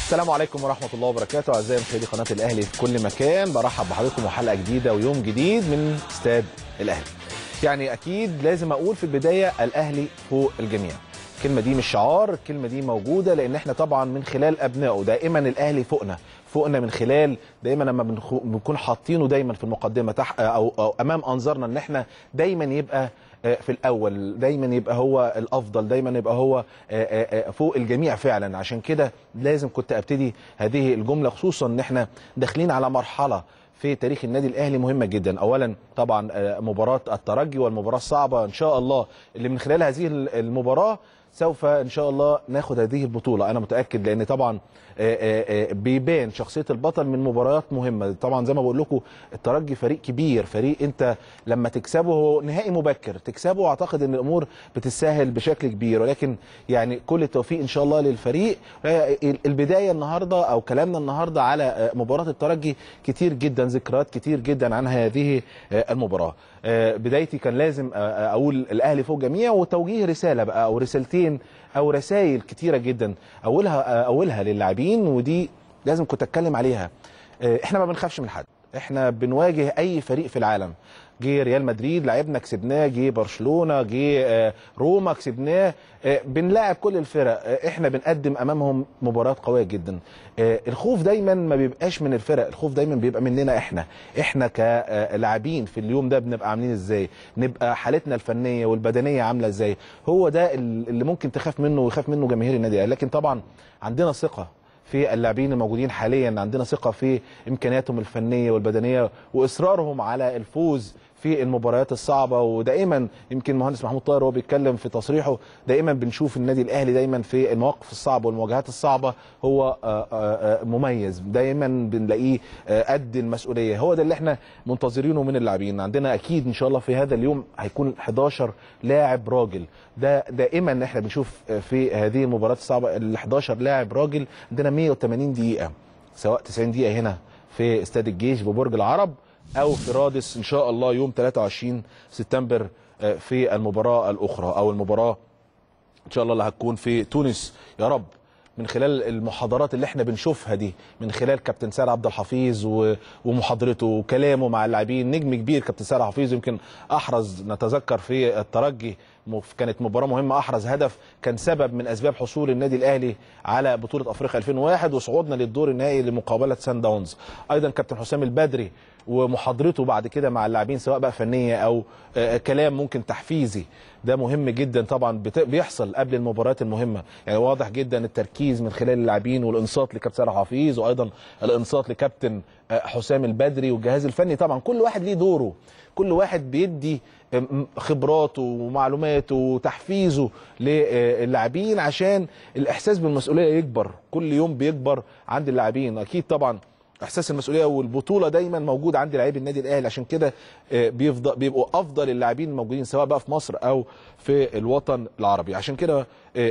السلام عليكم ورحمة الله وبركاته أعزائي مشاهدي قناة الأهلي في كل مكان برحب بحضراتكم وحلقة جديدة ويوم جديد من استاد الأهلي. يعني أكيد لازم أقول في البداية الأهلي فوق الجميع. الكلمة دي مش شعار، الكلمة دي موجودة لأن احنا طبعا من خلال أبنائه دائما الأهلي فوقنا، فوقنا من خلال دايما لما بنخ- بنكون حاطينه دايما في المقدمة تحت أو, أو أمام أنظارنا إن احنا دايما يبقى في الاول دايما يبقى هو الافضل دايما يبقى هو فوق الجميع فعلا عشان كده لازم كنت ابتدي هذه الجمله خصوصا ان احنا داخلين على مرحله في تاريخ النادي الاهلي مهمه جدا اولا طبعا مباراه الترجي والمباراه الصعبه ان شاء الله اللي من خلال هذه المباراه سوف ان شاء الله ناخد هذه البطوله انا متاكد لان طبعا بيبان شخصيه البطل من مباريات مهمه طبعا زي ما بقول لكم الترجي فريق كبير فريق انت لما تكسبه هو نهائي مبكر تكسبه اعتقد ان الامور بتسهل بشكل كبير ولكن يعني كل التوفيق ان شاء الله للفريق البدايه النهارده او كلامنا النهارده على مباراه الترجي كتير جدا ذكريات كتير جدا عن هذه المباراه بدايتي كان لازم اقول الاهلي فوق جميع وتوجيه رساله بقى او رسالتين او رسائل كتيره جدا اولها اولها للاعبين ودي لازم كنت اتكلم عليها احنا ما بنخافش من حد احنا بنواجه اي فريق في العالم جه ريال مدريد لعبنا كسبناه جه برشلونه جه روما كسبناه بنلاعب كل الفرق احنا بنقدم امامهم مباريات قويه جدا الخوف دايما ما بيبقاش من الفرق الخوف دايما بيبقى مننا احنا احنا كلاعبين في اليوم ده بنبقى عاملين ازاي نبقى حالتنا الفنيه والبدنيه عامله ازاي هو ده اللي ممكن تخاف منه ويخاف منه جماهير النادي لكن طبعا عندنا ثقه في اللاعبين الموجودين حاليا عندنا ثقه في امكانياتهم الفنيه والبدنيه واصرارهم على الفوز في المباريات الصعبه ودائما يمكن المهندس محمود طاهر وهو بيتكلم في تصريحه دائما بنشوف النادي الاهلي دايما في المواقف الصعبه والمواجهات الصعبه هو مميز دايما بنلاقيه قد المسؤوليه هو ده اللي احنا منتظرينه من اللاعبين عندنا اكيد ان شاء الله في هذا اليوم هيكون 11 لاعب راجل ده دائما احنا بنشوف في هذه المباريات الصعبه ال 11 لاعب راجل عندنا 180 دقيقه سواء 90 دقيقه هنا في استاد الجيش ببرج العرب او في رادس ان شاء الله يوم 23 سبتمبر في المباراه الاخرى او المباراه ان شاء الله اللي هتكون في تونس يا رب من خلال المحاضرات اللي احنا بنشوفها دي من خلال كابتن سار عبد الحفيظ ومحاضرته وكلامه مع اللاعبين نجم كبير كابتن سار حفيظ يمكن احرز نتذكر في الترجي كانت مباراه مهمه احرز هدف كان سبب من اسباب حصول النادي الاهلي على بطوله افريقيا 2001 وصعودنا للدور النهائي لمقابله سان داونز ايضا كابتن حسام البدري ومحاضرته بعد كده مع اللاعبين سواء بقى فنيه او كلام ممكن تحفيزي ده مهم جدا طبعا بيحصل قبل المباريات المهمه يعني واضح جدا التركيز من خلال اللاعبين والانصات لكابتن سارة حفيظ وايضا الانصات لكابتن حسام البدري والجهاز الفني طبعا كل واحد ليه دوره كل واحد بيدي خبراته ومعلوماته وتحفيزه للاعبين عشان الاحساس بالمسؤوليه يكبر كل يوم بيكبر عند اللاعبين اكيد طبعا احساس المسؤوليه والبطوله دايما موجود عند لاعبي النادي الاهلي عشان كده بيفضل بيبقوا افضل اللاعبين الموجودين سواء بقى في مصر او في الوطن العربي عشان كده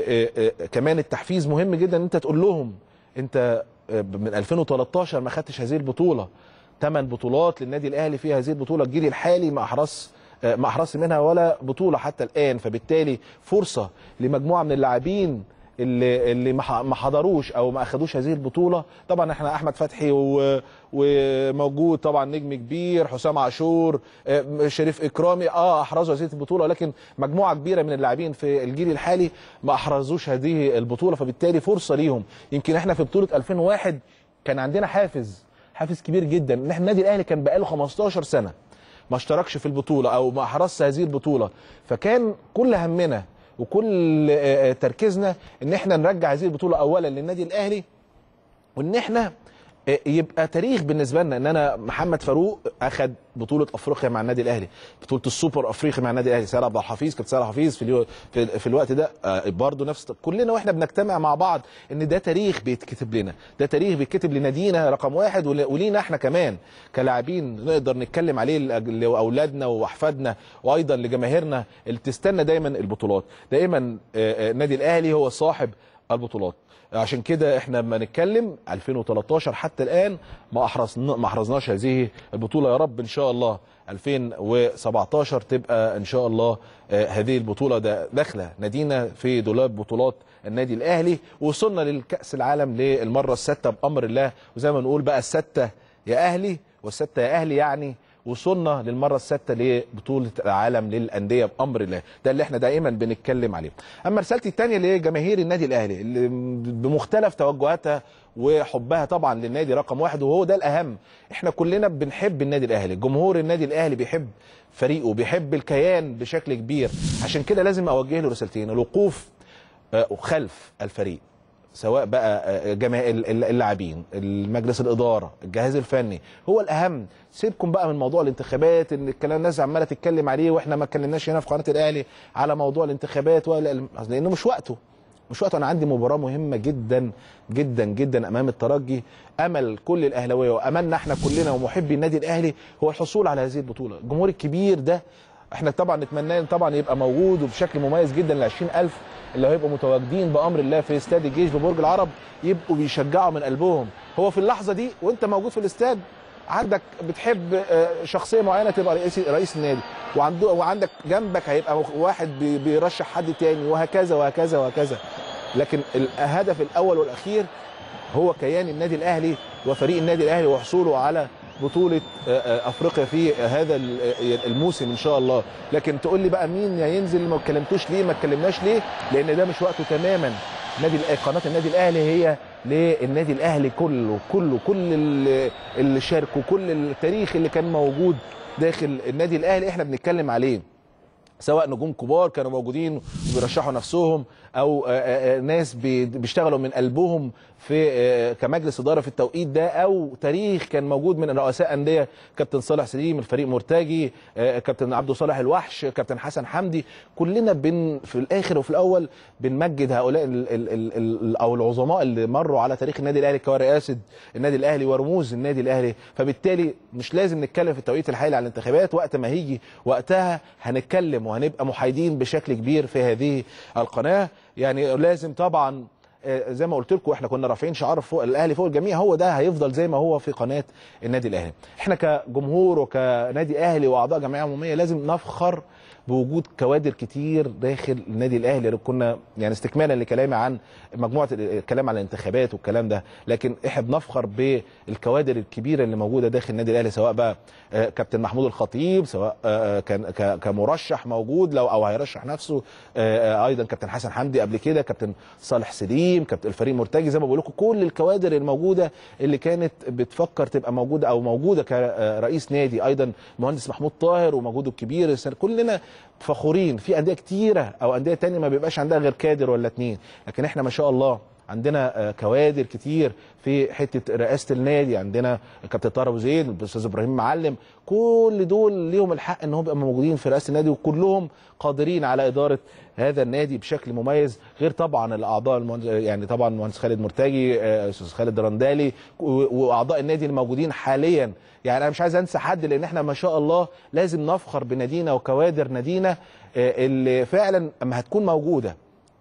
كمان التحفيز مهم جدا ان انت تقول لهم انت من 2013 ما خدتش هذه البطوله ثمان بطولات للنادي الاهلي في هذه البطوله الجيل الحالي ما احرز ما احرزش منها ولا بطوله حتى الان فبالتالي فرصه لمجموعه من اللاعبين اللي اللي ما حضروش او ما اخدوش هذه البطوله طبعا احنا احمد فتحي و... وموجود طبعا نجم كبير حسام عاشور شريف اكرامي اه احرزوا هذه البطوله لكن مجموعه كبيره من اللاعبين في الجيل الحالي ما احرزوش هذه البطوله فبالتالي فرصه ليهم يمكن احنا في بطوله 2001 كان عندنا حافز حافز كبير جدا ان احنا النادي الاهلي كان بقاله 15 سنه ما اشتركش في البطوله او ما احرزش هذه البطوله فكان كل همنا وكل تركيزنا ان احنا نرجع هذه البطوله اولا للنادي الاهلي وان احنا يبقى تاريخ بالنسبه لنا ان انا محمد فاروق اخذ بطوله افريقيا مع النادي الاهلي بطوله السوبر افريقي مع النادي الاهلي سير عبد الحفيظ كابتن سير حفيظ في, اليو في, في الوقت ده برضه نفس كلنا واحنا بنجتمع مع بعض ان ده تاريخ بيتكتب لنا ده تاريخ بيتكتب لنادينا رقم واحد ولينا احنا كمان كلاعبين نقدر نتكلم عليه لاولادنا واحفادنا وايضا لجماهيرنا اللي تستنى دايما البطولات دائما النادي الاهلي هو صاحب البطولات عشان كده احنا لما نتكلم 2013 حتى الان ما احرزنا ما احرزناش هذه البطوله يا رب ان شاء الله 2017 تبقى ان شاء الله آه، هذه البطوله ده داخله نادينا في دولاب بطولات النادي الاهلي وصلنا للكاس العالم للمره السادسه بامر الله وزي ما نقول بقى السادسه يا اهلي والسادسه يا اهلي يعني وصلنا للمره السادسه لبطوله العالم للانديه بامر الله ده اللي احنا دائما بنتكلم عليه اما رسالتي الثانيه لجماهير النادي الاهلي اللي بمختلف توجهاتها وحبها طبعا للنادي رقم واحد وهو ده الاهم احنا كلنا بنحب النادي الاهلي جمهور النادي الاهلي بيحب فريقه بيحب الكيان بشكل كبير عشان كده لازم اوجه له رسالتين الوقوف آه، خلف الفريق سواء بقى آه، جماهير اللاعبين المجلس الاداره الجهاز الفني هو الاهم سيبكم بقى من موضوع الانتخابات ان الكلام الناس عماله تتكلم عليه واحنا ما اتكلمناش هنا في قناه الاهلي على موضوع الانتخابات ولا لانه مش وقته مش وقته انا عندي مباراه مهمه جدا جدا جدا امام الترجي امل كل الاهلاويه واملنا احنا كلنا ومحبي النادي الاهلي هو الحصول على هذه البطوله الجمهور الكبير ده احنا طبعا نتمناه طبعا يبقى موجود وبشكل مميز جدا ل 20000 اللي هيبقوا متواجدين بامر الله في استاد الجيش ببرج العرب يبقوا بيشجعوا من قلبهم هو في اللحظه دي وانت موجود في الاستاد عندك بتحب آه، شخصيه معينه تبقى رئيس رئيس النادي وعنده وعندك جنبك هيبقى واحد بي- بيرشح حد تاني وهكذا وهكذا وهكذا لكن الهدف الاول والاخير هو كيان النادي الاهلي وفريق النادي الاهلي وحصوله على بطوله آه، آه، افريقيا في هذا ال- آه، الموسم ان شاء الله لكن تقول لي بقى مين ينزل ما اتكلمتوش ليه ما اتكلمناش ليه لان ده مش وقته تماما نادي الأ- قناه النادي الاهلي هي للنادي الاهلي كله كله كل ال- اللي شاركوا كل التاريخ اللي كان موجود داخل النادي الاهلي احنا بنتكلم عليه سواء نجوم كبار كانوا موجودين وبيرشحوا نفسهم او آه، آه، آه، ناس بي- بيشتغلوا من قلبهم في آه، كمجلس اداره في التوقيت ده او تاريخ كان موجود من رؤساء انديه كابتن صالح سليم الفريق مرتجي آه، كابتن عبد صالح الوحش كابتن حسن حمدي كلنا بن في الاخر وفي الاول بنمجد هؤلاء ال ال ال ال او العظماء اللي مروا على تاريخ النادي الاهلي كرئاسه النادي الاهلي ورموز النادي الاهلي فبالتالي مش لازم نتكلم في التوقيت الحالي على الانتخابات وقت ما هيجي وقتها هنتكلم وهنبقى محايدين بشكل كبير في هذه القناه يعني لازم طبعا آه، زي ما قلت لكم احنا كنا رافعين شعار فوق الاهلي فوق الجميع هو ده هيفضل زي ما هو في قناه النادي الاهلي احنا كجمهور وكنادي اهلي واعضاء جمعيه عموميه لازم نفخر بوجود كوادر كتير داخل النادي الاهلي اللي كنا يعني استكمالا لكلامي عن مجموعه الكلام على الانتخابات والكلام ده لكن احنا بنفخر بالكوادر الكبيره اللي موجوده داخل النادي الاهلي سواء بقى آه، كابتن محمود الخطيب سواء آه، كان ك- كمرشح موجود لو او هيرشح نفسه آه، آه، ايضا كابتن حسن حمدي قبل كده كابتن صالح سليم كابتن الفريق مرتجي زي ما بقول لكم كل الكوادر الموجوده اللي كانت بتفكر تبقى موجوده او موجوده كرئيس نادي ايضا المهندس محمود طاهر ومجهوده الكبير السنة- كلنا فخورين في انديه كتيره او انديه تانية ما بيبقاش عندها غير كادر ولا اتنين لكن احنا ما شاء الله عندنا آه، كوادر كتير في حته رئاسه النادي عندنا كابتن طاهر ابو زيد الاستاذ ابراهيم معلم كل دول ليهم الحق ان هم يبقوا موجودين في رئاسه النادي وكلهم قادرين على اداره هذا النادي بشكل مميز غير طبعا الاعضاء المهندس يعني طبعا المهندس خالد مرتجي آه، استاذ خالد رندالي و- واعضاء النادي الموجودين حاليا يعني انا مش عايز انسى حد لان احنا ما شاء الله لازم نفخر بنادينا وكوادر نادينا آه، اللي فعلا اما هتكون موجوده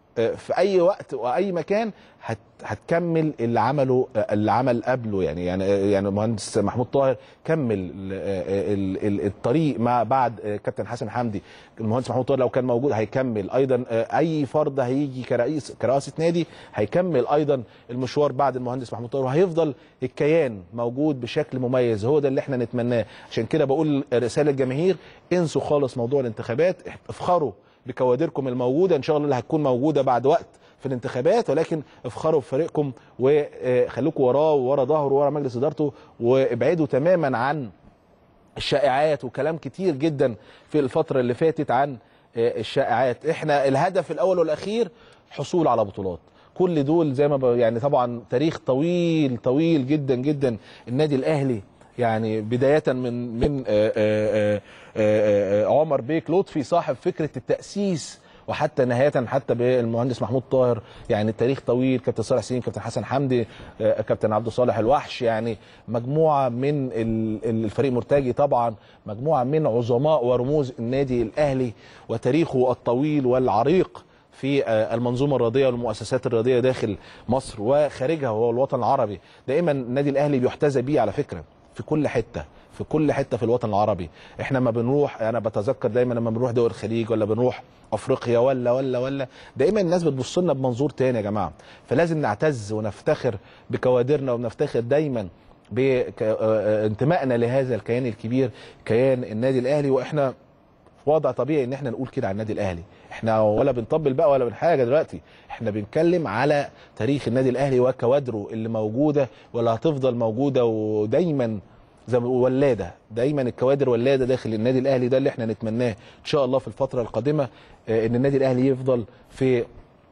في اي وقت واي مكان هت هتكمل اللي عمله اللي عمل قبله يعني يعني يعني المهندس محمود طاهر كمل ال- ال- ال- الطريق مع بعد كابتن حسن حمدي المهندس محمود طاهر لو كان موجود هيكمل ايضا اي فرد هيجي كرئيس كرئاسه نادي هيكمل ايضا المشوار بعد المهندس محمود طاهر وهيفضل الكيان موجود بشكل مميز هو ده اللي احنا نتمناه عشان كده بقول رساله الجماهير انسوا خالص موضوع الانتخابات افخروا بكوادركم الموجوده ان شاء الله اللي هتكون موجوده بعد وقت في الانتخابات ولكن افخروا بفريقكم وخليكم وراه وورا ظهره وورا مجلس ادارته وابعدوا تماما عن الشائعات وكلام كتير جدا في الفتره اللي فاتت عن آه، الشائعات احنا الهدف الاول والاخير حصول على بطولات كل دول زي ما ب- يعني طبعا تاريخ طويل طويل جدا جدا النادي الاهلي يعني بدايه من من آه، آه، آه، آه، آه، عمر بيك لطفي صاحب فكره التاسيس وحتى نهايه حتى بالمهندس محمود طاهر يعني التاريخ طويل كابتن صالح سليم كابتن حسن حمدي آه، كابتن عبد صالح الوحش يعني مجموعه من ال- ال- الفريق مرتجي طبعا مجموعه من عظماء ورموز النادي الاهلي وتاريخه الطويل والعريق في آه، المنظومه الرياضيه والمؤسسات الرياضيه داخل مصر وخارجها وهو الوطن العربي دائما النادي الاهلي بيحتذى بيه على فكره في كل حته في كل حته في الوطن العربي احنا ما بنروح انا بتذكر دايما لما بنروح دول الخليج ولا بنروح افريقيا ولا ولا ولا دايما الناس بتبص لنا بمنظور تاني يا جماعه فلازم نعتز ونفتخر بكوادرنا ونفتخر دايما بانتمائنا لهذا الكيان الكبير كيان النادي الاهلي واحنا في وضع طبيعي ان احنا نقول كده على النادي الاهلي احنا ولا بنطبل بقى ولا بنحاجه دلوقتي احنا بنتكلم على تاريخ النادي الاهلي وكوادره اللي موجوده ولا هتفضل موجوده ودايما زي ما بيقولوا ولاده دايما الكوادر ولاده داخل النادي الاهلي ده اللي احنا نتمناه ان شاء الله في الفتره القادمه آه، ان النادي الاهلي يفضل في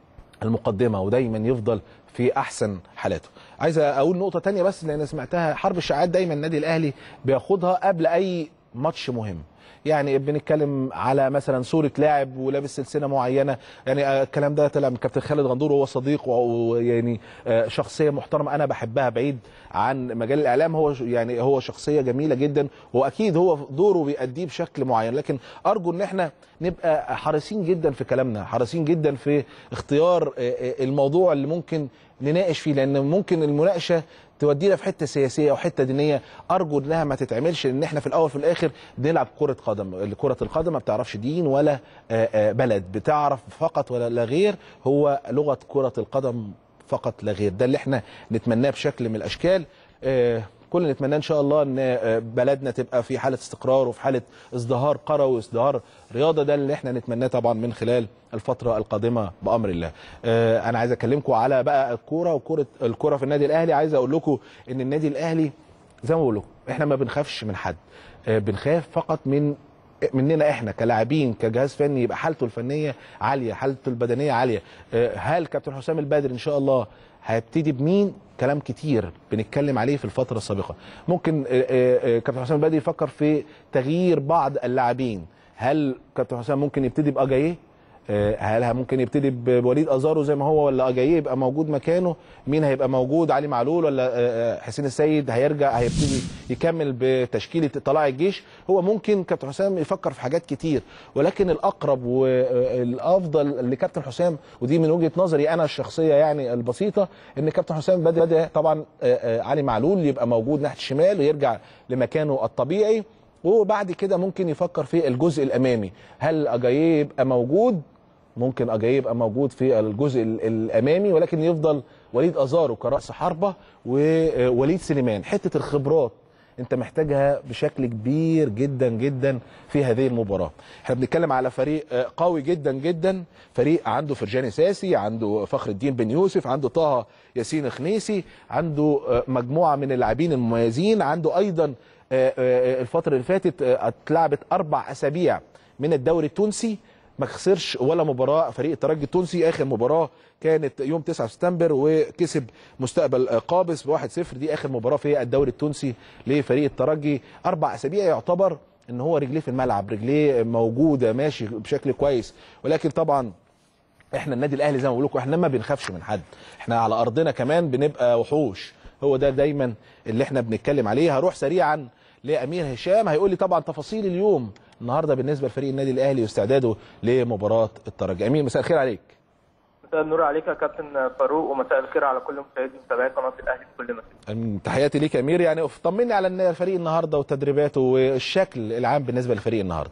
المقدمه ودايما يفضل في احسن حالاته عايز اقول نقطه تانية بس لان سمعتها حرب الشعاعات دايما النادي الاهلي بياخدها قبل اي ماتش مهم يعني بنتكلم على مثلا صوره لاعب ولابس سلسله معينه يعني آه، الكلام ده طلع من كابتن خالد غندور وهو صديق ويعني آه، شخصيه محترمه انا بحبها بعيد عن مجال الاعلام هو ش- يعني هو شخصيه جميله جدا واكيد هو دوره بيأديه بشكل معين لكن ارجو ان احنا نبقى حريصين جدا في كلامنا حريصين جدا في اختيار آه، آه، الموضوع اللي ممكن نناقش فيه لان ممكن المناقشه تودينا في حته سياسيه او حته دينيه ارجو انها ما تتعملش لان احنا في الاول في الاخر بنلعب كره قدم كره القدم ما بتعرفش دين ولا آه، آه، بلد بتعرف فقط ولا لا غير هو لغه كره القدم فقط لا غير ده اللي احنا نتمناه بشكل من الاشكال آه، كل اللي نتمناه ان شاء الله ان آه، بلدنا تبقى في حاله استقرار وفي حاله ازدهار قروي وازدهار رياضه ده اللي احنا نتمناه طبعا من خلال الفتره القادمه بامر الله. آه، انا عايز اكلمكم على بقى الكوره وكره الكوره في النادي الاهلي عايز اقول لكم ان النادي الاهلي زي ما بقول لكم احنا ما بنخافش من حد آه، بنخاف فقط من مننا احنا كلاعبين كجهاز فني يبقى حالته الفنيه عاليه حالته البدنيه عاليه آه، هل كابتن حسام البدري ان شاء الله هيبتدي بمين كلام كتير بنتكلم عليه في الفتره السابقه ممكن آه، آه، آه، كابتن حسام البدري يفكر في تغيير بعض اللاعبين هل كابتن حسام ممكن يبتدي باجاييه آه، هل ممكن يبتدي بوليد ازارو زي ما هو ولا اجاييه يبقى موجود مكانه مين هيبقى موجود علي معلول ولا آه، آه، حسين السيد هيرجع هيبتدي يكمل بتشكيله طلائع الجيش هو ممكن كابتن حسام يفكر في حاجات كتير ولكن الاقرب والافضل لكابتن حسام ودي من وجهه نظري انا الشخصيه يعني البسيطه ان كابتن حسام بدا بدا طبعا آه، آه، علي معلول يبقى موجود ناحيه الشمال ويرجع لمكانه الطبيعي وبعد كده ممكن يفكر في الجزء الامامي هل اجاييه يبقى موجود ممكن اجاييه يبقى موجود في الجزء ال- الامامي ولكن يفضل وليد ازارو كراس حربه ووليد سليمان حته الخبرات انت محتاجها بشكل كبير جدا جدا في هذه المباراه احنا بنتكلم على فريق آه، قوي جدا جدا فريق عنده فرجاني ساسي عنده فخر الدين بن يوسف عنده طه ياسين خنيسي عنده آه، مجموعه من اللاعبين المميزين عنده ايضا آه، آه، الفتره اللي فاتت آه، اتلعبت اربع اسابيع من الدوري التونسي ما خسرش ولا مباراه فريق الترجي التونسي اخر مباراه كانت يوم 9 سبتمبر وكسب مستقبل آه، قابس ب 1-0 دي اخر مباراه في الدوري التونسي لفريق الترجي اربع اسابيع يعتبر ان هو رجليه في الملعب رجليه موجوده ماشي بشكل كويس ولكن طبعا احنا النادي الاهلي زي ما بقول لكم احنا ما بنخافش من حد احنا على ارضنا كمان بنبقى وحوش هو ده دايما اللي احنا بنتكلم عليه هروح سريعا لامير هشام هيقول لي طبعا تفاصيل اليوم النهارده بالنسبه لفريق النادي الاهلي واستعداده لمباراه الترجي امير مساء الخير عليك مساء النور عليك يا كابتن فاروق ومساء الخير على كل مشاهدي ومتابعي قناه الاهلي في كل مكان. تحياتي ليك يا امير يعني طمني على الفريق النهارده وتدريباته والشكل العام بالنسبه للفريق النهارده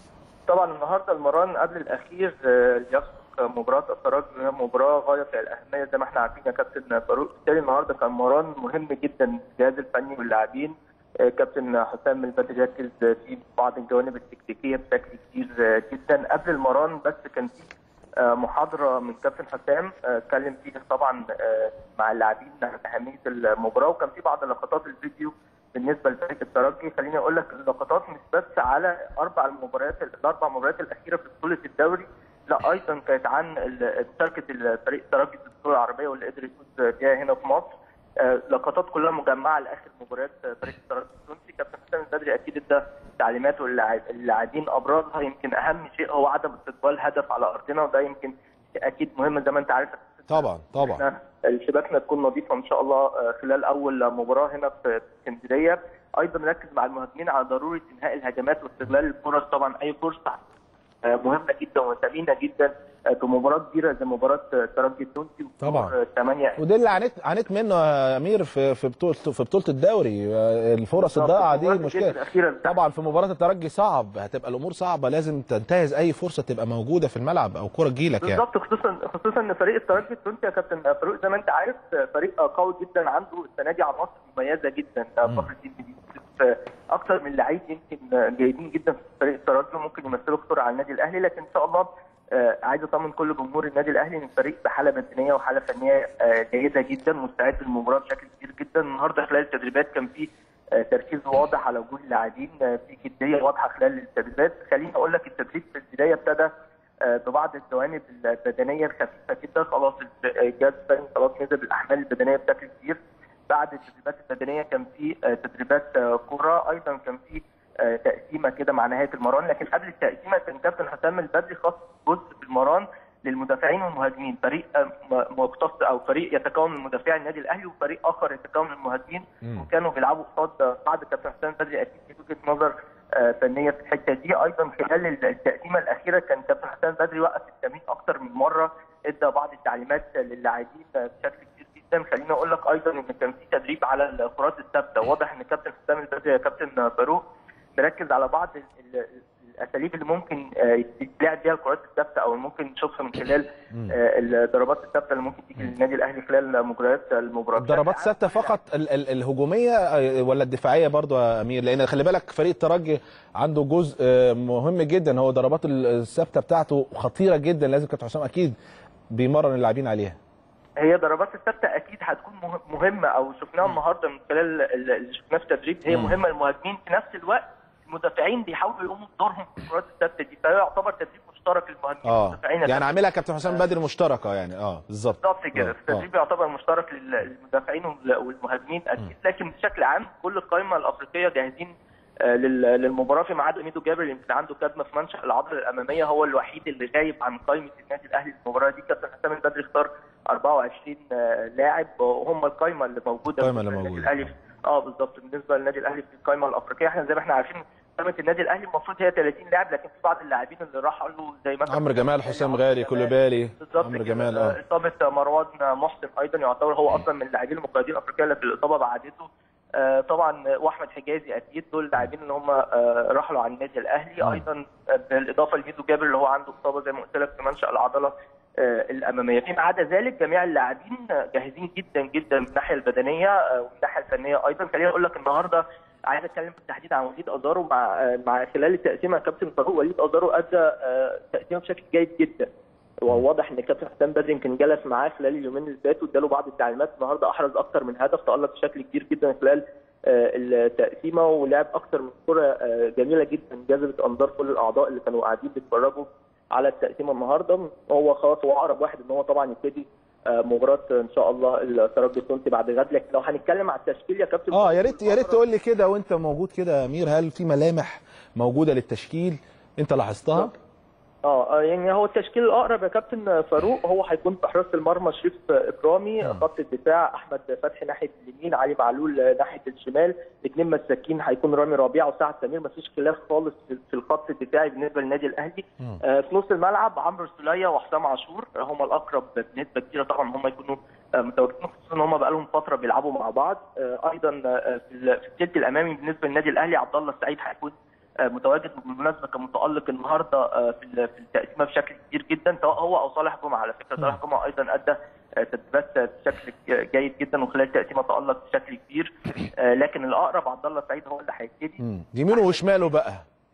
طبعا النهارده المران قبل الاخير آه، يسبق مباراه الترجي وهي مباراه غايه في الاهميه زي ما احنا عارفين يا كابتن فاروق بالتالي النهارده كان مران مهم جدا للجهاز الفني واللاعبين آه، كابتن حسام البدري ركز في بعض الجوانب التكتيكيه بشكل كبير آه، جدا قبل المران بس كان في آه، محاضره من كابتن حسام آه، اتكلم فيها طبعا آه، مع اللاعبين عن اهميه المباراه وكان في بعض لقطات الفيديو بالنسبه لفريق الترجي خليني اقول لك اللقطات مش بس على اربع المباريات الاربع مباريات الاخيره في بطوله الدوري لا ايضا كانت عن ال- مشاركه الفريق الترجي في البطوله العربيه واللي قدر يفوز بيها هنا في مصر آه، لقطات كلها مجمعه لاخر مباريات فريق الترجي التونسي كابتن حسام البدري اكيد ادى تعليماته للاعب- للاعبين ابرزها يمكن اهم شيء هو عدم استقبال هدف على ارضنا وده يمكن اكيد مهم زي ما انت عارف طبعا طبعا احنا شباكنا تكون نظيفه ان شاء الله آه، خلال اول مباراه هنا في اسكندريه ايضا ركز مع المهاجمين على ضروره انهاء الهجمات واستغلال الفرص طبعا اي فرصه آه، مهمه جدا وثمينه جدا في مباراه كبيره زي مباراه الترجي التونسي طبعا. 8 وده اللي عانيت عانيت منه يا امير في في بطوله في بطوله الدوري الفرص الضائعه دي مشكله الأخيرة بتاعت- طبعا في مباراه الترجي صعب هتبقى الامور صعبه لازم تنتهز اي فرصه تبقى موجوده في الملعب او كره تجيلك يعني بالظبط خصوصا خصوصا ان فريق الترجي التونسي يا كابتن فاروق زي ما انت عارف فريق قوي جدا عنده السنه دي عناصر مميزه جدا فخر الدين بيوسف اكثر من لعيب يمكن جيدين جدا في فريق الترجي ممكن يمثلوا خطوره على النادي الاهلي لكن ان شاء الله آه، عايز اطمن كل جمهور النادي الاهلي ان الفريق بحاله بدنيه وحاله فنيه آه، جيده جدا مستعد للمباراه بشكل كبير جدا النهارده خلال التدريبات كان في آه، تركيز واضح على وجود اللاعبين آه، في جديه واضحه خلال التدريبات خليني اقول لك التدريب في البدايه ابتدى آه، ببعض الجوانب البدنيه الخفيفه جدا خلاص الجهاز الفني خلاص نزل بالاحمال البدنيه بشكل كبير بعد التدريبات البدنيه كان في آه، تدريبات آه، كره ايضا كان في آه، تقسيمه كده مع نهايه المران لكن قبل التقسيمه كان كابتن حسام البدري خاص جزء في المران للمدافعين والمهاجمين فريق آه، م- مختص او فريق يتكون من مدافعي النادي الاهلي وفريق اخر يتكون من المهاجمين مم. وكانوا بيلعبوا قصاد بعد كابتن حسام البدري اكيد في وجهه نظر آه، فنيه في الحته دي ايضا خلال التقسيمه الاخيره كان كابتن حسام البدري وقف التمرين اكثر من مره ادى بعض التعليمات للاعبين آه، بشكل كبير جدا خليني اقول لك ايضا ان كان في تدريب على الكرات الثابته واضح ان كابتن حسام البدري يا كابتن فاروق مركز على بعض ال- ال- الاساليب اللي ممكن آه، يتلعب بيها الكرات الثابته او ممكن نشوفها من خلال آه، الضربات الثابته اللي ممكن تيجي للنادي الاهلي خلال مجريات المباراه الضربات ثابته فقط ال- ال- الهجوميه آه، ولا الدفاعيه برضو يا امير لان خلي بالك فريق الترجي عنده جزء آه، مهم جدا هو ضربات ال- الثابته بتاعته خطيره جدا لازم كابتن حسام اكيد بيمرن اللاعبين عليها هي ضربات الثابته اكيد هتكون مه- مهمه او شفناها النهارده من خلال ال- اللي شفناه في التدريب هي مم. مهمه للمهاجمين في نفس الوقت المدافعين بيحاولوا يقوموا بدورهم في الكرات الثابته دي فهو يعتبر تدريب مشترك للمهاجمين اه والمدافعين يعني عاملها كابتن حسام بدري مشتركه يعني اه بالظبط بالظبط كده آه، التدريب يعتبر مشترك لل- للمدافعين وال- والمهاجمين اكيد لكن بشكل عام كل القائمه الافريقيه جاهزين آه، لل- للمباراه فيما عدا ميدو جابر يمكن عنده كدمه في منشا العضله الاماميه هو الوحيد اللي غايب عن قائمه النادي الاهلي المباراه دي كابتن حسام البدري اختار 24 آه، لاعب وهم القائمه اللي موجوده القايمة اللي بالنسبة موجودة. للنادي الاهلي اه بالظبط بالنسبه للنادي الاهلي في القائمه الافريقيه احنا زي ما احنا عارفين قائمه النادي الاهلي المفروض هي 30 لاعب لكن في بعض اللاعبين اللي راحوا له زي مثلا عمرو جمال حسام عمرو غالي جمال. كولوبالي بالظبط عمرو كده. جمال اه اصابه مروان محسن ايضا يعتبر هو اصلا من اللاعبين المقيدين افريقيا اللي في الاصابه بعدته آه، طبعا واحمد حجازي اكيد دول اللاعبين اللي هم آه، رحلوا عن النادي الاهلي مم. ايضا آه، بالاضافه لميدو جابر اللي هو عنده اصابه زي ما قلت لك في منشا العضله آه، الاماميه فيما عدا ذلك جميع اللاعبين آه، جاهزين جدا جدا من الناحيه البدنيه آه، ومن الناحيه الفنيه ايضا خليني اقول لك النهارده عايز اتكلم بالتحديد عن وليد ازارو مع آه، مع خلال التقسيمه كابتن فاروق وليد ازارو ادى آه، تقسيمه بشكل جيد جدا وواضح ان كابتن حسام بدري يمكن جلس معاه خلال اليومين اللي فاتوا اداله بعض التعليمات النهارده احرز اكثر من هدف تالق بشكل كبير جدا خلال آه، التقسيمه ولعب اكثر من كره آه، جميله جدا جذبت انظار كل الاعضاء اللي كانوا قاعدين بيتفرجوا على التقسيمه النهارده هو خلاص هو اقرب واحد ان هو طبعا يبتدي آه، مباراه ان شاء الله الترجي التونسي بعد غد لكن لو هنتكلم على التشكيل يا كابتن اه يا ريت يا ريت تقول لي كده وانت موجود كده يا امير هل في ملامح موجوده للتشكيل انت لاحظتها؟ اه آه، يعني هو التشكيل الاقرب يا كابتن فاروق هو هيكون في حراسه المرمى شريف اكرامي مم. خط الدفاع احمد فتحي ناحيه اليمين علي معلول ناحيه الشمال اثنين مساكين هيكون رامي ربيعه وسعد سمير مفيش خلاف خالص في- في الخط الدفاعي بالنسبه للنادي الاهلي مم. آه، في نص الملعب عمرو السوليه وحسام عاشور هم الاقرب بنسبه كبيره طبعا هم يكونوا آه، متواجدين خصوصا ان هم بقى لهم فتره بيلعبوا مع بعض آه، ايضا آه، في ال- في الثلث الامامي بالنسبه للنادي الاهلي عبد الله السعيد هيكون آه، متواجد بالمناسبه كمتالق النهارده آه، في ال- في التقسيمه بشكل كبير جدا سواء هو او صالح جمعه على فكره صالح جمعه ايضا ادى آه، تدريبات آه، بشكل جيد جدا وخلال التقسيمه تالق بشكل كبير آه، لكن الاقرب عبد الله السعيد هو اللي هيبتدي مم. يمينه وشماله بقى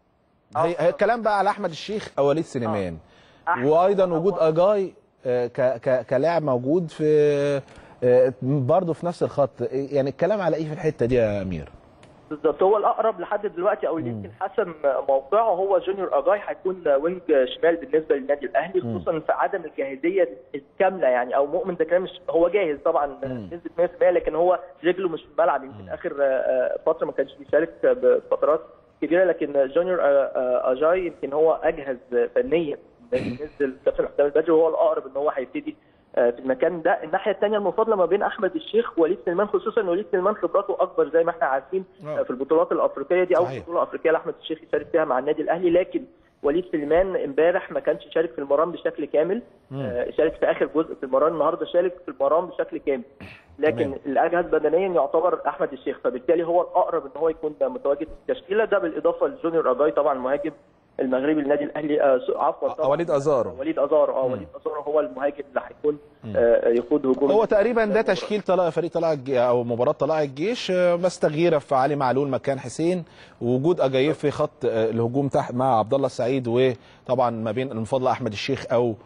هي هي الكلام بقى على احمد الشيخ او وليد سليمان أحمد وايضا هو- وجود اجاي آه، ك- ك- كلاعب موجود في آه، برضه في نفس الخط يعني الكلام على ايه في الحته دي يا امير بالظبط هو الاقرب لحد دلوقتي او اللي يمكن حسم موقعه هو جونيور اجاي هيكون وينج شمال بالنسبه للنادي الاهلي مم. خصوصا في عدم الجاهزيه الكامله يعني او مؤمن ده كلام مش هو جاهز طبعا مم. بنسبه 100% لكن هو رجله مش في الملعب يمكن اخر آه، فتره ما كانش بيشارك بفترات كبيره لكن جونيور آه، آه، اجاي يمكن هو اجهز فنيا بالنسبه لكابتن حسام البدري وهو الاقرب ان هو هيبتدي آه، في المكان ده الناحيه الثانيه المفاضله ما بين احمد الشيخ ووليد سليمان خصوصا وليد سليمان خبراته اكبر زي ما احنا عارفين آه. في البطولات الافريقيه دي اول صحيح. بطوله افريقيه لاحمد الشيخ يشارك فيها مع النادي الاهلي لكن وليد سليمان امبارح ما كانش شارك في المران بشكل كامل آه، شارك في اخر جزء في المران النهارده شارك في المران بشكل كامل لكن تمام. الاجهز بدنيا يعتبر احمد الشيخ فبالتالي هو الاقرب ان هو يكون متواجد في التشكيله ده بالاضافه لجونيور اجاي طبعا المهاجم المغربي للنادي الاهلي آه، س- عفوا طبعا وليد ازارو وليد ازارو اه وليد ازارو هو المهاجم اللي هيكون آه، يقود هجوم هو تقريبا ده تشكيل طلائع فريق طلائع الج- او مباراه طلائع الجيش آه، بس تغييره في علي معلول مكان حسين ووجود اجايف في خط آه، الهجوم تحت مع عبد الله السعيد وطبعا ما بين المفضل احمد الشيخ او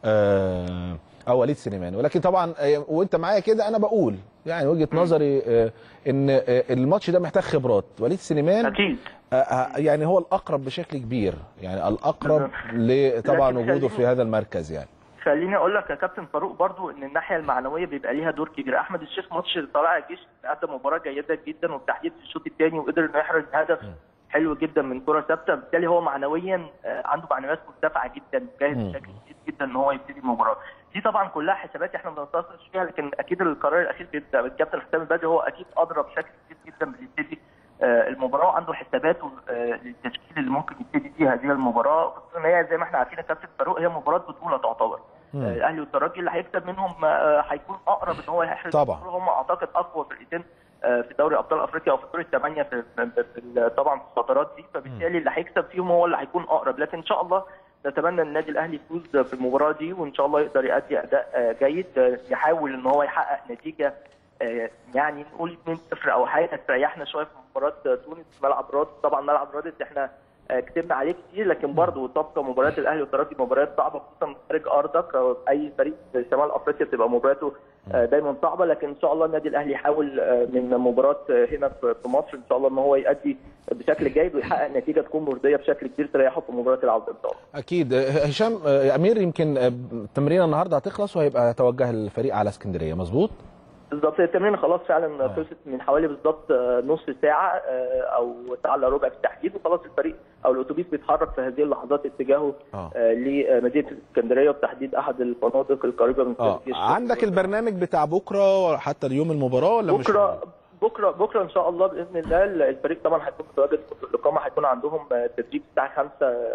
آه، او وليد سليمان ولكن طبعا آه، وانت معايا كده انا بقول يعني وجهه نظري آه، ان آه، الماتش ده محتاج خبرات وليد سليمان اكيد آه، آه، يعني هو الاقرب بشكل كبير يعني الاقرب لطبعا لكن وجوده خليني- في هذا المركز يعني خليني اقول لك يا كابتن فاروق برضو ان الناحيه المعنويه بيبقى ليها دور كبير احمد الشيخ ماتش طلائع الجيش قدم مباراه جيده جدا وبالتحديد في الشوط الثاني وقدر انه يحرز هدف حلو جدا من كره ثابته بالتالي هو معنويا آه، عنده معنويات مرتفعه جدا جاهز مم. بشكل كبير جدا ان هو يبتدي المباراه دي طبعا كلها حسابات احنا ما بنتناقش فيها لكن اكيد القرار الاخير بيبدا بالكابتن حسام البدري هو اكيد ادرى بشكل كبير جدا باليبتدي آه، المباراه وعنده حساباته آه، للتشكيل اللي ممكن يبتدي فيها هذه المباراه خصوصا ان هي زي ما احنا عارفين يا كابتن فاروق هي مباراه بطوله تعتبر آه، الاهلي والترجي اللي هيكسب منهم آه، هيكون اقرب ان هو يحرز طبعا. البطولة. هم اعتقد اقوى فرقتين آه، في دوري ابطال افريقيا او في دور الثمانيه في, في, في ال- طبعا في الفترات دي فبالتالي اللي هيكسب فيهم هو اللي هيكون اقرب لكن ان شاء الله نتمنى ان النادي الاهلي يفوز في المباراه دي وان شاء الله يقدر يؤدي اداء آه، جيد آه، يحاول ان هو يحقق نتيجه آه، يعني نقول 2-0 او حاجه تريحنا شويه في مباراه آه، تونس ملعب رادس طبعا ملعب رادس احنا آه، كسبنا عليه كتير لكن برضه تبقى مباريات الاهلي والترجي مباريات صعبه خصوصا خارج ارضك أو اي فريق في شمال افريقيا بتبقى مبارياته آه، دايما صعبه لكن ان شاء الله النادي الاهلي يحاول آه، من مباراه آه، هنا في في مصر ان شاء الله ان هو يؤدي بشكل جيد ويحقق نتيجه تكون مرضيه بشكل كبير تريحه في مباراه العوده ان شاء الله. اكيد آه، هشام آه، امير يمكن آه، التمرين النهارده هتخلص وهيبقى توجه الفريق على اسكندريه مظبوط بالظبط التمرين خلاص فعلا خلصت من حوالي بالظبط آه، نص ساعه آه، او ساعه الا ربع بالتحديد وخلاص الفريق او الاتوبيس بيتحرك في هذه اللحظات اتجاهه آه. آه، لمدينه اسكندريه وبالتحديد احد الفنادق القريبه من اه تركيا. عندك البرنامج بتاع بكره حتى اليوم المباراه ولا مش بكره بكره بكره ان شاء الله باذن الله الفريق طبعا هيكون متواجد في الاقامه هيكون عندهم آه، تدريب الساعه 5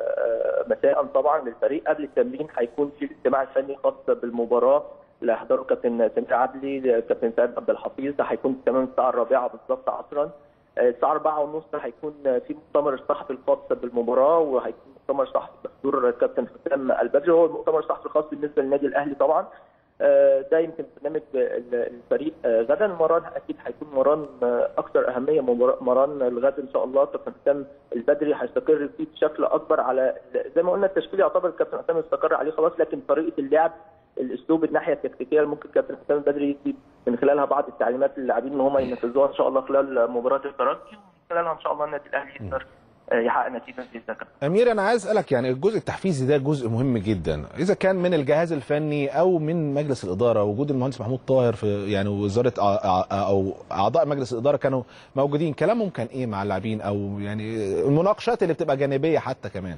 آه، مساء طبعا للفريق قبل التمرين هيكون في الاجتماع الفني خاص بالمباراه اللي هيحضره كابتن سمير عدلي كابتن سعد عبد الحفيظ ده هيكون تمام الساعه الرابعه بالظبط عصرا آه، الساعه 4 ونص هيكون في مؤتمر الصحفي الخاص بالمباراه وهيكون مؤتمر صحفي بحضور كابتن حسام البدري هو المؤتمر الصحفي الخاص بالنسبه للنادي الاهلي طبعا آه، ده يمكن برنامج ال- الفريق آه، غدا المران اكيد هيكون مران آه، اكثر اهميه مبار- مران الغد ان شاء الله كابتن حسام البدري هيستقر فيه بشكل اكبر على زي ما قلنا التشكيل يعتبر كابتن حسام استقر عليه خلاص لكن طريقه اللعب الاسلوب الناحيه التكتيكيه اللي ممكن كابتن حسام البدري يدي من خلالها بعض التعليمات للاعبين ان هم ينفذوها ان شاء الله خلال مباراه الترجي ومن خلالها ان شاء الله النادي الاهلي يقدر آه، يحقق نتيجه جيده امير انا عايز اسالك يعني الجزء التحفيزي ده جزء مهم جدا اذا كان من الجهاز الفني او من مجلس الاداره وجود المهندس محمود طاهر في يعني وزاره أع- أع- او اعضاء مجلس الاداره كانوا موجودين كلامهم كان ايه مع اللاعبين او يعني المناقشات اللي بتبقى جانبيه حتى كمان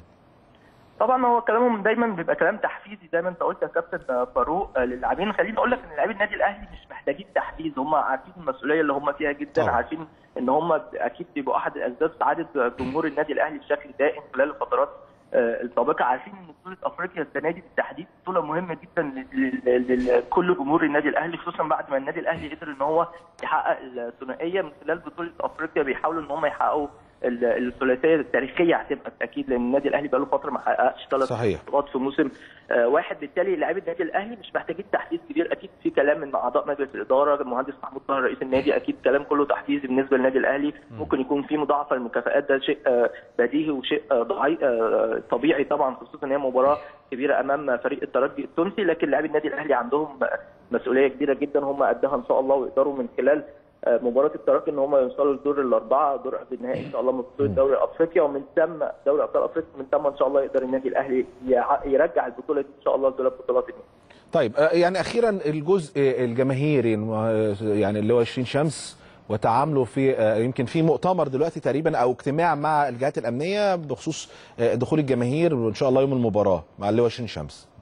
طبعا هو كلامهم دايما بيبقى كلام تحفيزي زي ما انت قلت يا كابتن فاروق آه، للاعبين خليني اقول لك ان لاعبي النادي الاهلي مش محتاجين تحفيز هم عارفين المسؤوليه اللي هم فيها جدا طبعا. عارفين ان هم اكيد بيبقوا احد الاسباب سعاده جمهور النادي الاهلي بشكل دائم خلال الفترات آه، السابقه عارفين ان بطوله افريقيا السنه دي بالتحديد بطوله مهمه جدا ل- ل- لكل جمهور النادي الاهلي خصوصا بعد ما النادي الاهلي قدر ان هو يحقق الثنائيه من خلال بطوله افريقيا بيحاولوا ان هم يحققوا ال- الثلاثيه التاريخيه هتبقى اكيد لان النادي الاهلي بقى له فتره ما حققش ثلاث صحيح. بطولات في موسم آه، واحد بالتالي لاعبي النادي الاهلي مش محتاجين تحفيز كبير اكيد في كلام من اعضاء مجلس الاداره المهندس محمود طاهر رئيس النادي اكيد كلام كله تحفيزي بالنسبه للنادي الاهلي ممكن يكون في مضاعفه للمكافآت ده شيء آه، بديهي وشيء آه، ضعي- آه، طبيعي طبعا خصوصا ان هي مباراه كبيره امام فريق الترجي التونسي لكن لاعبي النادي الاهلي عندهم مسؤوليه كبيره جدا هم قدها ان شاء الله ويقدروا من خلال آه، مباراه الترجي ان هم يوصلوا لدور الاربعه دور قبل النهائي ان شاء الله من بطوله دوري افريقيا ومن ثم دوري ابطال افريقيا من ثم ان شاء الله يقدر النادي الاهلي يع- يرجع البطوله دي ان شاء الله لدول البطولات النهائية. طيب آه، يعني اخيرا الجزء الجماهيري الم- يعني اللي هو 20 شمس وتعامله في آه، يمكن في مؤتمر دلوقتي تقريبا او اجتماع مع الجهات الامنيه بخصوص آه، دخول الجماهير وان شاء الله يوم المباراه مع اللي هو 20 شمس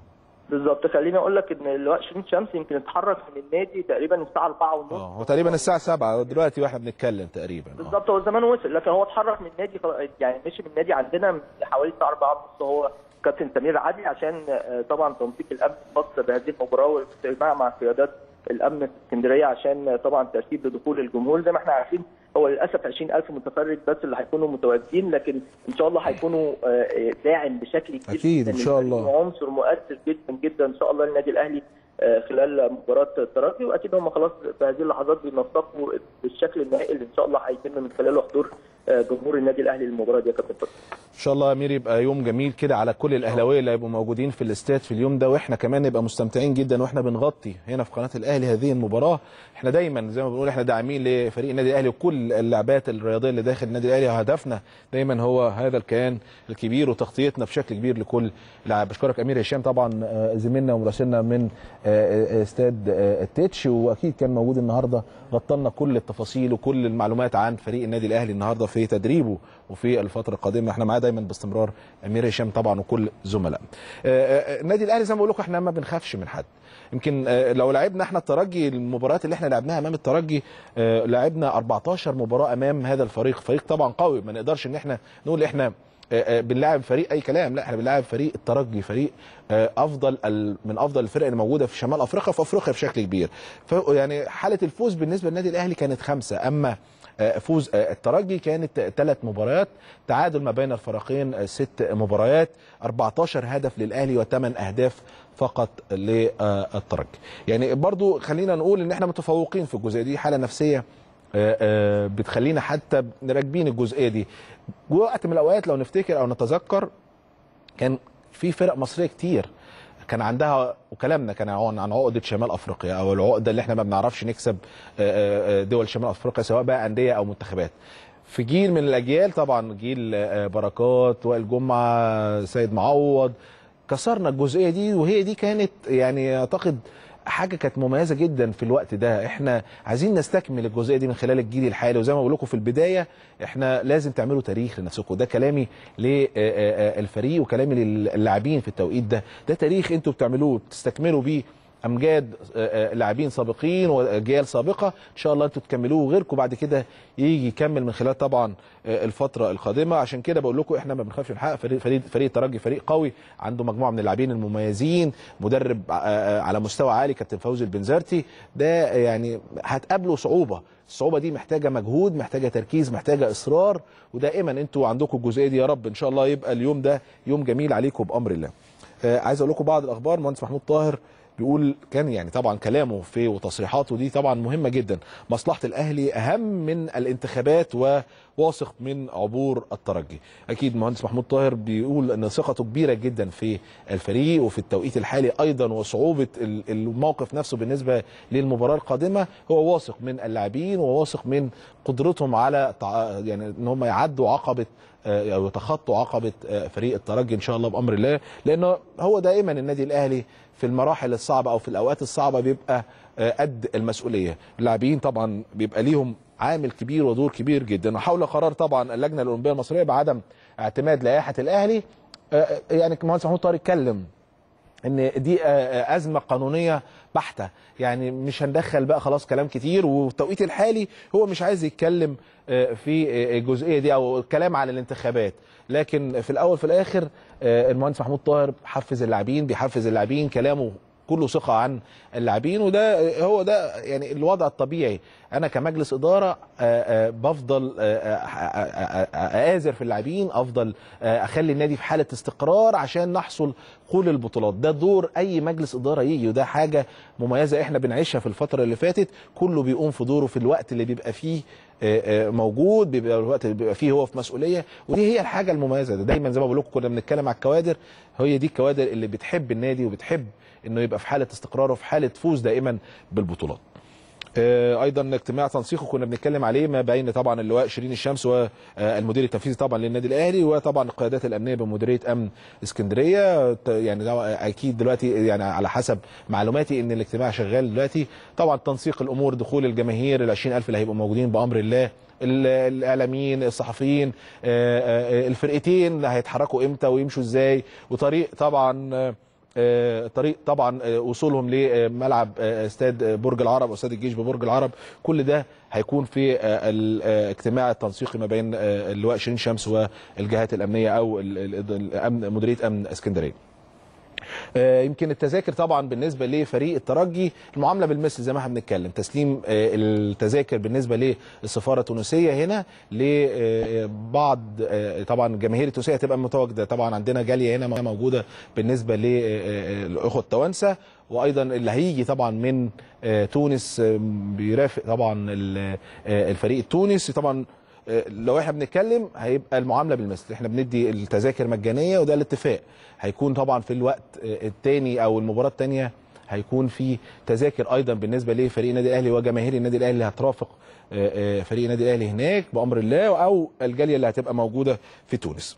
بالظبط خليني اقول لك ان اللواء شيرين شمس يمكن اتحرك من النادي تقريبا الساعه 4 ونص اه هو تقريبا الساعه 7 دلوقتي واحنا بنتكلم تقريبا آه. بالظبط هو زمان وصل لكن هو اتحرك من النادي خلاص- يعني مشي من النادي عندنا من حوالي الساعه 4 ونص هو كابتن سمير عدلي عشان آه، طبعا تنسيق الامن الخاص بهذه المباراه والاجتماع مع قيادات الامن في اسكندريه عشان آه، طبعا ترتيب لدخول الجمهور زي ما احنا عارفين هو للاسف 20000 متفرج بس اللي هيكونوا متواجدين لكن ان شاء الله هيكونوا آه، داعم بشكل كبير أكيد، جداً إن شاء للفريق الله. وعنصر مؤثر جدا جدا ان شاء الله للنادي الاهلي آه، خلال مباراه الترجي واكيد هم خلاص في هذه اللحظات بينسقوا الشكل النهائي اللي ان شاء الله هيتم من خلاله حضور آه، جمهور النادي الاهلي للمباراه دي يا كابتن فتحي ان شاء الله يا امير يبقى يوم جميل كده على كل الاهلاويه اللي هيبقوا موجودين في الاستاد في اليوم ده واحنا كمان نبقى مستمتعين جدا واحنا بنغطي هنا في قناه الاهلي هذه المباراه احنا دايما زي ما بنقول احنا داعمين لفريق النادي الاهلي وكل اللعبات الرياضيه اللي داخل النادي الاهلي وهدفنا دايما هو هذا الكيان الكبير وتغطيتنا بشكل كبير لكل لاعب بشكرك امير هشام طبعا آه، زميلنا ومراسلنا من آه، آه، استاد آه، التتش واكيد كان موجود النهارده غطى لنا كل التفاصيل وكل المعلومات عن فريق النادي الاهلي النهارده في تدريبه وفي الفتره القادمه احنا معاه دايما باستمرار امير هشام طبعا وكل زملاء النادي الاهلي زي ما بقول لكم احنا ما بنخافش من حد يمكن آه، لو لعبنا احنا الترجي المباريات اللي احنا لعبناها امام الترجي آه، لعبنا 14 مباراه امام هذا الفريق فريق طبعا قوي ما نقدرش ان احنا نقول احنا آه، آه، بنلاعب فريق اي كلام لا احنا بنلاعب فريق الترجي فريق آه، افضل ال- من افضل الفرق اللي موجوده في شمال افريقيا في افريقيا بشكل كبير ف يعني حاله الفوز بالنسبه للنادي الاهلي كانت خمسه اما آه، فوز آه، الترجي كانت ثلاث مباريات تعادل ما بين الفريقين آه، ست مباريات 14 هدف للاهلي وثمان اهداف فقط للترجي يعني برضو خلينا نقول ان احنا متفوقين في الجزئيه دي حاله نفسيه آه، آه، بتخلينا حتى راكبين الجزئيه دي وقت من الاوقات لو نفتكر او نتذكر كان في فرق مصريه كتير كان عندها وكلامنا كان عن عن عقده شمال افريقيا او العقده اللي احنا ما بنعرفش نكسب آه، آه، دول شمال افريقيا سواء بقى انديه او منتخبات في جيل من الاجيال طبعا جيل آه، بركات وائل جمعه سيد معوض كسرنا الجزئيه دي وهي دي كانت يعني اعتقد حاجه كانت مميزه جدا في الوقت ده احنا عايزين نستكمل الجزئيه دي من خلال الجيل الحالي وزي ما بقول لكم في البدايه احنا لازم تعملوا تاريخ لنفسكم ده كلامي للفريق وكلامي للاعبين في التوقيت ده ده تاريخ انتوا بتعملوه بتستكملوا بيه امجاد آه، آه، لاعبين سابقين واجيال سابقه ان شاء الله انتوا تكملوه وغيركم بعد كده يجي يكمل من خلال طبعا آه، الفتره القادمه عشان كده بقول لكم احنا ما بنخافش من حق فريق فريق فريق الترجي فريق قوي عنده مجموعه من اللاعبين المميزين مدرب آه، آه، على مستوى عالي كابتن فوزي البنزرتي ده يعني هتقابله صعوبه الصعوبه دي محتاجه مجهود محتاجه تركيز محتاجه اصرار ودائما انتوا عندكم الجزئيه دي يا رب ان شاء الله يبقى اليوم ده يوم جميل عليكم بامر الله آه، عايز اقول لكم بعض الاخبار مهندس محمود طاهر بيقول كان يعني طبعا كلامه في وتصريحاته دي طبعا مهمه جدا مصلحه الاهلي اهم من الانتخابات وواثق من عبور الترجي اكيد مهندس محمود طاهر بيقول ان ثقته كبيره جدا في الفريق وفي التوقيت الحالي ايضا وصعوبه ال- الموقف نفسه بالنسبه للمباراه القادمه هو واثق من اللاعبين وواثق من قدرتهم على تع- يعني ان هم يعدوا عقبه آه، او يتخطوا عقبه آه، فريق الترجي ان شاء الله بامر الله لانه هو دائما النادي الاهلي في المراحل الصعبه او في الاوقات الصعبه بيبقى آه، قد المسؤوليه اللاعبين طبعا بيبقى ليهم عامل كبير ودور كبير جدا وحول قرار طبعا اللجنه الاولمبيه المصريه بعدم اعتماد لائحه الاهلي آه، يعني المهندس محمود طارق اتكلم ان دي آه، آه، ازمه قانونيه بحته يعني مش هندخل بقى خلاص كلام كتير والتوقيت الحالي هو مش عايز يتكلم آه، في آه، الجزئيه دي او الكلام على الانتخابات لكن في الاول في الاخر آه، المهندس محمود طاهر حفز اللاعبين بيحفز اللاعبين كلامه كله ثقه عن اللاعبين وده هو ده يعني الوضع الطبيعي انا كمجلس اداره آه، آه، بفضل آه، آه، آه، آه، اآزر في اللاعبين افضل آه، اخلي النادي في حاله استقرار عشان نحصل كل البطولات ده دور اي مجلس اداره يجي وده حاجه مميزه احنا بنعيشها في الفتره اللي فاتت كله بيقوم في دوره في الوقت اللي بيبقى فيه آه، آه، موجود بيبقى الوقت اللي بيبقى فيه هو في مسؤوليه ودي هي الحاجه المميزه ده دايما زي ما بقول لكم كنا بنتكلم على الكوادر هي دي الكوادر اللي بتحب النادي وبتحب انه يبقى في حاله استقرار وفي حاله فوز دائما بالبطولات آه، ايضا اجتماع تنسيقه كنا بنتكلم عليه ما بين طبعا اللواء شيرين الشمس والمدير التنفيذي طبعا للنادي الاهلي وطبعا القيادات الامنيه بمديريه امن اسكندريه ت- يعني ده اكيد دلوقتي يعني على حسب معلوماتي ان الاجتماع شغال دلوقتي طبعا تنسيق الامور دخول الجماهير ال 20000 اللي هيبقوا موجودين بامر الله ال- الاعلاميين الصحفيين آه، آه، الفرقتين اللي هيتحركوا امتى ويمشوا ازاي وطريق طبعا آه، طريق طبعا وصولهم لملعب استاد برج العرب او استاد الجيش ببرج العرب كل ده هيكون في الاجتماع التنسيقي ما بين اللواء شيرين شمس والجهات الامنيه او الامن مديريه امن اسكندريه يمكن التذاكر طبعا بالنسبه لفريق الترجي المعامله بالمثل زي ما احنا بنتكلم تسليم التذاكر بالنسبه للسفاره التونسيه هنا لبعض طبعا الجماهير التونسيه هتبقى متواجده طبعا عندنا جاليه هنا موجوده بالنسبه للاخوه التوانسه وايضا اللي هيجي طبعا من تونس بيرافق طبعا الفريق التونسي طبعا لو احنا بنتكلم هيبقى المعامله بالمثل احنا بندي التذاكر مجانيه وده الاتفاق هيكون طبعا في الوقت الثاني او المباراه الثانيه هيكون في تذاكر ايضا بالنسبه لفريق النادي الاهلي وجماهير النادي الاهلي اللي هترافق فريق النادي الاهلي هناك بامر الله او الجاليه اللي هتبقى موجوده في تونس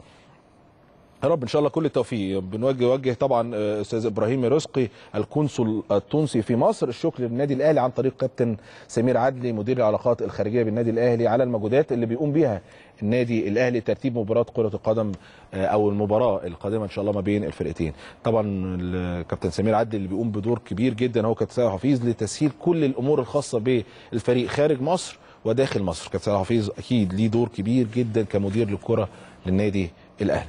يا رب ان شاء الله كل التوفيق بنوجه وجه طبعا استاذ ابراهيم رزقي القنصل التونسي في مصر الشكر للنادي الاهلي عن طريق كابتن سمير عدلي مدير العلاقات الخارجيه بالنادي الاهلي على المجهودات اللي بيقوم بيها النادي الاهلي ترتيب مباراه كره القدم او المباراه القادمه ان شاء الله ما بين الفرقتين طبعا الكابتن سمير عدلي اللي بيقوم بدور كبير جدا هو كابتن سيد حفيظ لتسهيل كل الامور الخاصه بالفريق خارج مصر وداخل مصر كابتن سيد حفيظ اكيد ليه دور كبير جدا كمدير للكره للنادي الاهلي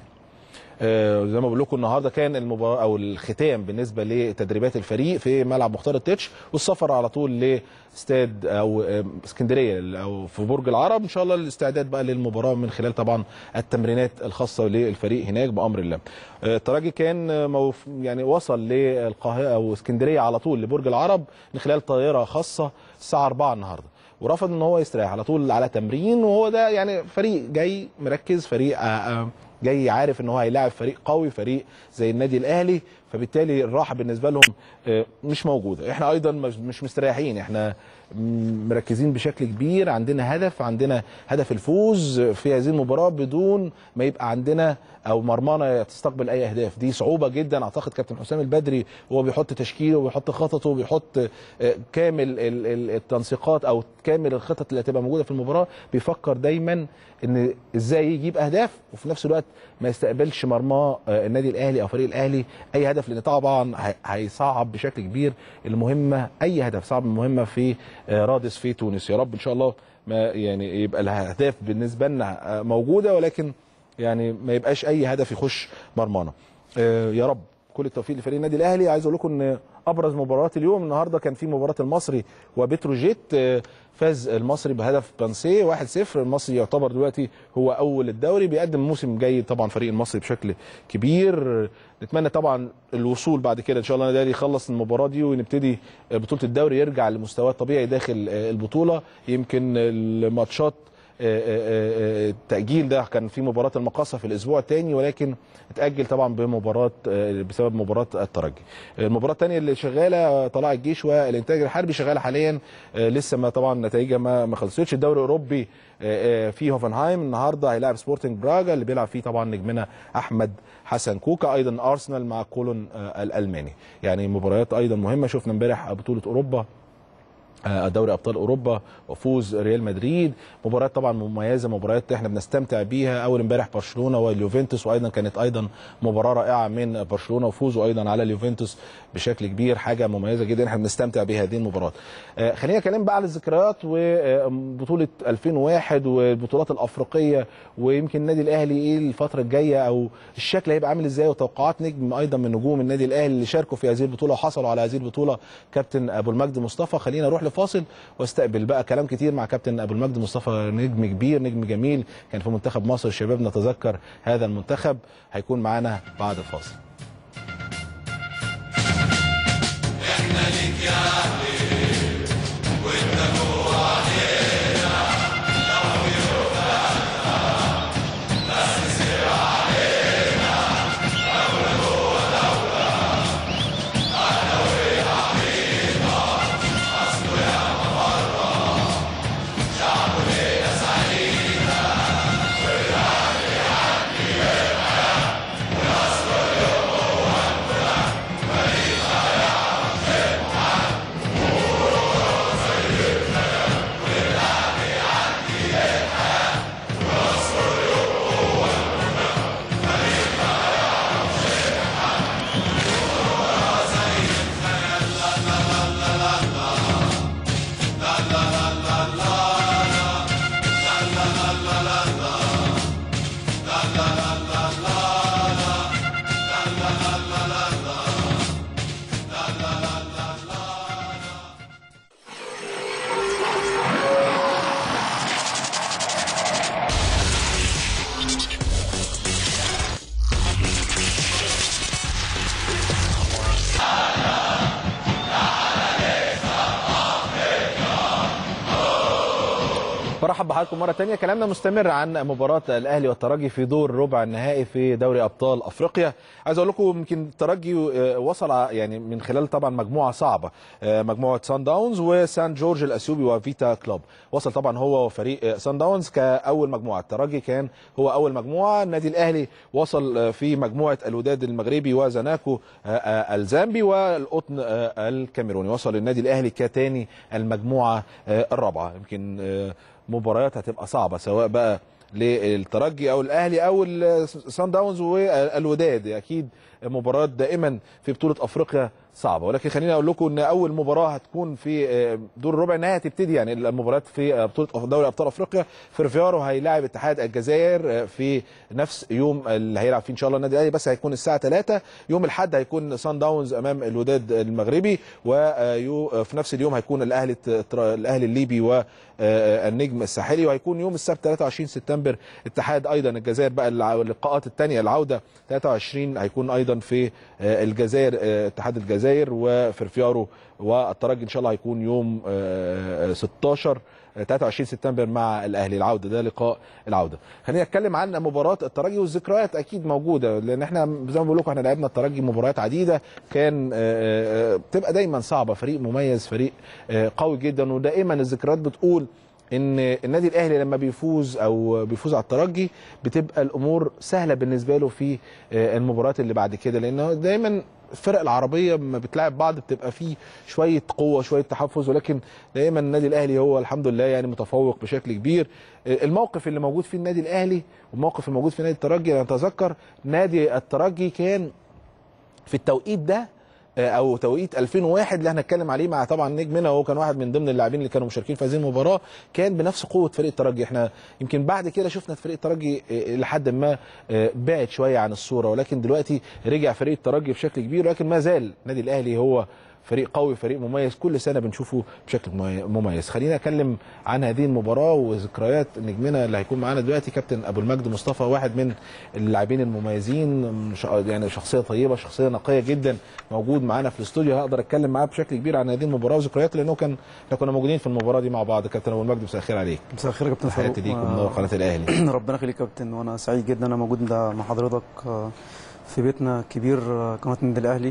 آه زي ما بقول لكم النهارده كان المباراه او الختام بالنسبه لتدريبات الفريق في ملعب مختار التتش والسفر على طول لاستاد او اسكندريه او في برج العرب ان شاء الله الاستعداد بقى للمباراه من خلال طبعا التمرينات الخاصه للفريق هناك بامر الله. آه الترجي كان موف يعني وصل للقاهره او اسكندريه على طول لبرج العرب من خلال طائره خاصه الساعه 4 النهارده. ورفض ان هو يستريح على طول على تمرين وهو ده يعني فريق جاي مركز فريق آآ جاي عارف ان هو هيلاعب فريق قوي فريق زي النادي الاهلي فبالتالي الراحه بالنسبه لهم مش موجوده احنا ايضا مش مستريحين احنا مركزين بشكل كبير عندنا هدف عندنا هدف الفوز في هذه المباراه بدون ما يبقى عندنا او مرمانه تستقبل اي اهداف دي صعوبه جدا اعتقد كابتن حسام البدري وهو بيحط تشكيله وبيحط خططه وبيحط كامل التنسيقات او كامل الخطط اللي هتبقى موجوده في المباراه بيفكر دايما ان ازاي يجيب اهداف وفي نفس الوقت ما يستقبلش مرمى النادي الاهلي او فريق الاهلي اي هدف لان طبعا هيصعب بشكل كبير المهمه اي هدف صعب المهمه في رادس في تونس يا رب ان شاء الله ما يعني يبقى الاهداف بالنسبه لنا موجوده ولكن يعني ما يبقاش اي هدف يخش مرمانا يا رب كل التوفيق لفريق النادي الاهلي عايز اقول لكم ان ابرز مباريات اليوم النهارده كان في مباراه المصري وبتروجيت فاز المصري بهدف بانسيه 1-0 المصري يعتبر دلوقتي هو اول الدوري بيقدم موسم جيد طبعا فريق المصري بشكل كبير نتمنى طبعا الوصول بعد كده ان شاء الله النادي يخلص المباراه دي ونبتدي بطوله الدوري يرجع لمستواه الطبيعي داخل البطوله يمكن الماتشات التأجيل ده كان في مباراة المقاصة في الأسبوع الثاني ولكن اتأجل طبعا بمباراة بسبب مباراة الترجي. المباراة الثانية اللي شغالة طلائع الجيش والإنتاج الحربي شغالة حاليا لسه ما طبعا نتائجها ما ما خلصتش الدوري الأوروبي في هوفنهايم النهارده هيلاعب سبورتنج براجا اللي بيلعب فيه طبعا نجمنا أحمد حسن كوكا أيضا أرسنال مع كولون الألماني. يعني مباريات أيضا مهمة شفنا امبارح بطولة أوروبا دوري ابطال اوروبا وفوز ريال مدريد مباريات طبعا مميزه مباريات احنا بنستمتع بيها اول امبارح برشلونه واليوفنتوس وايضا كانت ايضا مباراه رائعه من برشلونه وفوزوا ايضا على اليوفنتوس بشكل كبير حاجه مميزه جدا احنا بنستمتع بهذه المباراه آه خلينا نتكلم بقى على الذكريات وبطوله 2001 والبطولات الافريقيه ويمكن النادي الاهلي ايه الفتره الجايه او الشكل هيبقى عامل ازاي وتوقعات نجم ايضا من نجوم النادي الاهلي اللي شاركوا في هذه البطوله وحصلوا على هذه البطوله كابتن ابو المجد مصطفى خلينا نروح لفاصل واستقبل بقى كلام كتير مع كابتن ابو المجد مصطفى نجم كبير نجم جميل كان في منتخب مصر الشباب نتذكر هذا المنتخب هيكون معانا بعد الفاصل احنا ليك يا اهلي وانت جوه علينا لو يوفقنا بس سير علينا دولة جوه دولة أهلاوية عريضة أصله يا مرة شعب ليلة سعيدة والأهلي عني يبقى ويصل اليوم وانفرح فريق يا برحب بحضراتكم مره تانية كلامنا مستمر عن مباراه الاهلي والترجي في دور ربع النهائي في دوري ابطال افريقيا عايز اقول لكم يمكن الترجي آه، وصل ع- يعني من خلال طبعا مجموعه صعبه آه، مجموعه سان داونز وسان جورج الاثيوبي وفيتا كلوب وصل طبعا هو وفريق آه، سان داونز كاول مجموعه الترجي كان هو اول مجموعه النادي الاهلي وصل آه، في مجموعه الوداد المغربي وزناكو آه، آه، الزامبي والقطن آه، الكاميروني وصل النادي الاهلي كتاني المجموعه آه، الرابعه يمكن آه، مباريات هتبقى صعبه سواء بقى للترجي او الاهلي او السان داونز والوداد اكيد مباريات دائما في بطوله افريقيا صعبه ولكن خليني اقول لكم ان اول مباراه هتكون في آه، دور ربع النهائي هتبتدي يعني المباريات في آه، بطوله أف- دوري ابطال افريقيا فيرفيارو هيلاعب اتحاد الجزائر آه، في نفس يوم اللي هيلعب فيه ان شاء الله النادي الاهلي بس هيكون الساعه 3 يوم الاحد هيكون سان داونز امام الوداد المغربي وفي نفس اليوم هيكون الاهلي التر- الاهلي الليبي والنجم الساحلي وهيكون يوم السبت 23 سبتمبر اتحاد ايضا الجزائر بقى الع- اللقاءات الثانيه العوده 23 هيكون ايضا في آه، الجزائر آه، اتحاد الجزائر وفرفيارو والترجي ان شاء الله هيكون يوم آه، 16 23 سبتمبر مع الاهلي العوده ده لقاء العوده خلينا نتكلم عن مباراه الترجي والذكريات اكيد موجوده لان احنا زي ما بقول لكم احنا لعبنا الترجي مباريات عديده كان آه، آه، بتبقى دايما صعبه فريق مميز فريق آه، قوي جدا ودائما الذكريات بتقول ان النادي الاهلي لما بيفوز او بيفوز على الترجي بتبقى الامور سهله بالنسبه له في آه، المباريات اللي بعد كده لانه دايما الفرق العربيه لما بتلاعب بعض بتبقى فيه شويه قوه شويه تحفظ ولكن دايما النادي الاهلي هو الحمد لله يعني متفوق بشكل كبير آه، الموقف اللي موجود فيه النادي الاهلي والموقف الموجود في نادي الترجي انا اتذكر نادي الترجي كان في التوقيت ده آه، او توقيت 2001 اللي احنا هنتكلم عليه مع طبعا نجمنا وهو كان واحد من ضمن اللاعبين اللي كانوا مشاركين في هذه المباراه كان بنفس قوه فريق الترجي احنا يمكن بعد كده شفنا فريق الترجي آه، لحد ما آه، بعد شويه عن الصوره ولكن دلوقتي رجع فريق الترجي بشكل كبير ولكن ما زال النادي الاهلي هو فريق قوي فريق مميز كل سنه بنشوفه بشكل ممي- مميز خلينا اتكلم عن هذه المباراه وذكريات نجمنا اللي هيكون معانا دلوقتي كابتن ابو المجد مصطفى واحد من اللاعبين المميزين ش- يعني شخصيه طيبه شخصيه نقيه جدا موجود معانا في الاستوديو هقدر اتكلم معاه بشكل كبير عن هذه المباراه وذكريات لانه كان احنا كنا موجودين في المباراه دي مع بعض كابتن ابو المجد مساء الخير عليك مساء الخير يا كابتن فاروق تحياتي ليك آه، ومنور قناه الاهلي ربنا يخليك يا كابتن وانا سعيد جدا انا موجود مع حضرتك آه، في بيتنا كبير آه، قناه النادي الاهلي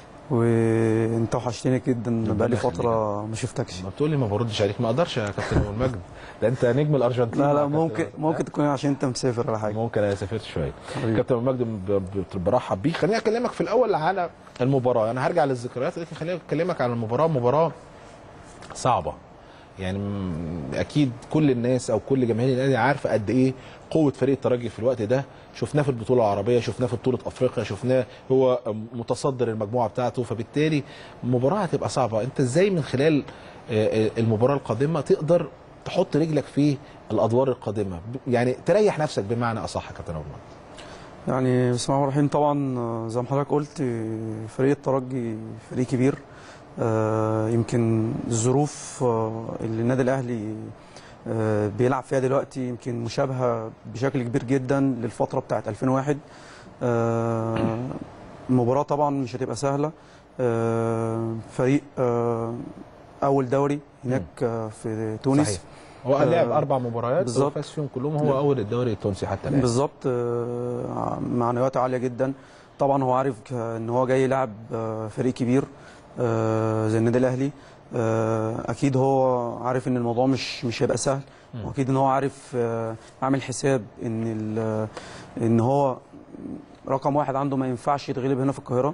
وانت وحشتني جدا ربنا بقالي يخليك. فتره ما شفتكش ما بتقول لي ما بردش عليك ما اقدرش يا كابتن ابو المجد ده انت نجم الارجنتين لا مع لا كابتن ممكن أبو- ممكن تكون عشان انت مسافر ولا حاجه ممكن انا سافرت شويه حبيبي. كابتن ابو مجد ب- ب- برحب بيك خليني اكلمك في الاول على المباراه انا هرجع للذكريات لكن خليني اكلمك على المباراه مباراه صعبه يعني م- اكيد كل الناس او كل جماهير النادي عارفه قد ايه قوه فريق الترجي في الوقت ده شفناه في البطوله العربيه شفناه في بطوله افريقيا شفناه هو متصدر المجموعه بتاعته فبالتالي المباراه هتبقى صعبه انت ازاي من خلال آه، آه، المباراه القادمه تقدر تحط رجلك في الادوار القادمه ب- يعني تريح نفسك بمعنى اصح يا كابتن ابو مجد. يعني بسم الله الرحمن الرحيم طبعا آه، زي ما حضرتك قلت آه، فريق الترجي فريق كبير آه، يمكن الظروف آه، اللي النادي الاهلي آه، بيلعب فيها دلوقتي يمكن مشابهه بشكل كبير جدا للفتره بتاعت 2001 آه، المباراه طبعا مش هتبقى سهله آه، فريق آه، اول دوري هناك آه، في تونس صحيح. هو آه، لعب اربع مباريات بالظبط. وفاز فيهم كلهم هو اول الدوري التونسي حتى الان بالظبط آه، معنويات عاليه جدا طبعا هو عارف ك- ان هو جاي يلعب آه، فريق كبير آه، زي النادي الاهلي آه، اكيد هو عارف ان الموضوع مش مش هيبقى سهل واكيد ان هو عارف آه، عامل حساب ان ال- ان هو رقم واحد عنده ما ينفعش يتغلب هنا في القاهره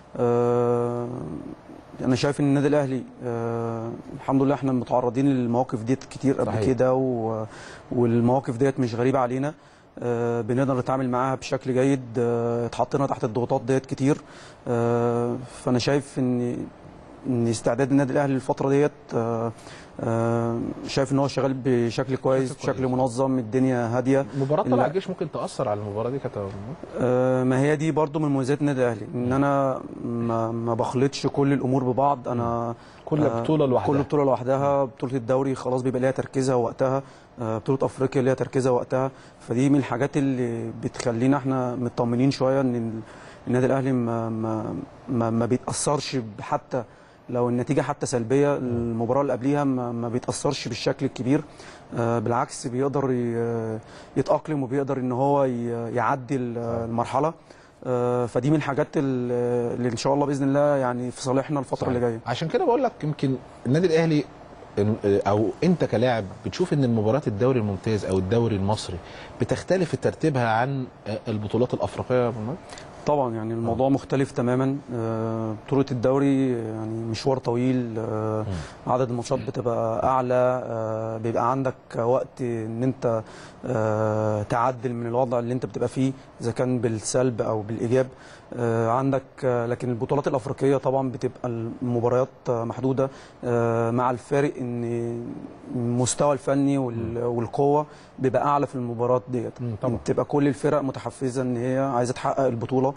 آه، انا شايف ان النادي الاهلي آه، الحمد لله احنا متعرضين للمواقف ديت كتير قبل صحيح. كده و- والمواقف ديت مش غريبه علينا آه، بنقدر نتعامل معاها بشكل جيد آه، اتحطينا تحت الضغوطات ديت كتير آه، فانا شايف ان ان استعداد النادي الاهلي الفتره ديت آه، آه، شايف ان هو شغال بشكل كويس بشكل بشكل منظم الدنيا هاديه مباراه لا. طلع الجيش ممكن تاثر على المباراه دي كابتن أبو مجد؟ آه، ما هي دي برضو من مميزات النادي الاهلي ان انا ما, ما بخلطش كل الامور ببعض انا كل آه، بطوله لوحدها كل بطوله لوحدها بطوله الدوري خلاص بيبقى ليها تركيزها ووقتها آه، بطوله افريقيا ليها تركيزها ووقتها فدي من الحاجات اللي بتخلينا احنا مطمنين شويه ان ال- النادي الاهلي ما ما ما, ما بيتاثرش حتى لو النتيجه حتى سلبيه المباراه اللي قبليها ما, ما بيتاثرش بالشكل الكبير آه، بالعكس بيقدر ي- يتاقلم وبيقدر ان هو ي- يعدي ال- المرحله آه، فدي من الحاجات ال- اللي ان شاء الله باذن الله يعني في صالحنا الفتره اللي جايه عشان كده بقول لك يمكن النادي الاهلي إن- او انت كلاعب بتشوف ان المباريات الدوري الممتاز او الدوري المصري بتختلف في ترتيبها عن البطولات الافريقيه يا أبو المجد؟ طبعا يعني الموضوع مختلف تماما آه، بطولة الدوري يعني مشوار طويل آه، عدد الماتشات بتبقى أعلى آه، بيبقى عندك وقت إن أنت آه، تعدل من الوضع اللي أنت بتبقى فيه إذا كان بالسلب أو بالإيجاب آه، عندك آه، لكن البطولات الأفريقية طبعا بتبقى المباريات آه، محدودة آه، مع الفارق إن المستوى الفني وال- والقوة بيبقى أعلى في المباريات ديت مم، طبعا. بتبقى كل الفرق متحفزه ان هي عايزه تحقق البطوله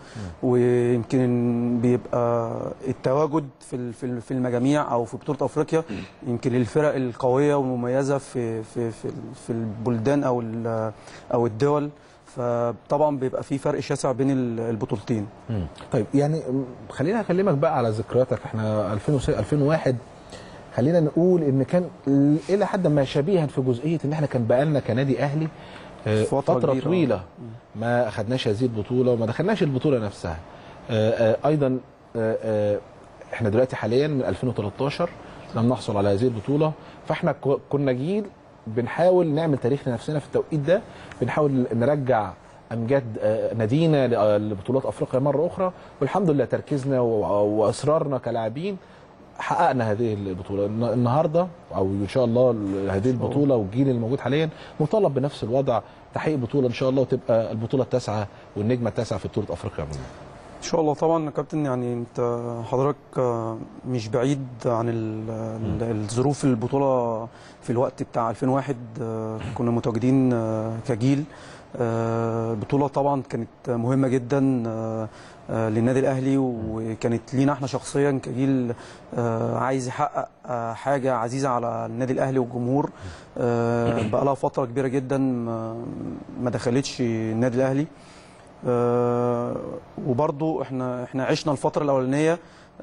ويمكن بيبقى التواجد في ال- في ال- في المجاميع او في بطوله افريقيا يمكن الفرق القويه والمميزه في في في, في البلدان او ال- او الدول فطبعا بيبقى في فرق شاسع بين ال- البطولتين مم. طيب يعني م، خلينا اكلمك بقى على ذكرياتك احنا 2006 2001 خلينا نقول ان كان ل- الى حد ما شبيها في جزئيه ان احنا كان بقالنا كنادي اهلي آه، فترة فتره كبيرة. طويله ما اخدناش هذه البطوله وما دخلناش البطوله نفسها آه، آه، ايضا آه، آه، احنا دلوقتي حاليا من 2013 لم نحصل على هذه البطوله فاحنا ك- كنا جيل بنحاول نعمل تاريخ لنفسنا في التوقيت ده بنحاول نرجع امجاد آه، نادينا ل- آه، لبطولات افريقيا مره اخرى والحمد لله تركيزنا و- واصرارنا كلاعبين حققنا هذه البطوله الن- النهارده او ان شاء الله ال- هذه البطوله والجيل الموجود حاليا مطالب بنفس الوضع تحقيق بطوله ان شاء الله وتبقى البطوله التاسعه والنجمه التاسعه في بطوله افريقيا منها. ان شاء الله طبعا يا كابتن يعني انت حضرتك آه، مش بعيد عن ال- ال- الظروف البطوله في الوقت بتاع 2001 آه، كنا متواجدين آه، كجيل آه، البطوله طبعا كانت مهمه جدا آه، آه، للنادي الاهلي وكانت لينا احنا شخصيا كجيل آه، عايز يحقق آه، حاجه عزيزه على النادي الاهلي والجمهور آه، بقى لها فتره كبيره جدا ما ما دخلتش النادي الاهلي آه، وبرضو احنا احنا عشنا الفتره الاولانيه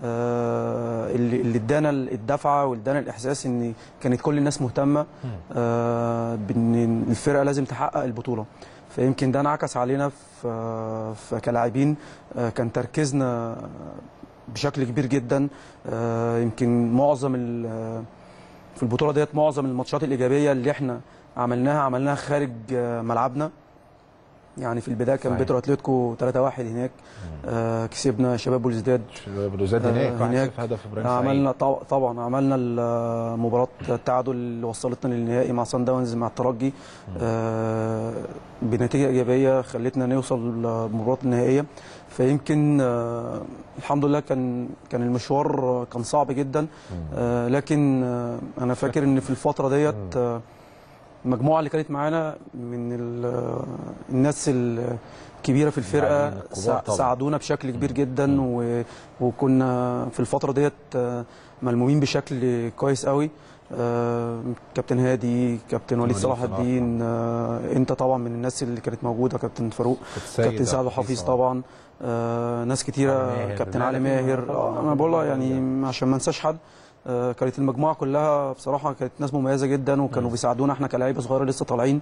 آه، اللي اللي ادانا الدفعه وادانا الاحساس ان كانت كل الناس مهتمه آه، بان الفرقه لازم تحقق البطوله فيمكن ده انعكس علينا في في كلاعبين آه، كان تركيزنا بشكل كبير جدا آه، يمكن معظم ال- في البطوله ديت معظم الماتشات الايجابيه اللي احنا عملناها عملناها خارج آه، ملعبنا يعني في البدايه كان صحيح. بيترو اتلتيكو 3-1 هناك آه كسبنا شباب بولزداد بلوزات آه، هناك هناك هناك هدف ابراهيم سعيد. عملنا طب- طبعا عملنا ال- مباراه التعادل اللي وصلتنا للنهائي مع سان داونز مع الترجي آه بنتيجه ايجابيه خلتنا نوصل للمباراه النهائيه فيمكن آه الحمد لله كان كان المشوار آه، كان صعب جدا آه لكن آه انا فاكر ان في الفتره ديت آه المجموعه اللي كانت معانا من ال- الناس الكبيره في الفرقه اللاعبين الكبار سا- طبعاً. ساعدونا بشكل كبير جدا و... وكنا في الفتره ديت آه، ملمومين بشكل كويس قوي آه، كابتن هادي كابتن وليد وليد صلاح صلاح. الدين آه، انت طبعا من الناس اللي كانت موجوده كابتن فاروق السيد كابتن سعد عبد الحفيظ الحفيظ طبعا آه، ناس كتيره علي ماهر. كابتن لا، علي لا، في ماهر طبعاً. آه، انا بقولها يعني عشان ما انساش حد آه، كانت المجموعه كلها بصراحه كانت ناس مميزه جدا وكانوا بيساعدونا احنا كلاعيبه صغيره لسه طالعين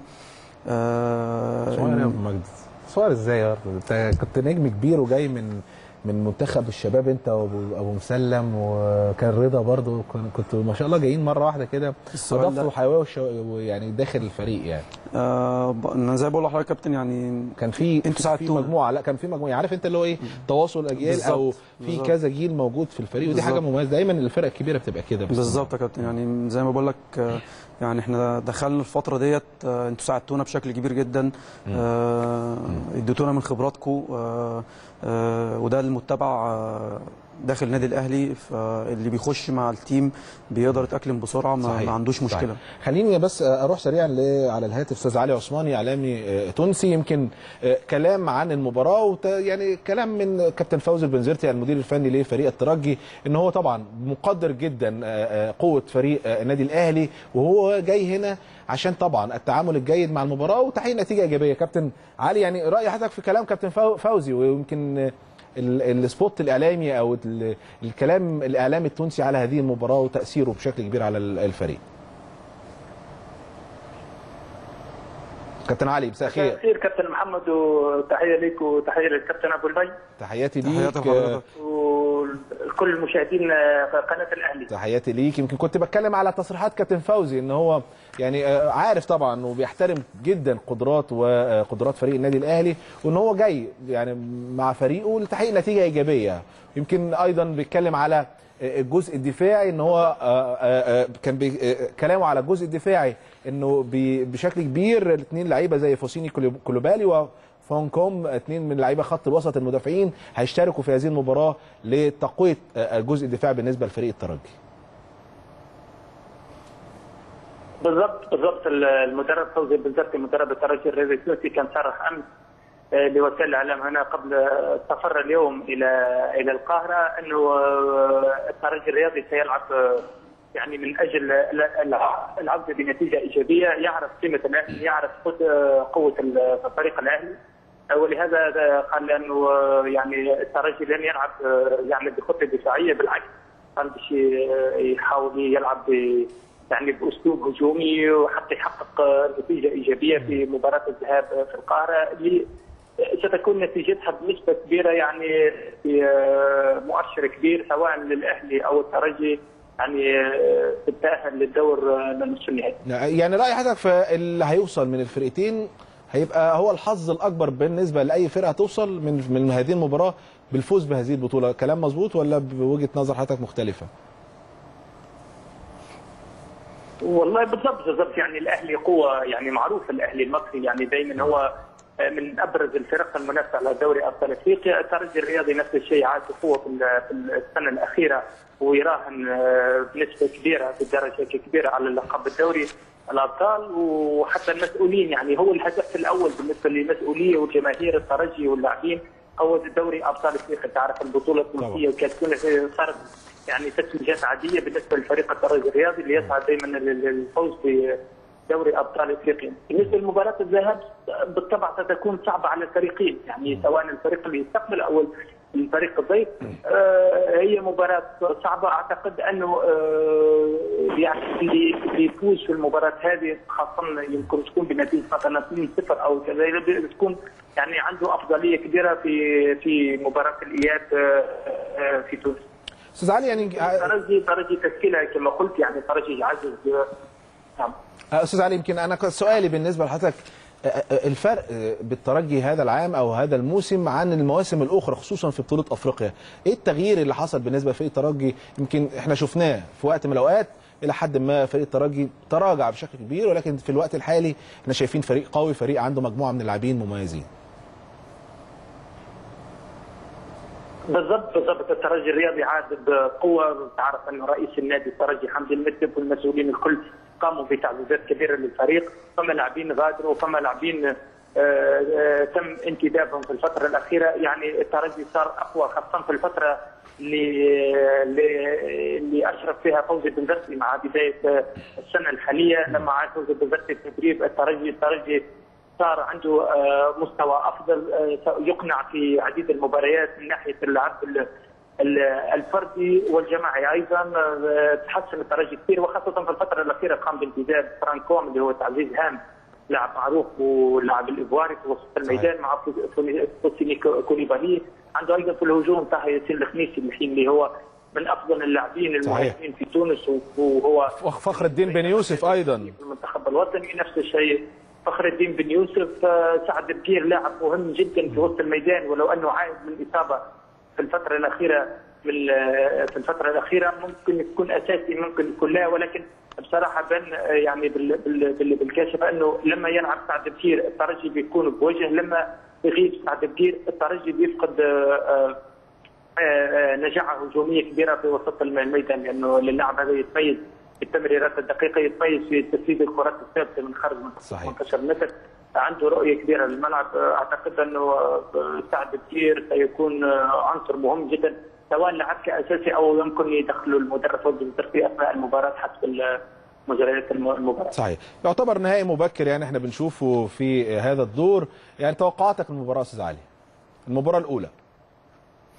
آه، صغير يا إن- ابو مجد صغير ازاي يا أرض؟ انت كنت نجم كبير وجاي من من منتخب الشباب انت وابو أبو مسلم وكان رضا برضو كن- كنتوا ما شاء الله جايين مره واحده كده السؤال ده- اضفتوا حيويه وش- ويعني داخل الفريق يعني آه، ب- انا زي ما بقول لحضرتك يا كابتن يعني كان في انتوا في ساعدتونا. مجموعه لا كان في مجموعه عارف انت اللي هو ايه تواصل اجيال او بالظبط، في بالظبط. كذا جيل موجود في الفريق ودي حاجه بالظبط. مميزه دايما الفرق الكبيره بتبقى كده بس بالظبط يا كابتن يعني زي ما بقول لك آه، يعني احنا دخلنا الفتره ديت آه، انتوا ساعدتونا بشكل كبير جدا آه، اديتونا من خبراتكم آه، آه، وده المتبع آه، داخل النادي الاهلي فاللي بيخش مع التيم بيقدر يتاقلم بسرعه ما, ما عندوش صحيح. مشكله خليني بس اروح سريعا ل- على الهاتف استاذ علي عثماني اعلامي آه، تونسي يمكن آه، كلام عن المباراه وت... يعني كلام من كابتن فوزي البنزرتي المدير الفني لفريق الترجي ان هو طبعا مقدر جدا آه، آه، قوه فريق آه، النادي الاهلي وهو جاي هنا عشان طبعا التعامل الجيد مع المباراه وتحقيق نتيجه ايجابيه كابتن علي يعني راي حضرتك في كلام كابتن فو- فوزي ويمكن آه، ال- السبوت الاعلامي او ال- الكلام الاعلامي التونسي على هذه المباراه وتاثيره بشكل كبير على ال- الفريق كابتن علي مساء الخير خير كابتن محمد وتحيه لك وتحيه للكابتن ابو البي تحياتي تحياتي ليك لحضرتك. وكل المشاهدين قناه الاهلي تحياتي ليك يمكن كنت بتكلم على تصريحات كابتن فوزي ان هو يعني آه، عارف طبعا وبيحترم جدا قدرات وقدرات فريق النادي الاهلي وان هو جاي يعني مع فريقه لتحقيق نتيجه ايجابيه يمكن ايضا بيتكلم على آه، الجزء الدفاعي ان هو آه، آه، آه، كان بي- آه، كلامه على الجزء الدفاعي انه بي- بشكل كبير الاثنين لعيبه زي فوسيني كولو- كولوبالي و فونكوم اثنين من لعيبه خط الوسط المدافعين هيشتركوا في هذه المباراه لتقويه آه، الجزء الدفاعي بالنسبه لفريق الترجي بالضبط بالضبط المدرب فوزي بالضبط مدرب الترجي الرياضي التونسي كان صرح امس آه، لوسائل الاعلام هنا قبل السفر اليوم الى الى القاهره انه آه، الترجي الرياضي سيلعب آه، يعني من اجل ال- الع- العوده بنتيجه ايجابيه يعرف قيمه الاهلي يعرف قد- آه، قوه ال- فريق الاهلي آه، ولهذا ده قال انه آه، يعني الترجي لن يلعب آه، يعني بخطه دفاعيه بالعكس قال باش ي- يحاول يلعب ب- يعني باسلوب هجومي وحتى يحقق آه، نتيجه ايجابيه في مباراه الذهاب في القاهره اللي ستكون نتيجتها بنسبه كبيره يعني في آه، مؤشر كبير سواء للاهلي او الترجي يعني آه، تتاهل للدور آه، للنصف النهائي. يعني راي حضرتك في اللي هيوصل من الفرقتين هيبقى هو الحظ الاكبر بالنسبه لاي فرقه توصل من من هذه المباراه بالفوز بهذه البطوله كلام مظبوط ولا بوجهه نظر حضرتك مختلفه والله بالضبط بالضبط يعني الاهلي قوه يعني معروف الاهلي المصري يعني دائما هو من ابرز الفرق المنافسه على دوري ابطال افريقيا، الترجي الرياضي نفس الشيء عاد بقوه في ال- في السنه الاخيره ويراهن آه، بنسبه كبيره بدرجه كبيره على لقب الدوري الابطال وحتى المسؤولين يعني هو الهدف الاول بالنسبه للمسؤوليه وجماهير الترجي واللاعبين هو دوري ابطال افريقيا تعرف البطوله التونسيه وكانت تونس صارت يعني تتويجات عاديه بالنسبه لفريق الترجي الرياضي اللي يسعى دائما للفوز بدوري ابطال افريقيا. بالنسبه لمباراه الذهاب بالطبع ستكون صعبه على الفريقين يعني سواء الفريق اللي يستقبل او الفريق الضيف آه، هي مباراه صعبه اعتقد انه آه، يعني اللي اللي يفوز في المباراه هذه خاصه يمكن تكون بنتيجه مثلا 2-0 او كذا تكون يعني عنده افضليه كبيره في في مباراه الاياب آه، آه، في تونس. استاذ علي يعني ترجي ترجي تشكيله كما قلت يعني ترجي يعزز آه، نعم استاذ علي يمكن انا كان سؤالي بالنسبه لحضرتك آه، آه، الفرق آه، بالترجي هذا العام او هذا الموسم عن المواسم الاخرى خصوصا في بطوله افريقيا ايه التغيير اللي حصل بالنسبه لفريق الترجي يمكن احنا شفناه في وقت من الاوقات الى حد ما فريق الترجي تراجع بشكل كبير ولكن في الوقت الحالي احنا شايفين فريق قوي فريق عنده مجموعه من اللاعبين مميزين بالضبط بالضبط الترجي الرياضي عاد بقوه تعرف ان رئيس النادي الترجي حمدي المكتب والمسؤولين الكل قاموا بتعزيزات كبيره للفريق فما لاعبين غادروا وفما لاعبين آه، آه، تم انتدابهم في الفتره الاخيره يعني الترجي صار اقوى خاصه في الفتره اللي اللي اللي اشرف فيها فوزي بن زرتي مع بدايه آه، السنه الحاليه لما عاد فوزي بن زرتي التدريب الترجي الترجي صار عنده آه، مستوى افضل آه، يقنع في عديد المباريات من ناحيه العرض ال- ال- الفردي والجماعي ايضا آه، تحسن الترجي كثير وخاصه في الفتره الاخيره قام بانتداب فرانكوم اللي هو تعزيز هام لاعب معروف واللاعب الايفواري في وسط الميدان مع فوسيني- فوسيني كوليبالي عنده ايضا في الهجوم طه ياسين الخنيسي الحين اللي هو من افضل اللاعبين صحيح. المهاجمين في تونس وهو وفخر الدين بن يوسف ايضا في المنتخب الوطني نفس الشيء فخر الدين بن يوسف آه، سعد بكير لاعب مهم جدا في وسط الميدان ولو انه عائد من اصابه في الفتره الاخيره من آه، في الفتره الاخيره ممكن يكون اساسي ممكن يكون لا ولكن بصراحه بان آه، يعني بال- بال- بال- بالكاشف انه لما يلعب سعد بكير الترجي بيكون بوجه لما يغيب سعد بكير الترجي بيفقد آه، آه، آه، نجاعه هجوميه كبيره في وسط الم- الميدان لانه اللاعب هذا يتميز في التمريرات الدقيقه يتميز في تسديد الكرات الثابته من خارج منطقه صحيح. 18 متر عنده رؤيه كبيره للملعب آه، اعتقد انه آه، سعد كثير سيكون آه، عنصر مهم جدا سواء لعب كاساسي او يمكن يدخله المدرب فوزي بن في اثناء المباراه حسب ال- مجريات الم- المباراه صحيح يعتبر نهائي مبكر يعني احنا بنشوفه في هذا الدور يعني توقعاتك المباراه استاذ علي المباراه الاولى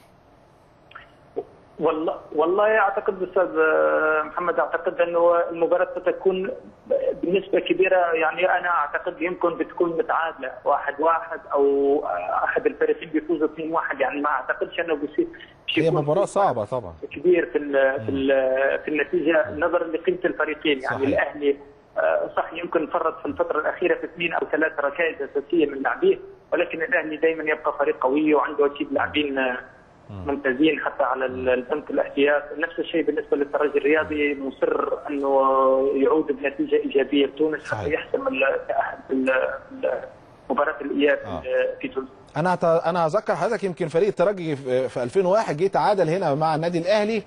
والله والله اعتقد استاذ محمد اعتقد انه المباراه ستكون بنسبه كبيره يعني انا اعتقد يمكن بتكون متعادله واحد واحد او احد الفريقين بيفوز 2 واحد يعني ما اعتقدش انه بيصير مش هي يكون مباراه في صعبه طبعا كبير في ال في ال في النتيجه نظرا لقيمه الفريقين يعني صحيح. الاهلي آه، صح يمكن فرط في الفتره الاخيره في اثنين او ثلاث ركائز اساسيه من لاعبيه ولكن الاهلي دائما يبقى فريق قوي وعنده اكيد لاعبين آه، ممتازين حتى على ال- البنك الاحتياط نفس الشيء بالنسبه للترجي الرياضي مصر انه يعود بنتيجه ايجابيه لتونس صحيح. حتى يحسم التاهل في ال- ال- مباراه الاياب آه. في تونس انا هت- انا هذكر حضرتك يمكن فريق الترجي في في 2001 جه تعادل هنا مع النادي الاهلي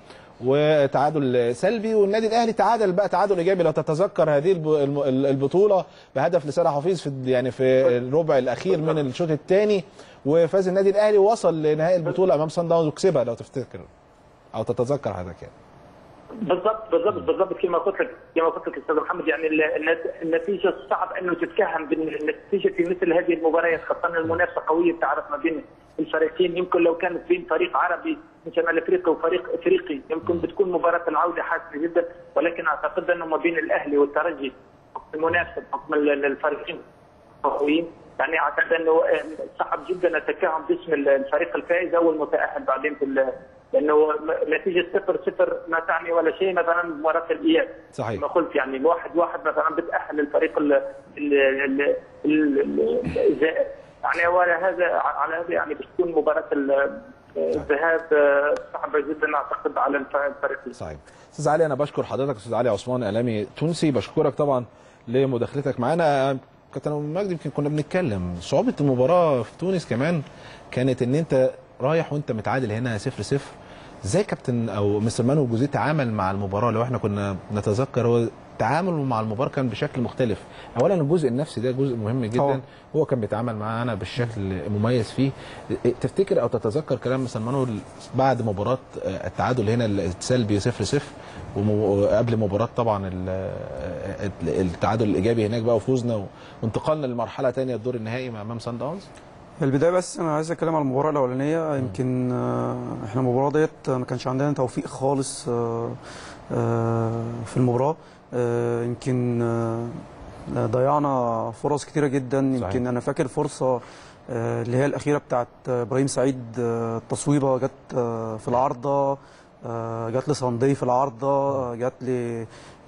وتعادل سلبي والنادي الاهلي تعادل بقى تعادل ايجابي لو تتذكر هذه الب- الم- البطوله بهدف لسارة حفيظ في يعني في الربع الاخير من الشوط الثاني وفاز النادي الاهلي ووصل لنهائي البطوله امام صن داونز وكسبها لو تفتكر او تتذكر حضرتك يعني بالضبط بالضبط بالضبط كما قلت لك كما قلت لك استاذ محمد يعني ال- النت- النتيجه صعب انه تتكهن بالنتيجه في مثل هذه المباريات خاصه المنافسه قويه بتعرف ما بين الفريقين يمكن لو كانت بين فريق عربي من شمال افريقيا وفريق افريقي يمكن بتكون مباراه العوده حاسمه جدا ولكن اعتقد انه ما بين الاهلي والترجي المنافسه بحكم ال- الفريقين قويين يعني اعتقد انه آه، صعب جدا التكهن باسم الفريق الفائز او المتاهل بعدين في ال- لانه م- نتيجه صفر صفر ما تعني ولا شيء مثلا مباراه الاياب صحيح. كما قلت يعني الواحد واحد مثلا بتاهل الفريق ال- ال- ال- ال- ال- الزائر يعني وعلى هذا على هذا يعني بتكون مباراه ال- الذهاب آه، صعبه جدا اعتقد على الف- الفريقين صحيح استاذ علي انا بشكر حضرتك استاذ علي عثمان اعلامي تونسي بشكرك طبعا لمداخلتك معانا كابتن أبو مجدي يمكن كنا بنتكلم صعوبه المباراه في تونس كمان كانت ان انت رايح وانت متعادل هنا 0 0 ازاي كابتن او مستر مانو جوزيه تعامل مع المباراه لو احنا كنا نتذكر هو تعامله مع المباراه كان بشكل مختلف اولا الجزء النفسي ده جزء مهم جدا طبعا. هو كان بيتعامل معانا بالشكل مميز فيه تفتكر او تتذكر كلام مثلا مانويل بعد مباراه التعادل هنا السلبي 0 0 وقبل مباراه طبعا ال- التعادل الايجابي هناك بقى وفوزنا وانتقالنا لمرحله ثانيه الدور النهائي مع امام سان داونز في البدايه بس انا عايز اتكلم على المباراه الاولانيه يمكن آه، احنا المباراه ديت ما كانش عندنا توفيق خالص آه، آه، في المباراه آه، يمكن آه، ضيعنا فرص كتيره جدا يمكن انا فاكر فرصه آه، اللي هي الاخيره بتاعت آه، ابراهيم سعيد آه، التصويبه جت آه، في العارضه آه، جت لصندي في العارضه جت ل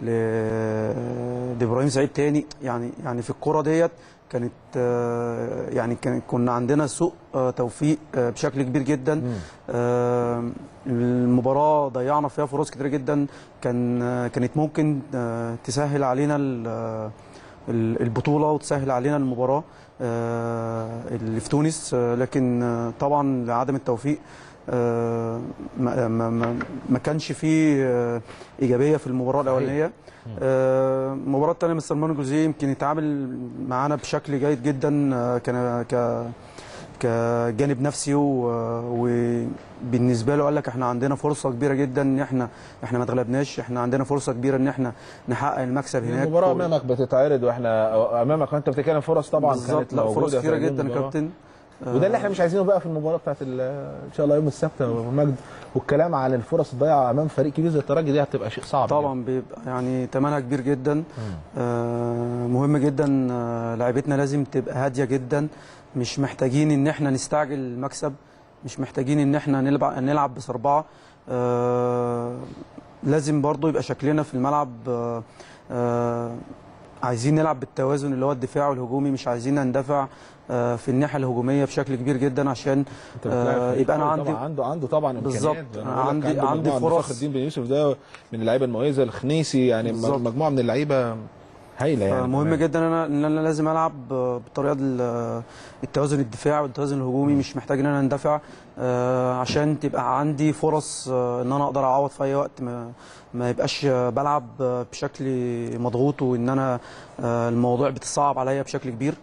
ل- لابراهيم سعيد تاني يعني يعني في الكره ديت كانت آه، يعني كان كنا عندنا سوء آه، توفيق آه، بشكل كبير جدا آه، المباراه ضيعنا فيها فرص كتير جدا كان آه، كانت ممكن آه، تسهل علينا ال- آه، ال- البطوله وتسهل علينا المباراه آه، اللي في تونس آه، لكن آه، طبعا لعدم التوفيق آه، ما ما ما- ما كانش فيه آه، ايجابيه في المباراه الاولانيه آه، المباراه الثانيه مستر مانو جوزيه يمكن يتعامل معانا بشكل جيد جدا آه، كان ك كجانب نفسي و- وبالنسبه له قال لك احنا عندنا فرصه كبيره جدا ان احنا احنا ما اتغلبناش احنا عندنا فرصه كبيره ان احنا نحقق المكسب هناك المباراه و- امامك بتتعرض واحنا امامك وانت بتتكلم فرص طبعا بالظبط كانت لا موجوده فرص في كتيره هذه جدا يا المباراة. كابتن وده اللي احنا مش عايزينه بقى في المباراه بتاعت ال- ان شاء الله يوم السبت يا أبو مجد والكلام عن الفرص الضايعه امام فريق كبير زي الترجي دي هتبقى شيء صعب طبعا بيبقى يعني ثمنها كبير جدا آه مهم جدا آه لعيبتنا لازم تبقى هاديه جدا مش محتاجين ان احنا نستعجل المكسب مش محتاجين ان احنا نلعب نلعب بسربعه آه لازم برضو يبقى شكلنا في الملعب آه آه عايزين نلعب بالتوازن اللي هو الدفاع والهجومي مش عايزين نندفع آه في الناحيه الهجوميه بشكل كبير جدا عشان انت بتلاعب آه فريق يبقى انا قوي عندي طبعا عنده عنده طبعا بالظبط. امكانيات أنا أنا بقول لك عندي- عنده عندي مجموعة من فرص. فخر الدين بن يوسف ده من اللعيبه المميزه الخنيسي يعني بالظبط. مجموعه من اللعيبه هايله يعني مهم كمان. جدا ان انا ان انا لازم العب بالطريقه ال- التوازن الدفاعي والتوازن الهجومي مش محتاج ان انا اندفع آه، عشان تبقى عندي فرص آه، ان انا اقدر اعوض في اي وقت ما ما يبقاش آه، بلعب آه، بشكل مضغوط وان انا آه، الموضوع بتصعب عليا بشكل كبير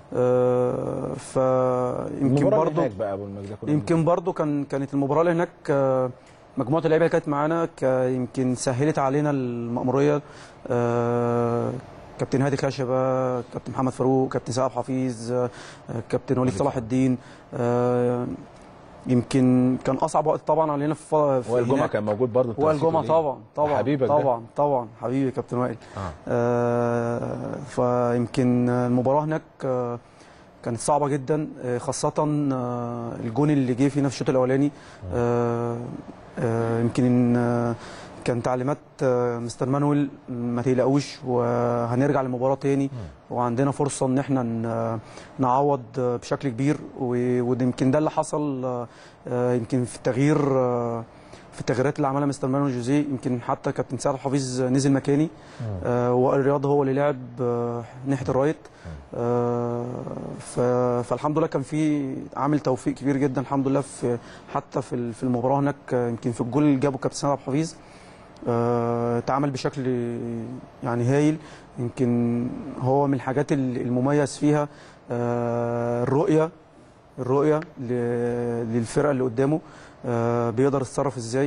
آه، فيمكن المباراه برضو اللي هناك بقى ابو المجد ده كنا يمكن برضو كان كانت المباراه اللي هناك آه، مجموعه اللعيبه اللي كانت معانا ك- يمكن سهلت علينا المأموريه آه، كابتن هادي خشبه كابتن محمد فاروق كابتن سعد حفيظ آه، كابتن وليد صلاح الدين آه، يمكن كان اصعب وقت طبعا علينا في في وائل جمعه هناك. كان موجود برضه وائل بتنسيقه جمعه ليه؟ طبعا طبعا حبيبك ده. طبعا طبعا حبيبي كابتن وائل آه. آه فيمكن المباراه هناك آه كانت صعبه جدا آه خاصه آه الجون اللي جه فينا في الشوط الاولاني آه آه يمكن آه كان تعليمات آه مستر مانويل ما تقلقوش وهنرجع للمباراه تاني وعندنا فرصه ان احنا ن- نعوض آه، بشكل كبير و- ويمكن ده اللي حصل آه، آه، يمكن في التغيير آه، في التغييرات اللي عملها مستر مانويل جوزيه يمكن حتى كابتن سعد الحفيظ نزل مكاني آه وائل رياض هو اللي لعب آه ناحيه الرايت آه ف- فالحمد لله كان في عامل توفيق كبير جدا الحمد لله في حتى في ال- في المباراه هناك آه، يمكن في الجول اللي جابه كابتن سعد عبد الحفيظ آه، اتعامل بشكل يعني هايل يمكن هو من الحاجات ال- المميز فيها آه، الرؤيه الرؤيه ل- للفرقه اللي قدامه آه، بيقدر يتصرف ازاي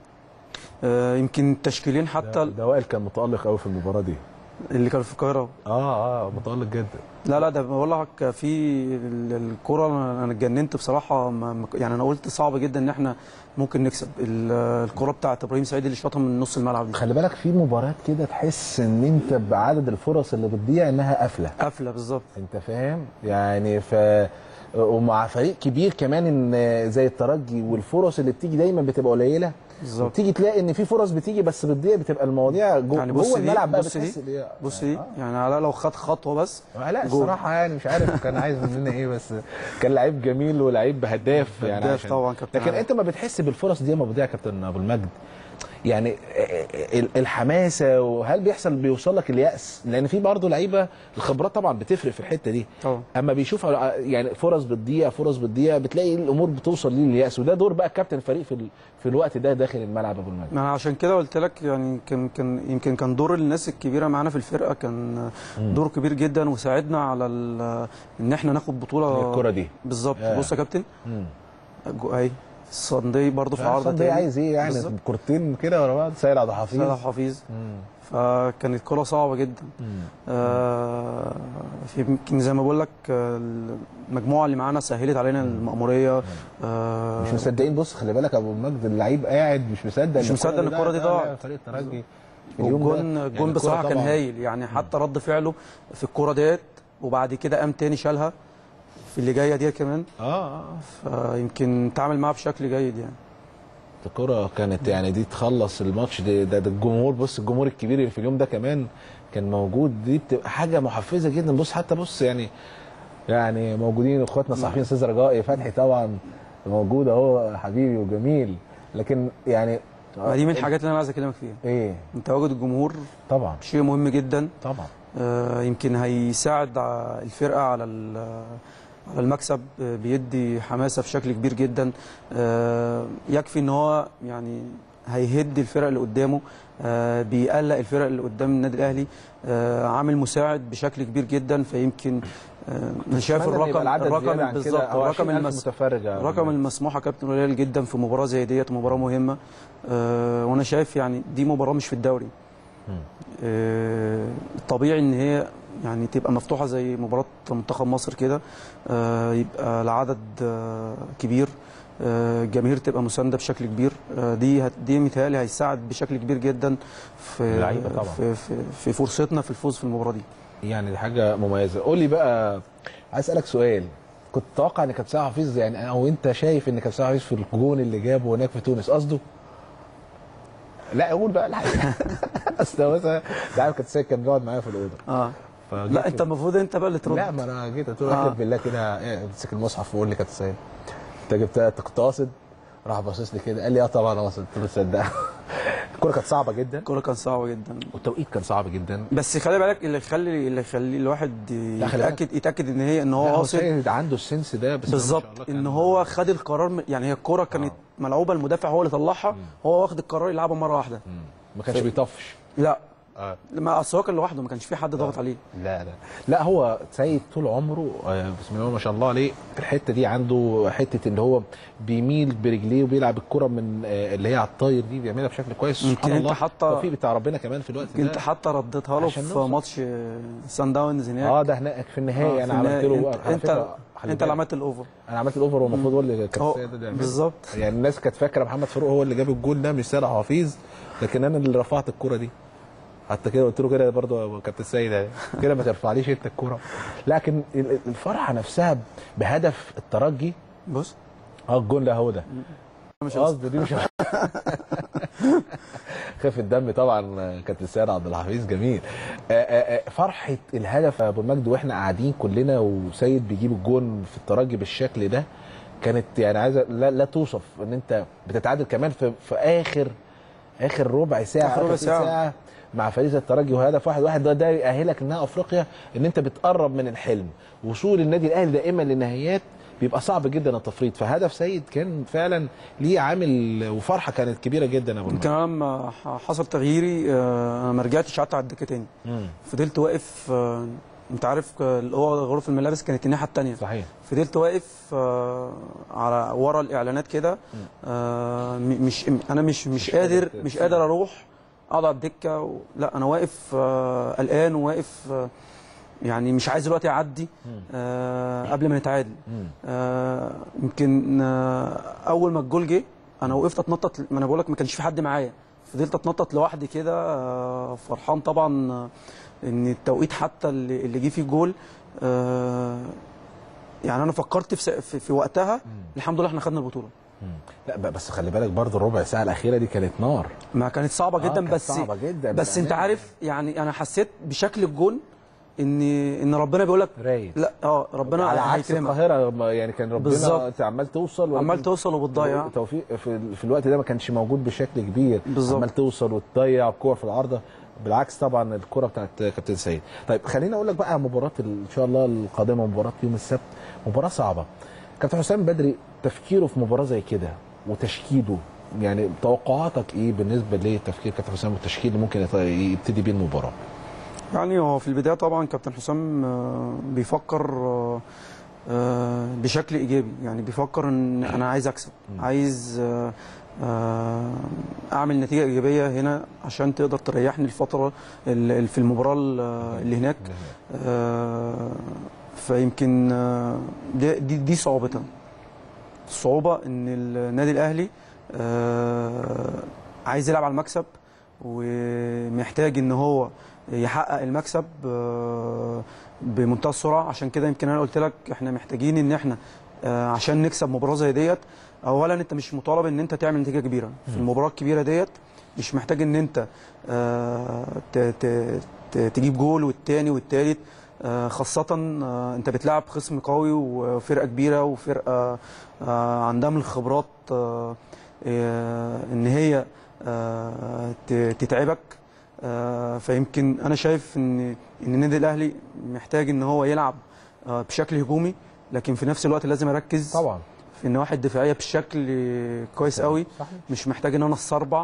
آه، يمكن التشكيلين حتى ده وائل كان متالق قوي في المباراه دي اللي كانوا في القاهره اه اه متالق جدا لا لا ده بقول لك في ال- الكرة انا أنا اتجننت بصراحه ما ما- يعني انا قلت صعب جدا ان احنا ممكن نكسب ال- الكرة بتاعت ابراهيم سعيد اللي شاطها من نص الملعب دي خلي بالك في مباريات كده تحس ان انت بعدد الفرص اللي بتضيع انها قافله قافله بالظبط انت فاهم يعني ف ومع فريق كبير كمان ان زي الترجي والفرص اللي بتيجي دايما بتبقى قليله بالظبط تيجي تلاقي ان في فرص بتيجي بس بتضيع بتبقى المواضيع جو يعني بص جوه دي الملعب بقى بص دي بتحس بيها. بص دي يعني علاء لو خد خطوه بس آه، لا جول. الصراحه يعني مش عارف كان عايز مننا ايه بس كان لعيب جميل ولعيب هداف يعني هداف عشان- طبعا كابتن لكن علاء. انت ما بتحس بالفرص دي ما بتضيع يا كابتن ابو المجد يعني ال- الحماسه وهل بيحصل بيوصل لك الياس لان في برضه لعيبه الخبرات طبعا بتفرق في الحته دي طبعا اما بيشوف يعني فرص بتضيع فرص بتضيع بتلاقي الامور بتوصل ليه الياس وده دور بقى كابتن الفريق في ال- في الوقت ده داخل الملعب ابو المجد ما انا عشان كده قلت لك يعني كان كان يمكن كان دور الناس الكبيره معانا في الفرقه كان دور كبير جدا وساعدنا على ال- ان احنا ناخد بطوله الكره دي بالظبط ياه. بص يا كابتن مم. جو- اهي الصندي برضه في عرضه ده تاني عايز ايه يعني بالظبط. كورتين كده ورا بعض سيد عبد الحفيظ سيد عبد الحفيظ مم. فكانت كرة صعبة جدا مم. آه في يمكن زي ما بقول لك آه، المجموعة اللي معانا سهلت علينا المأمورية آه مش مصدقين بص خلي بالك ابو المجد اللعيب قاعد مش مصدق مش إن مصدق إن الكرة دي ضاعت. ضاعت. لا، فريق الترجي في اليوم ده. والجون يعني الجون الكرة بصراحة كان طبعاً. هايل يعني حتى رد فعله في الكرة ديت وبعد كده قام تاني شالها في اللي جاية دي كمان اه اه فيمكن تعامل معاها بشكل جيد يعني الكرة كانت يعني دي تخلص الماتش ده, ده, ده الجمهور بص الجمهور الكبير اللي في اليوم ده كمان كان موجود دي بتبقى حاجة محفزة جدا بص حتى بص يعني يعني موجودين اخواتنا الصحفيين استاذ رجائي فتحي طبعا موجود اهو حبيبي وجميل لكن يعني ما دي من الحاجات اللي انا عايز اكلمك فيها ايه من تواجد الجمهور طبعا شيء مهم جدا طبعا آه، يمكن هيساعد ع- الفرقه على ال- على المكسب آه، بيدي حماسه بشكل كبير جدا آه، يكفي ان هو يعني هيهد الفرق اللي قدامه آه، بيقلق الفرق اللي قدام النادي الاهلي آه، عامل مساعد بشكل كبير جدا فيمكن آه، انا شايف أتمنى إن يبقى الرقم العدد الرقم زيادة عن كده، بالظبط أو الرقم 20,000 المس... متفرج يا الرقم أبو المسموح يا كابتن قليل جدا في مباراه زي ديت مباراه مهمه آه، وانا شايف يعني دي مباراه مش في الدوري آه، الطبيعي ان هي يعني تبقى مفتوحه زي مباراه منتخب مصر كده آه، يبقى العدد آه، كبير آه، الجماهير تبقى مسانده بشكل كبير آه، دي هت- دي متهيألي هيساعد بشكل كبير جدا في اللعيبة طبعا. في, في, في فرصتنا في الفوز في المباراه دي يعني دي حاجه مميزه قول لي بقى عايز اسالك سؤال كنت تتوقع ان كابتن سعد حفيظ يعني او انت شايف ان كابتن سعد حفيظ في الجون اللي جابه هناك في تونس قصده لا قول بقى الحقيقه اصل هو مثلا انت عارف كابتن سيد كان بيقعد معايا في الاوضه اه فجيت لا انت المفروض انت بقى اللي ترد لا ما انا جيت قلت له آه. احلف بالله كده إيه، امسك المصحف وقول لي كابتن سيد انت جبتها انت كنت قاصد راح باصص لي كده قال لي اه طبعا قاصد قلت له تصدق الكوره كانت صعبه جدا الكوره كانت صعبه جدا والتوقيت كان صعب جدا بس خلي بالك اللي يخلي اللي يخلي الواحد خلي بالك. يتاكد يتاكد ان هي ان هو لا، هو قاصد سيد عنده السنس ده بس هو ما شاء الله بالظبط كان- ان هو خد القرار من- يعني هي الكوره كانت ملعوبه المدافع هو اللي طلعها هو واخد القرار يلعبها مره واحده مم. ما كانش بيطفش لا آه. ما اصل هو كان لوحده ما كانش في حد ضغط عليه لا لا لا هو سيد طول عمره آه، بسم الله ما شاء الله عليه في الحته دي عنده حته اللي هو بيميل برجليه وبيلعب الكره من آه، اللي هي على الطاير دي بيعملها بشكل كويس يمكن سبحان انت الله حتى- التوفيق بتاع ربنا كمان في الوقت انت ده حتى رديتها له عشان في نوصل. ماتش سان داونز هناك اه ده هناك في النهايه آه، انا في عملت النهاية. له انت على انت, فكرة، خلي انت اللي بالك، عملت الاوفر انا عملت الاوفر هو المفروض هو اللي كان هو السيد اللي يعمله. بالظبط يعني الناس كانت فاكره محمد فاروق هو اللي جاب الجول ده مش سيد حفيظ لكن انا اللي رفعت الكره دي حتى كده قلت له كده برضه يا كابتن السيد يعني كده ما ترفعليش انت الكره لكن ال- الفرحه نفسها بهدف الترجي بص اه الجون ده هو ده مش قصدي. قصدي دي مش خف الدم طبعا كابتن السيد عبد الحفيظ جميل آه، آه، آه، فرحه الهدف يا ابو المجد واحنا قاعدين كلنا وسيد بيجيب الجون في الترجي بالشكل ده كانت يعني عايزه لا, لا توصف ان انت بتتعادل كمان في, في اخر اخر ربع ساعه آخر ربع تلت ساعة. مع فريق الترجي وهدف واحد واحد ده ده يأهلك انها افريقيا ان انت بتقرب من الحلم وصول النادي الاهلي دائما للنهايات بيبقى صعب جدا التفريط فهدف سيد كان فعلا ليه عامل وفرحه كانت كبيره جدا يا ابو يمكن المجد. انا لما ح- حصل تغييري آه، انا ما رجعتش قعدت على الدكه تاني مم. فضلت واقف آه، انت عارف آه، اللي هو غرف الملابس كانت الناحيه الثانيه صحيح فضلت واقف آه، على ورا الاعلانات كده آه، م- مش انا مش مش قادر مش قادر اروح اقعد على الدكه و... لا انا واقف آه، قلقان وواقف آه، يعني مش عايز الوقت يعدي آه، قبل ما نتعادل مم. آه، يمكن آه، اول ما الجول جه انا وقفت اتنطط ما انا بقول لك ما كانش في حد معايا فضلت اتنطط لوحدي كده آه، فرحان طبعا آه، ان التوقيت حتى اللي اللي جه فيه الجول آه، يعني انا فكرت في, س- في, في وقتها الحمد لله احنا خدنا البطوله مم. لا ب- بس خلي بالك برضه الربع ساعه الاخيره دي كانت نار ما كانت صعبه آه، جدا كانت بس صعبة جداً بس انت بأمانة. عارف يعني انا حسيت بشكل الجون ان ان ربنا بيقول لك رايق لا اه ربنا على عكس هيكرمك. القاهره ما- يعني كان ربنا بالظبط. انت عمال توصل ولكن عمال توصل وبتضيع توفيق في, في الوقت ده ما كانش موجود بشكل كبير بالظبط. عمال توصل وتضيع الكور في العارضه بالعكس طبعا الكره بتاعت كابتن سيد طيب خليني اقول لك بقى مباراه ال- ان شاء الله القادمه مباراه يوم السبت مباراه صعبه كابتن حسام بدري تفكيره في مباراه زي كده وتشكيله يعني توقعاتك ايه بالنسبه لتفكير كابتن حسام والتشكيل اللي ممكن يط- يبتدي بيه المباراه يعني هو في البدايه طبعا كابتن حسام آه، بيفكر آه، آه، بشكل ايجابي يعني بيفكر ان انا عايز اكسب عايز آه، آه، اعمل نتيجه ايجابيه هنا عشان تقدر تريحني الفتره ال- في المباراه ال- اللي هناك آه، فيمكن آه، دي دي, دي صعوبتها الصعوبه ان النادي الاهلي آه، عايز يلعب على المكسب ومحتاج ان هو يحقق المكسب آه، بمنتهى السرعه عشان كده يمكن انا قلت لك احنا محتاجين ان احنا آه، عشان نكسب مباراه زي ديت اولا انت مش مطالب ان انت تعمل نتيجه كبيره في المباراه الكبيره ديت مش محتاج ان انت آه، ت- ت- ت- تجيب جول والتاني والتالت آه، خاصة آه، انت بتلعب خصم قوي وفرقة كبيرة وفرقة آه، عندها من الخبرات آه، آه، ان هي آه، ت- تتعبك آه، فيمكن انا شايف ان ان النادي الاهلي محتاج ان هو يلعب آه، بشكل هجومي لكن في نفس الوقت لازم اركز طبعا في النواحي الدفاعيه بشكل كويس قوي صحيح مش محتاج ان انا استربع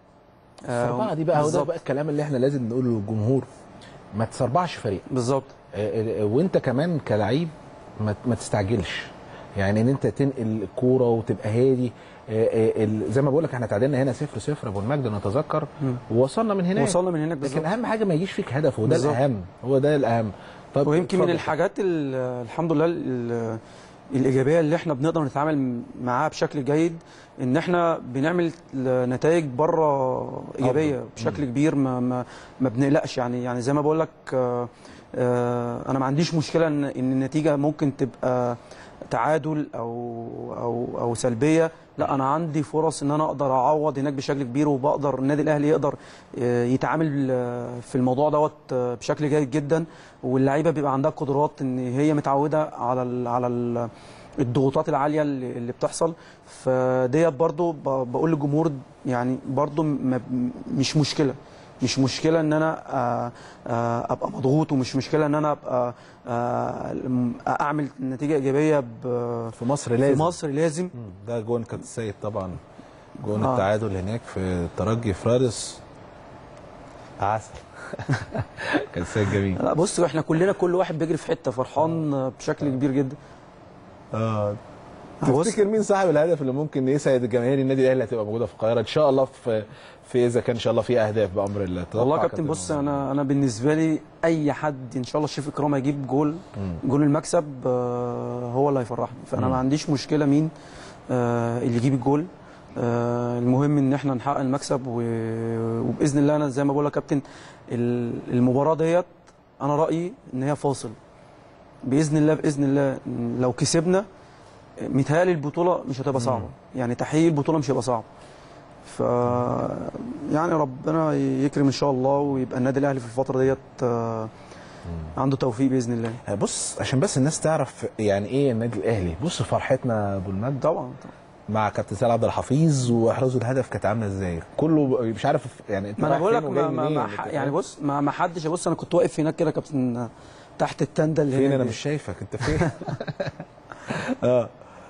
آه، السربعه دي بقى هو ده بالظبط. بقى الكلام اللي احنا لازم نقوله للجمهور ما تسربعش فريق بالظبط آه، آه، وانت كمان كلعيب ما ما تستعجلش يعني ان انت تنقل الكوره وتبقى هادي آه، آه، ال- زي ما بقول لك احنا تعادلنا هنا 0 0 ابو المجد نتذكر مم. ووصلنا من هناك وصلنا من هناك بالظبط لكن اهم حاجه ما يجيش فيك هدف وده بالظبط. الاهم هو ده الاهم طب ويمكن من اتفضل. الحاجات ال- الحمد لله ال- الايجابيه اللي احنا بنقدر نتعامل معاها بشكل جيد ان احنا بنعمل نتائج بره ايجابيه أفضل. بشكل كبير ما ما, ما بنقلقش يعني يعني زي ما بقول لك آه، آه، انا ما عنديش مشكله ان ان النتيجه ممكن تبقى تعادل او او او سلبيه لا انا عندي فرص ان انا اقدر اعوض هناك بشكل كبير وبقدر النادي الاهلي يقدر آه، يتعامل آه، في الموضوع دوت آه، بشكل جيد جدا واللعيبه بيبقى عندها قدرات ان هي متعوده على ال على ال الضغوطات العاليه اللي اللي بتحصل فديت برضو ب- بقول للجمهور يعني برضو ما- مش مشكله مش مشكله ان انا آه، آه، ابقى مضغوط ومش مشكله ان انا ابقى آه، اعمل نتيجه ايجابيه ب- في مصر في لازم مصر لازم مم. ده جون كابتن السيد طبعا جون آه. التعادل هناك في ترجي فرارس عسل كان استاد جميل لا بص احنا كلنا كل واحد بيجري في حته فرحان بشكل كبير جدا اه بص تفتكر مين صاحب الهدف اللي ممكن يسعد جماهير النادي الاهلي اللي هتبقى موجوده في القاهره ان شاء الله في في اذا كان ان شاء الله في اهداف بامر الله تتوقع والله يا كابتن بص انا انا بالنسبه لي اي حد ان شاء الله شريف اكرام هيجيب جول جول المكسب آه، هو اللي هيفرحني فانا ما عنديش مشكله مين آه، اللي يجيب الجول آه، المهم ان احنا نحقق المكسب و- وباذن الله انا زي ما بقول لك يا كابتن ال- المباراه ديت انا رايي ان هي فاصل باذن الله باذن الله لو كسبنا متهيألي البطوله مش هتبقى صعبه يعني تحقيق البطوله مش هيبقى صعب ف يعني ربنا يكرم ان شاء الله ويبقى النادي الاهلي في الفتره ديت آه، عنده توفيق باذن الله بص عشان بس الناس تعرف يعني ايه النادي الاهلي بص فرحتنا ابو المجد طبعا مع كابتن سيد عبد الحفيظ واحرزوا الهدف كانت عامله ازاي كله مش عارف يعني انت ما انا رايح بقول لك فين وجاي ما ما منين؟ ما أنت ح- فاهم؟ يعني بص ما ما حدش بص انا كنت واقف هناك كده يا كابتن تحت التنده اللي فين هناك انا دي. مش شايفك انت فين اه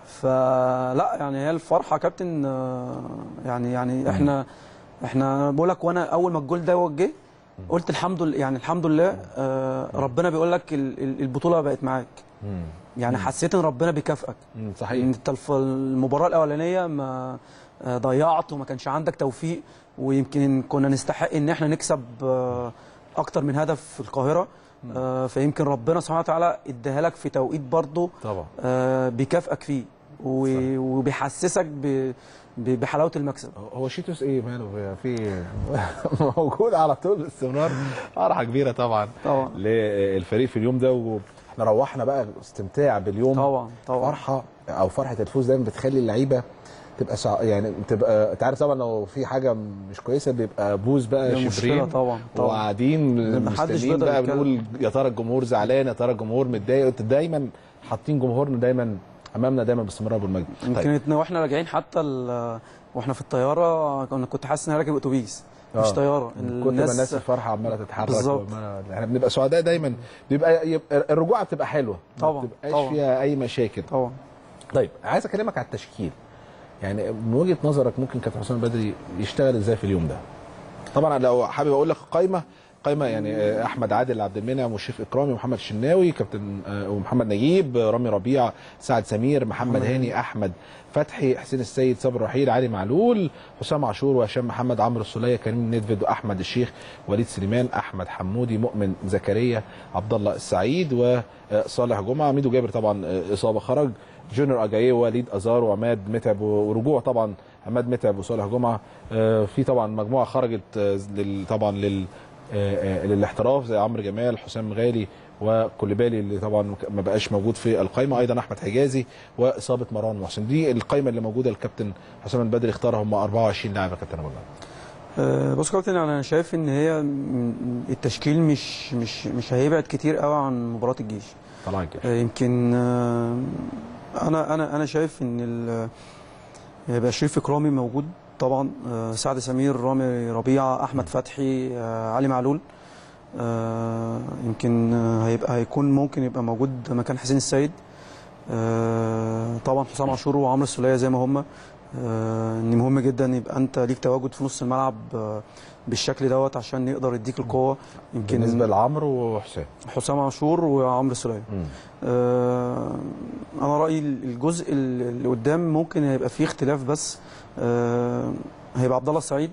فلا يعني هي الفرحه يا كابتن آه، يعني يعني احنا احنا بقول لك وانا اول ما الجول ده جه قلت الحمد لله يعني الحمد لله آه، ربنا بيقول لك ال- ال- البطوله بقت معاك مم. يعني حسيت ان ربنا بيكافئك مم، ان صحيح انت الف- المباراه الاولانيه ما آه، ضيعت وما كانش عندك توفيق ويمكن كنا نستحق ان احنا نكسب آه، اكتر من هدف في القاهره آه، فيمكن ربنا سبحانه وتعالى اداها لك في توقيت برضه طبعا آه، بيكافئك فيه و- وبيحسسك ب- ب- بحلاوه المكسب هو شيتوس ايه ماله في موجود على طول باستمرار فرحه كبيره طبعا طبعا للفريق في اليوم ده واحنا روحنا بقى استمتاع باليوم طبعا طبعا فرحه او فرحه الفوز دايما بتخلي اللعيبه تبقى سع... يعني تبقى انت عارف طبعا لو في حاجه مش كويسه بيبقى بوز بقى دي مشكلة شبرين طبعا طبعا وقاعدين محدش مستنيين بيقدر بقى يتكلم. بنقول يا ترى الجمهور زعلان يا ترى الجمهور متضايق انت دايما حاطين جمهورنا دايما امامنا دايما باستمرار بالمجد يمكن إحنا واحنا راجعين حتى ال- واحنا في الطياره كنا كنت حاسس ان انا راكب اتوبيس مش آه. طياره كل ما الناس الفرحه عماله تتحرك بالظبط. وعمالة- احنا بنبقى سعداء دايما بيبقى يبقى الرجوعه بتبقى حلوه طبعا، ما بتبقاش طبعا. فيها اي مشاكل طبعا طيب عايز اكلمك على التشكيل يعني من وجهه نظرك ممكن كابتن حسام البدري يشتغل ازاي في اليوم ده طبعا لو حابب اقول لك قائمه قائمه يعني آه، احمد عادل عبد المنعم وشريف اكرامي ومحمد شناوي كابتن آه، ومحمد نجيب آه، رامي ربيع سعد سمير محمد هاني احمد فتحي حسين السيد صبري رحيل علي معلول حسام عاشور وهشام محمد عمرو السوليه كريم نيدفيد واحمد الشيخ وليد سليمان احمد حمودي مؤمن زكريا عبد الله السعيد وصالح جمعه ميدو جابر طبعا آه، اصابه خرج جونيور اجاييه وليد ازار وعماد متعب ورجوع طبعا عماد متعب وصالح جمعه آه، في طبعا مجموعه خرجت آه، لل- طبعا لل آه، آه، للاحتراف زي عمرو جمال حسام غالي وكوليبالي اللي طبعا ما بقاش موجود في القائمه ايضا احمد حجازي واصابه مروان محسن دي القائمه اللي موجوده الكابتن حسام البدري اختارها هم 24 لاعب يا كابتن ابو جهل. آه، بص يا كابتن انا شايف ان هي م- التشكيل مش مش مش هيبعد كتير قوي عن مباراه الجيش طلع الجيش آه، يمكن آه، انا انا انا شايف ان ال- هيبقى شريف اكرامي موجود طبعا آه، سعد سمير رامي ربيعه احمد فتحي آه، علي معلول آه، يمكن آه، هيبقى هيكون ممكن يبقى موجود مكان حسين السيد آه، طبعا حسام عاشور وعمرو السوليه زي ما هم آه، ان مهم جدا يبقى انت ليك تواجد في نص الملعب آه، بالشكل دوت عشان يقدر يديك القوه يمكن بالنسبه لعمرو وحسام حسام عاشور وعمرو السوليه مم. آه، انا رايي الجزء اللي قدام ممكن هيبقى فيه اختلاف بس آه، هيبقى عبد الله السعيد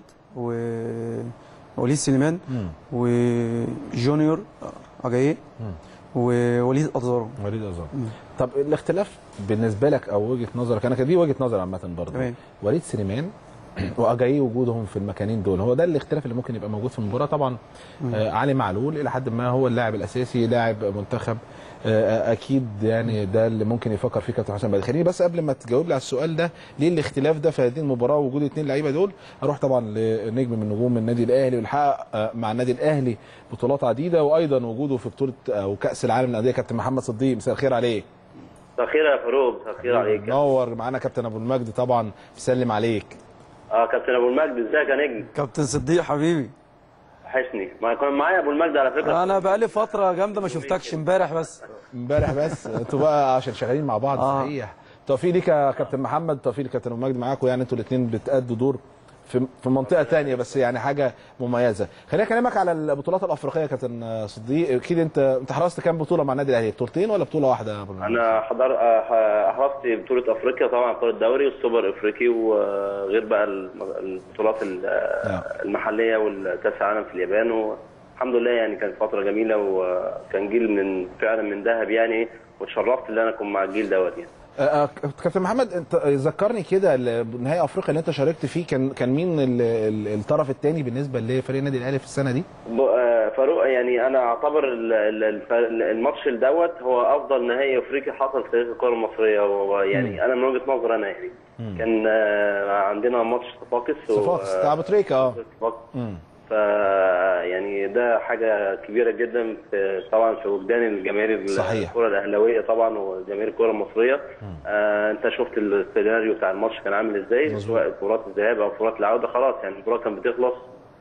ووليد سليمان مم. وجونيور اجاييه مم. ووليد ازارو وليد ازار مم. طب الاختلاف بالنسبه لك او وجهه نظرك انا كان دي وجهه نظر عامه برضه تمام وليد سليمان واجاي وجودهم في المكانين دول هو ده الاختلاف اللي ممكن يبقى موجود في المباراه طبعا آه علي معلول الى حد ما هو اللاعب الاساسي لاعب منتخب آه اكيد يعني ده اللي ممكن يفكر فيه كابتن حسام بدري خليني بس قبل ما تجاوب لي على السؤال ده ليه الاختلاف ده في هذه المباراه ووجود اثنين لعيبه دول اروح طبعا لنجم من نجوم النادي الاهلي واللي حقق آه مع النادي الاهلي بطولات عديده وايضا وجوده في بطوله او كاس العالم للانديه كابتن محمد صديق مساء الخير عليك مساء الخير يا فاروق مساء الخير عليك نور معانا كابتن ابو المجد طبعا بيسلم عليك اه كابتن ابو المجد ازيك يا نجم كابتن صديق حبيبي وحشني ما كان معايا ابو المجد على فكره انا بقالي فتره جامده ما شفتكش امبارح بس امبارح بس انتوا بقى عشان شغالين مع بعض آه. صحيح توفيق ليك يا كابتن محمد توفيق لكابتن ابو مجد معاكم يعني انتوا الاثنين بتأدوا دور في في منطقه تانية بس يعني حاجه مميزه خليني اكلمك على البطولات الافريقيه يا كابتن صديق اكيد انت انت حرصت كام بطوله مع النادي الاهلي بطولتين ولا بطوله واحده يا أبو المجد؟ انا حضر آه، حرصت بطوله افريقيا طبعا بطوله الدوري والسوبر افريقي وغير بقى الم- البطولات ال- نعم. المحليه والكاس العالم في اليابان والحمد لله يعني كانت فتره جميله وكان جيل من فعلا من ذهب يعني واتشرفت ان انا اكون مع الجيل دوت يعني آه، آه، كابتن محمد انت ذكرني كده ال- نهائي افريقيا اللي انت شاركت فيه كان كان مين ال- ال- الطرف الثاني بالنسبه لفريق النادي الاهلي في السنه دي؟ ب- آه، فاروق يعني انا اعتبر ال- ال- الف- الماتش دوت هو افضل نهائي افريقي حصل في تاريخ الكره المصريه ويعني انا من وجهه نظري انا يعني كان آه، عندنا ماتش صفاقس و- صفاقس بتاع ابو تريكه اه صفاقس. مم. ف يعني ده حاجه كبيره جدا في طبعا في وجدان الجماهير صحيح. الكره الاهلاويه طبعا وجماهير الكره المصريه آه انت شفت السيناريو بتاع الماتش كان عامل ازاي مظبوط. سواء كرات الذهاب او كرات العوده خلاص يعني المباراه كانت بتخلص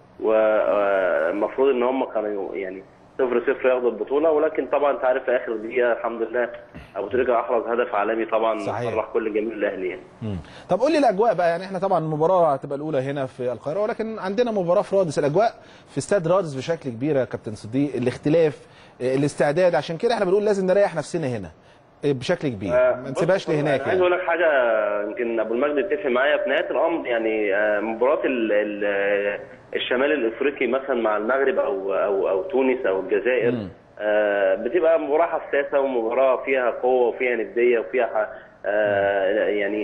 والمفروض ان هم كانوا يعني صفر صفر ياخدوا البطوله ولكن طبعا انت عارف في اخر دقيقه الحمد لله ابو تريكه احرز هدف عالمي طبعا صحيح. فرح كل جماهير الاهلي يعني مم. طب قول لي الاجواء بقى يعني احنا طبعا المباراه هتبقى الاولى هنا في القاهره ولكن عندنا مباراه في رادس الاجواء في استاد رادس بشكل كبير يا كابتن صديق الاختلاف آه، الاستعداد عشان كده احنا بنقول لازم نريح نفسنا هنا آه، بشكل كبير ما بص، نسيبهاش أنا لهناك عايز يعني اقول لك حاجه يمكن ابو المجد اتفق معايا في نهايه الامر يعني آه، مباراه ال- ال- الشمال الافريقي مثلا مع المغرب او او او تونس او الجزائر آه، بتبقى مباراه حساسه ومباراه فيها قوه وفيها نديه وفيها ح- آه، يعني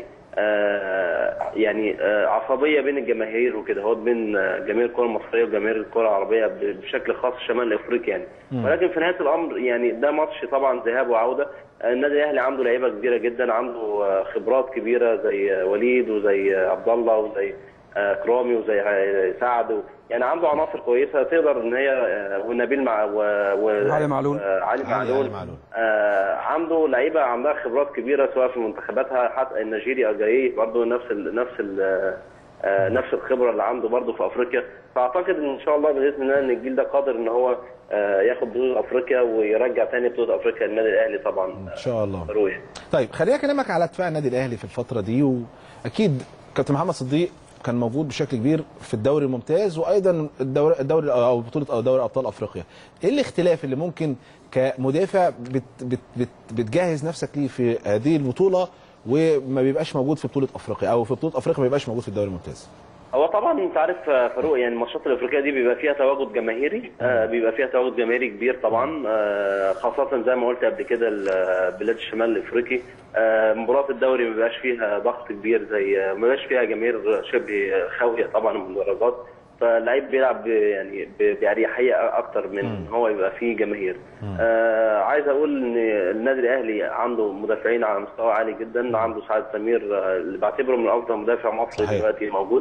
آه، يعني آه، عصبيه بين الجماهير وكده هو بين آه، جماهير الكره المصريه وجماهير الكره العربيه ب- بشكل خاص الشمال الافريقي يعني ولكن في نهايه الامر يعني ده ماتش طبعا ذهاب وعوده آه، النادي الاهلي عنده لعيبه كبيره جدا عنده آه، خبرات كبيره زي آه، وليد وزي آه، عبد الله وزي آه، كرامي وزي آه، سعد و- يعني عنده عناصر كويسه تقدر ان هي آه، ونبيل مع و... و... علي معلول. آه، علي علي- معلول علي معلول. آه عنده لعيبه عندها خبرات كبيره سواء في منتخباتها حتى النيجيري اجاي برضه نفس ال نفس ال آه نفس الخبره اللي عنده برضه في افريقيا فاعتقد ان شاء الله باذن الله ان الجيل ده قادر ان هو آه ياخد بطوله افريقيا ويرجع تاني بطوله افريقيا للنادي الاهلي طبعا ان شاء الله فاروق يعني. طيب خليني اكلمك على دفاع النادي الاهلي في الفتره دي واكيد كابتن محمد صديق كان موجود بشكل كبير في الدوري الممتاز وايضا الدوري الدوري او بطوله او دوري ابطال افريقيا ايه الاختلاف اللي ممكن كمدافع بت بت بت بتجهز نفسك ليه في هذه البطوله وما بيبقاش موجود في بطوله افريقيا او في بطوله افريقيا ما بيبقاش موجود في الدوري الممتاز هو طبعا انت عارف آه، فاروق يعني الماتشات الافريقيه دي بيبقى فيها تواجد جماهيري آه، بيبقى فيها تواجد جماهيري كبير طبعا آه، خاصه زي ما قلت قبل كده ال- آه، بلاد الشمال الافريقي آه، مباراه الدوري ما بيبقاش فيها ضغط كبير زي آه، ما بيبقاش فيها جماهير شبه خاويه طبعا من المدرجات فاللعيب بيلعب ب- يعني ب- باريحيه اكتر من ان هو يبقى فيه جماهير آه عايز اقول ان النادي الاهلي عنده مدافعين على مستوى عالي جدا عنده سعد سمير آه، اللي بعتبره من افضل مدافع مصري صحيح. دلوقتي موجود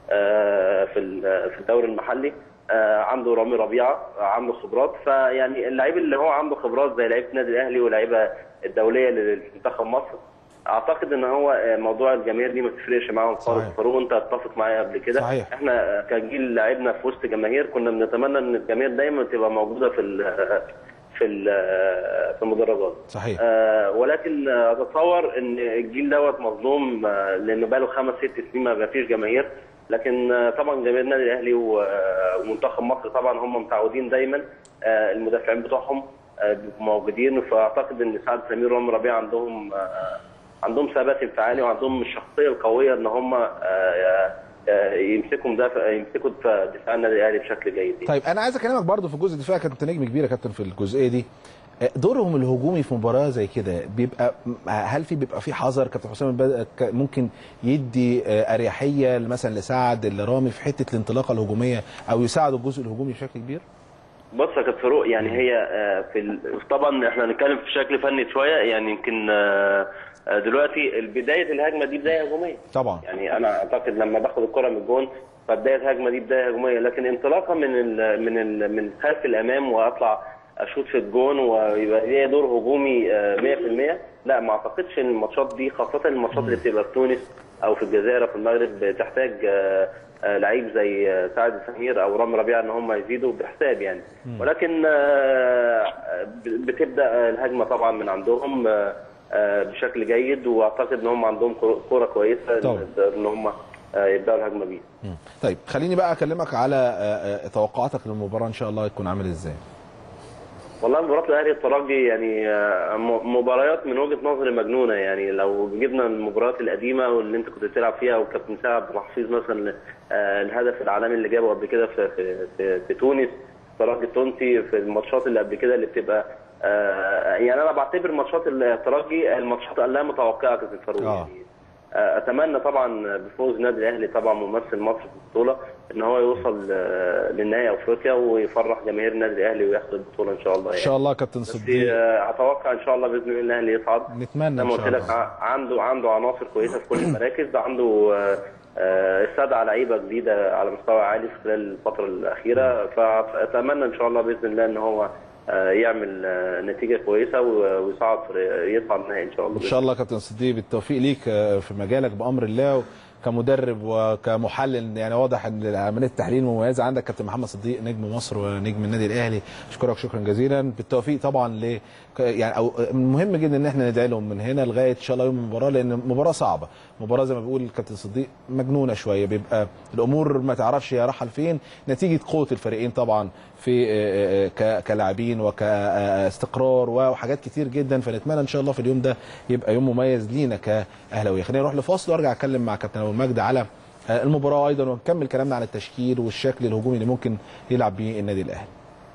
آه، في ال- في الدوري المحلي آه، عنده رامي ربيعه آه، عنده خبرات فيعني اللعيب اللي هو عنده خبرات زي لعيبه النادي الاهلي ولاعيبه الدوليه لمنتخب مصر اعتقد ان هو آه، موضوع الجماهير دي ما تفرقش معاهم خالص صحيح. فاروق انت اتفق معايا قبل كده صحيح. احنا آه، كجيل لعبنا في وسط جماهير كنا بنتمنى ان الجماهير دايما تبقى موجوده في ال- في ال- في المدرجات صحيح آه ولكن آه، اتصور ان الجيل دوت مظلوم آه، لانه بقاله خمس ست سنين ما فيش جماهير لكن آه، طبعا جماهير النادي الاهلي و- آه، ومنتخب مصر طبعا هم متعودين دايما آه، المدافعين بتوعهم آه، بيبقوا موجودين فاعتقد ان سعد سمير ورامي ربيع عندهم آه، عندهم ثبات انفعالي وعندهم الشخصيه القويه ان هم آه، آه، آه، يمسكوا مدافع يمسكوا دفاع دفاع النادي الاهلي بشكل جيد يعني. طيب انا عايز اكلمك برضو في جزء الدفاع كنت نجم كبير يا كابتن في الجزئيه دي دورهم الهجومي في مباراه زي كده بيبقى هل في بيبقى في حذر كابتن حسام البدر ك- ممكن يدي آه، اريحيه مثلا لسعد لرامي في حته الانطلاقه الهجوميه او يساعدوا الجزء الهجومي بشكل كبير؟ بص يا كابتن فاروق يعني هي آه، في ال... طبعا احنا هنتكلم في شكل فني شويه يعني يمكن آه، آه، دلوقتي بدايه الهجمه دي بدايه هجوميه طبعا يعني انا اعتقد لما باخد الكره من الجون فبدايه الهجمه دي بدايه هجوميه لكن انطلاقه من ال من ال من خلف الامام واطلع اشوط في الجون ويبقى ليا دور هجومي آه، 100% لا ما اعتقدش ان الماتشات دي خاصه الماتشات اللي بتبقى في تونس او في الجزائر او في المغرب بتحتاج آه، آه، لعيب زي آه، سعد سمير او رامي ربيعه ان هم يزيدوا بحساب يعني ولكن آه، بتبدا الهجمه طبعا من عندهم آه، آه، بشكل جيد واعتقد ان هم عندهم كرة كويسه طبعا. ان هم آه، يبداوا الهجمه بيه مم. طيب خليني بقى اكلمك على آه، آه، توقعاتك للمباراه ان شاء الله تكون عامل ازاي والله مباراة الأهلي الترجي يعني آه، م- مباريات من وجهة نظري مجنونة يعني لو جبنا المباريات القديمة واللي أنت كنت بتلعب فيها وكابتن سعد عبد الحفيظ مثلا آه، الهدف العالمي اللي جابه قبل كده في في في, في تونس الترجي التونسي في الماتشات اللي قبل كده اللي بتبقى آه، يعني أنا بعتبر ماتشات الترجي الماتشات اللا متوقعة يا كابتن فاروق آه. يعني آه، اتمنى طبعا بفوز النادي الاهلي طبعا ممثل مصر في البطوله ان هو يوصل آه، للنهائي افريقيا ويفرح جماهير النادي الاهلي وياخد البطوله ان شاء الله ان يعني. شاء الله كابتن بس صديق آه، اتوقع ان شاء الله باذن الله الاهلي يصعد نتمنى زي ان ما شاء قلت لك الله ع- عنده عنده عناصر كويسه في كل المراكز عنده آه، آه، استدعى لعيبه جديده على مستوى عالي في خلال الفتره الاخيره فاتمنى ان شاء الله باذن الله ان هو آه، يعمل آه، نتيجه كويسه و- ويصعد في- يصعد النهائي ان شاء الله ان شاء الله كابتن صديق بالتوفيق ليك آه، في مجالك بامر الله كمدرب وكمحلل يعني واضح ان عمليه التحليل مميزه عندك كابتن محمد صديق نجم مصر ونجم النادي الاهلي اشكرك شكرا جزيلا بالتوفيق طبعا ل يعني او مهم جدا ان احنا ندعي لهم من هنا لغايه ان شاء الله يوم المباراه لان مباراه صعبه مباراه زي ما بيقول الكابتن صديق مجنونه شويه بيبقى الامور ما تعرفش هي رايحه لفين نتيجه قوه الفريقين طبعا في آه، آه، ك- كلاعبين وكاستقرار وحاجات كتير جدا فنتمنى ان شاء الله في اليوم ده يبقى يوم مميز لينا كاهلاويه خلينا نروح لفاصل وارجع اتكلم مع كابتن ابو المجد على آه، المباراه ايضا ونكمل كلامنا عن التشكيل والشكل الهجومي اللي ممكن يلعب بيه النادي الاهلي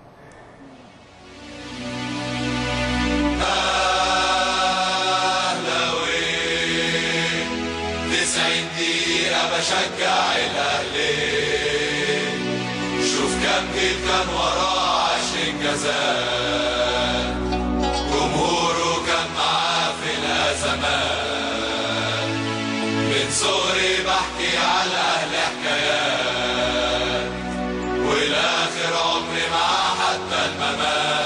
تسعين دقيقة بشجع الأهلي شوف كم جيل كان وراه عشرين جزاء جمهوره كان معاه في الأزمات من صغري بحكي على الأهل حكايات والآخر عمري معاه حتى الممات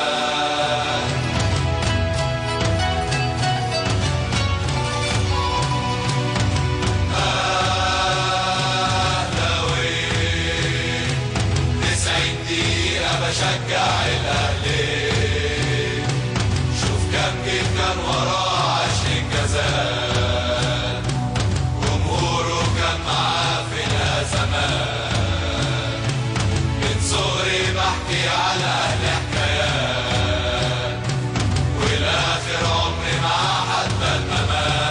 تسعين دقيقة بشجع الأهلي شوف كم جيل كان وراه عشرين جزاء جمهوره كان معاه في الأزمات من صغري بحكي على أهل حكايات والآخر عمري معاه حتى الممات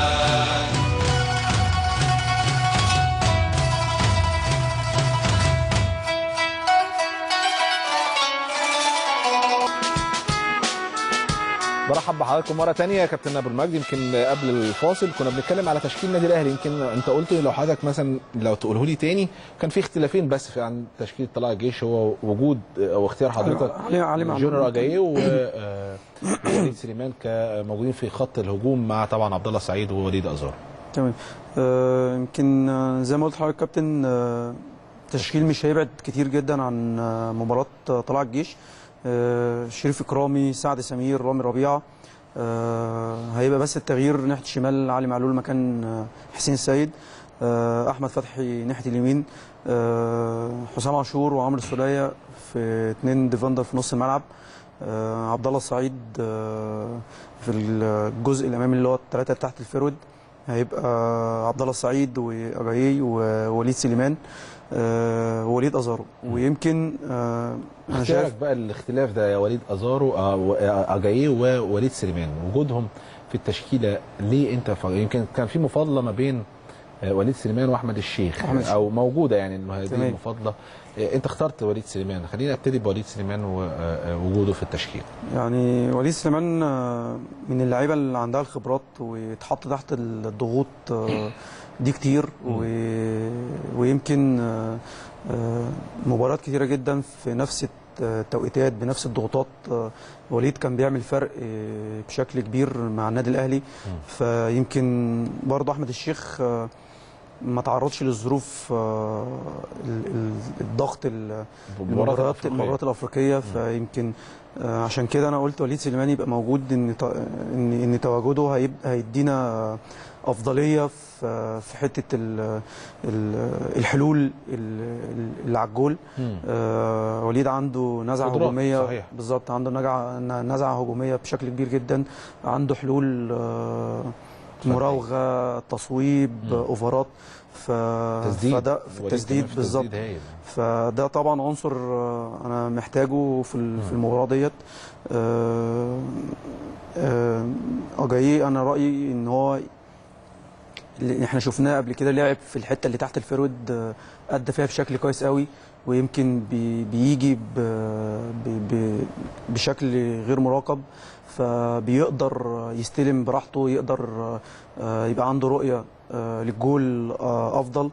برحب بحضراتكم مره تانية يا كابتن ابو المجد يمكن قبل الفاصل كنا بنتكلم على تشكيل النادي الاهلي يمكن انت قلت لو حضرتك مثلا لو تقوله لي تاني كان في اختلافين بس في عن تشكيل طلائع الجيش هو وجود او اختيار حضرتك علي علي معلول. جونر اجاييه ووليد سليمان كموجودين في خط الهجوم مع طبعا عبد الله سعيد ووليد ازار تمام آه، يمكن آه، زي ما قلت لحضرتك كابتن آه، تشكيل مش هيبعد كتير جدا عن آه، مباراه آه، طلائع الجيش آه، شريف اكرامي سعد سمير رامي ربيعه آه، هيبقى بس التغيير ناحيه الشمال علي معلول مكان آه، حسين السيد آه، احمد فتحي ناحيه اليمين آه، حسام عاشور وعمرو السوليه في اتنين ديفندر في نص الملعب آه، عبد الله السعيد آه، في الجزء الامامي اللي هو الثلاثه تحت الفيرود هيبقى عبد الله السعيد واجايي ووليد سليمان آه، ووليد ازارو ويمكن آه، انا شايف اختيارك بقى الاختلاف ده يا وليد ازارو آه، و- آه، اجاييه ووليد سليمان وجودهم في التشكيله ليه انت ف... يمكن كان في مفاضله ما بين آه، وليد سليمان واحمد الشيخ أحمد الشيخ. او موجوده يعني انه هذه تمام. المفاضله آه، انت اخترت وليد سليمان خلينا ابتدي بوليد سليمان ووجوده في التشكيل يعني وليد سليمان آه، من اللعيبه اللي عندها الخبرات ويتحط تحت الضغوط آه، دي كتير و... ويمكن آه، آه، مباريات كتيره جدا في نفس التوقيتات بنفس الضغوطات آه، وليد كان بيعمل فرق آه، بشكل كبير مع النادي الاهلي فيمكن برضه احمد الشيخ آه، ما تعرضش للظروف آه، ال- ال- الضغط ال- المباريات الأفريقية. المباريات الافريقيه فيمكن آه، عشان كده انا قلت وليد سليمان يبقى موجود ان ت- ان ان تواجده هيبقى هيدينا افضليه في في حته ال- ال- الحلول ال- اللي على الجول مم. آه، وليد عنده نزعه قدرات، هجوميه صحيح. بالظبط عنده نزعه نزعه هجوميه بشكل كبير جدا عنده حلول آه، مراوغه تصويب اوفرات ف... تسديد فده في وليد التسديد كمان في بالظبط التسديد هايل. فده طبعا عنصر آه، انا محتاجه في ال- في المباراه ديت آه، آه، اجاييه انا رايي ان هو اللي احنا شفناه قبل كده لعب في الحته اللي تحت الفيرود آه، ادى فيها بشكل كويس قوي ويمكن بي بيجي ب ب ب بشكل غير مراقب فبيقدر يستلم براحته يقدر آه، يبقى عنده رؤيه آه، للجول آه، افضل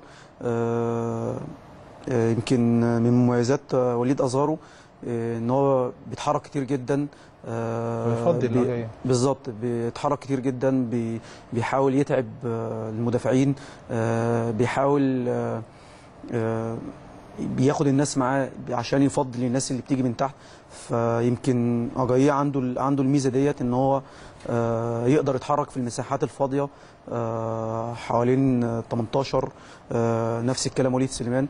آه، آه، يمكن من مميزات آه، وليد ازارو آه، ان هو بيتحرك كتير جدا آه، ويفضي بي- اللي جاي. بالظبط بيتحرك كتير جدا بي- بيحاول يتعب آه، المدافعين آه، بيحاول آه، آه، بياخد الناس معاه عشان يفضل الناس اللي بتيجي من تحت فيمكن اجاييه عنده ال- عنده الميزه ديت ان هو آه، يقدر يتحرك في المساحات الفاضيه آه، حوالين آه، 18 آه، نفس الكلام وليد سليمان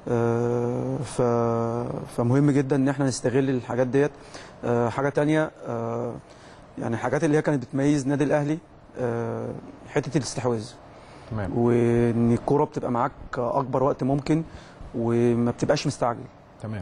آه، ف فمهم جدا ان احنا نستغل الحاجات ديت آه، حاجه تانية آه، يعني الحاجات اللي هي كانت بتميز النادي الاهلي آه، حته الاستحواذ تمام وان الكوره بتبقى معاك اكبر وقت ممكن وما بتبقاش مستعجل تمام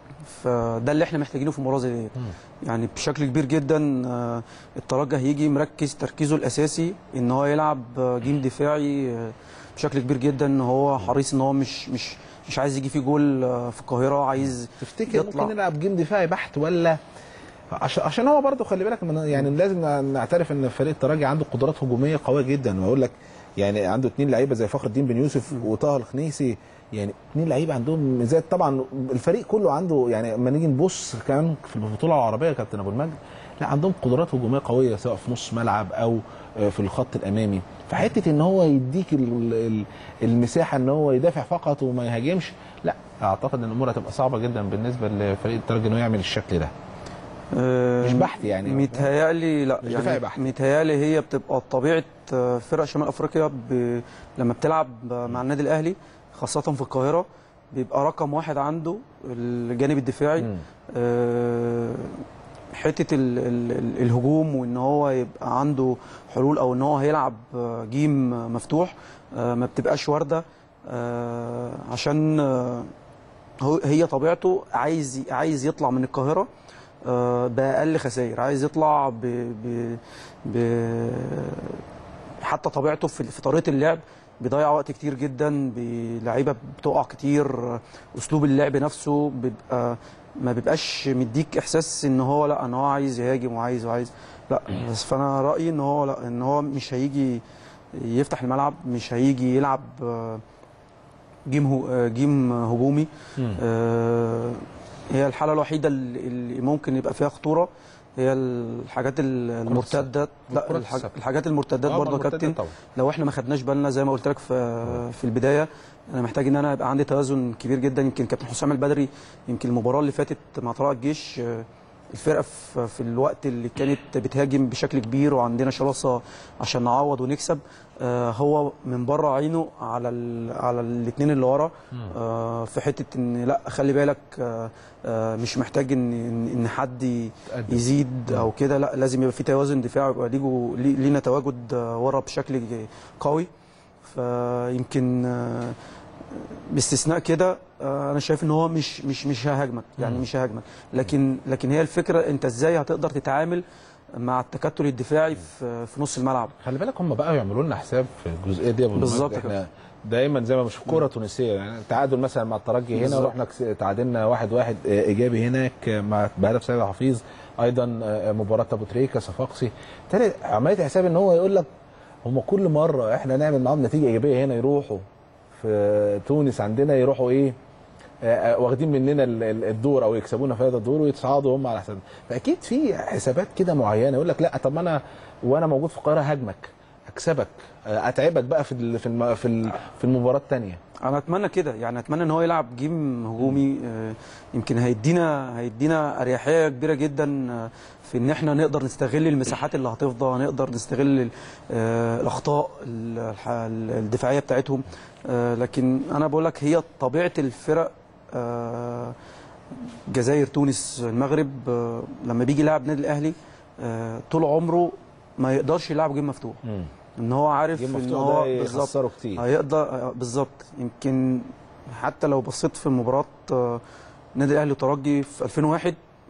فده اللي احنا محتاجينه في المباراه زي ديت يعني بشكل كبير جدا آه، الترجي هيجي مركز تركيزه الاساسي ان هو يلعب آه، جيم دفاعي آه، بشكل كبير جدا ان هو حريص ان هو مش مش مش عايز يجي فيه جول آه، في القاهره عايز تفتكر يطلع. ممكن نلعب جيم دفاعي بحت ولا عشان عشان هو برضه خلي بالك من يعني لازم نعترف ان فريق الترجي عنده قدرات هجوميه قويه جدا واقول لك يعني عنده اثنين لعيبه زي فخر الدين بن يوسف وطه الخنيسي يعني اثنين لعيبه عندهم ميزات طبعا الفريق كله عنده يعني لما نيجي نبص كمان في البطوله العربيه يا كابتن ابو المجد لا عندهم قدرات هجوميه قويه سواء في نص ملعب او في الخط الامامي فحته ان هو يديك ال- ال- المساحه ان هو يدافع فقط وما يهاجمش لا اعتقد ان الامور هتبقى صعبه جدا بالنسبه لفريق الترجي انه يعمل الشكل ده آه، مش بحت يعني. متهيألي لا مش دفاعي يعني بحت. متهيألي هي بتبقى طبيعه آه، فرق شمال افريقيا ب... لما بتلعب مع النادي الاهلي خاصه في القاهره بيبقى رقم واحد عنده الجانب الدفاعي مم. آه، حته ال ال ال الهجوم وان هو يبقى عنده حلول او ان هو هيلعب آه، جيم مفتوح آه، ما بتبقاش وارده آه، عشان آه، هو هي طبيعته عايز عايز يطلع من القاهره آه، باقل خسائر عايز يطلع ب, ب, ب حتى طبيعته في في طريقه اللعب بيضيع وقت كتير جدا بلعيبه بتقع كتير اسلوب اللعب نفسه بيبقى ما بيبقاش مديك احساس ان هو لا ان هو عايز يهاجم وعايز وعايز لا بس فانا رايي ان هو لا ان هو مش هيجي يفتح الملعب مش هيجي يلعب آه، جيم هو آه، جيم هجومي آه، هي الحاله الوحيده اللي اللي ممكن يبقى فيها خطوره هي الحاجات المرتدات لا الكرات الحاج- الثابتة. الحاجات المرتدات آه، برضه يا المرتدات كابتن طبعا. لو احنا ما خدناش بالنا زي ما قلت لك في في البدايه انا محتاج ان انا يبقى عندي توازن كبير جدا يمكن كابتن حسام البدري يمكن المباراه اللي فاتت مع طلائع الجيش آه، الفرقه في في الوقت اللي كانت بتهاجم بشكل كبير وعندنا شراسه عشان نعوض ونكسب آه، هو من بره عينه على ال على الاثنين اللي ورا آه، في حته ان لا خلي بالك آه، آه، مش محتاج ان ان إن حد ي- تقدم. يزيد او كده لا لازم يبقى في توازن دفاعي ويبقى ليجو- لي- لينا تواجد آه، ورا بشكل قوي فيمكن آه، باستثناء كده آه، انا شايف ان هو مش مش مش هيهاجمك يعني مش هيهاجمك لكن لكن هي الفكره انت ازاي هتقدر تتعامل مع التكتل الدفاعي في في نص الملعب خلي بالك هم بقى يعملوا لنا حساب في الجزئيه دي يا أبو بالظبط المجد. كده. احنا دايما زي ما مش في كوره تونسيه يعني تعادل مثلا مع الترجي هنا بالظبط. ورحنا كس- تعادلنا واحد واحد آه، ايجابي هناك آه، مع بهدف سيد حفيظ ايضا آه، مباراه ابو تريكه صفاقسي تاني عمليه حساب ان هو يقول لك هم كل مره احنا نعمل معاهم نتيجه ايجابيه هنا يروحوا في تونس عندنا يروحوا ايه آه، آه، واخدين مننا ال- ال- الدور او يكسبونا في هذا الدور ويتصعدوا هم على حساب فاكيد في حسابات كده معينه يقول لك لا طب ما انا وانا موجود في القاهره هاجمك اكسبك آه، اتعبك بقى في ال- في الم- في ال- في المباراه الثانيه انا اتمنى كده يعني اتمنى ان هو يلعب جيم هجومي آه، يمكن هيدينا هيدينا اريحيه كبيره جدا آه، في ان احنا نقدر نستغل المساحات اللي هتفضى نقدر نستغل ال- آه، الاخطاء ال- الح- الدفاعيه بتاعتهم آه، لكن انا بقول لك هي طبيعه الفرق آه، الجزائر تونس المغرب آه، لما بيجي يلعب نادي الاهلي آه، طول عمره ما يقدرش يلعب جيم مفتوح ان هو عارف جيم ان مفتوح هو ده بالظبط يخسره كتير هيقدر بالظبط يمكن حتى لو بصيت في مباراه آه، النادي الاهلي وترجي في 2001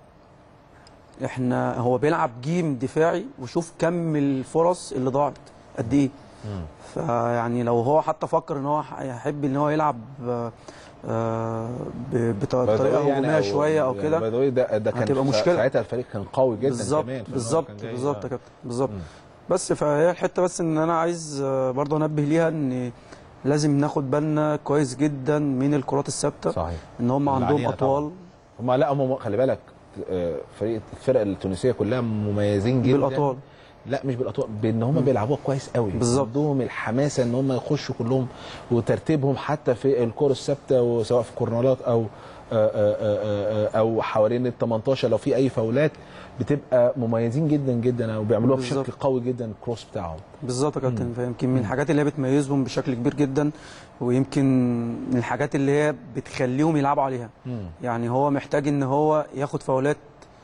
احنا هو بيلعب جيم دفاعي وشوف كم الفرص اللي ضاعت قد ايه فيعني لو هو حتى فكر ان هو هيحب ان هو يلعب آه، آه، ب- بط- بطريقه بدوي يعني هجوميه شويه او يعني كده بدوي ده ده كان هتبقى سا- مشكلة. ساعتها الفريق كان قوي جدا بالظبط كمان فهو بالظبط كان جاي- بالظبط يا آه. كابتن بالظبط مم. بس فهي الحته بس ان انا عايز آه، برضه انبه ليها ان لازم ناخد بالنا كويس جدا من الكرات الثابته صحيح ان هم اللي عندهم عليها اطوال هم لا هم خلي بالك آه، فريق الفرق التونسيه كلها مميزين جدا بالاطوال لا مش بالاطوال بان هم بيلعبوها كويس قوي بالظبط. عندهم الحماسه ان هم يخشوا كلهم وترتيبهم حتى في الكور الثابته وسواء في كورنرات او آه، آه، آه، آه، او حوالين ال 18 لو في اي فاولات بتبقى مميزين جدا جدا وبيعملوها بشكل بالظبط. قوي جدا الكروس بتاعهم بالظبط يا كابتن فيمكن من الحاجات اللي هي بتميزهم بشكل كبير جدا ويمكن من الحاجات اللي هي بتخليهم يلعبوا عليها يعني هو محتاج ان هو ياخد فاولات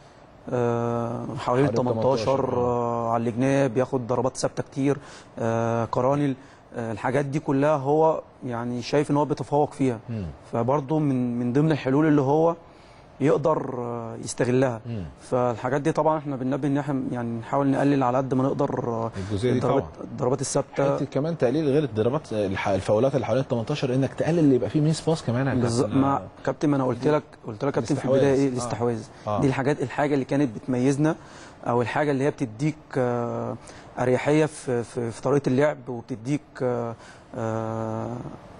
آه، حوالين ال حوالين 18 18 آه، على الجناب ياخد ضربات ثابته كتير آه، قرانل آه، الحاجات دي كلها هو يعني شايف ان هو بيتفوق فيها مم. فبرضه من من ضمن الحلول اللي هو يقدر آه، يستغلها مم. فالحاجات دي طبعا احنا بننبه ان احنا يعني نحاول نقلل على قد ما نقدر آه، الجزئيه دي الضربات طبعا الضربات الثابته حته كمان تقليل غير الضربات الح- الفاولات اللي حوالين 18 انك تقلل اللي يبقى فيه ميس باس كمان يا بالظبط كابتن. مع كابتن ما انا قلت لك قلت لك كابتن في الاستحواذ. البدايه ايه آه. الاستحواذ آه. دي الحاجات الحاجه اللي كانت بتميزنا او الحاجه اللي هي بتديك آه، اريحيه في في, في طريقه اللعب وبتديك آه، آه،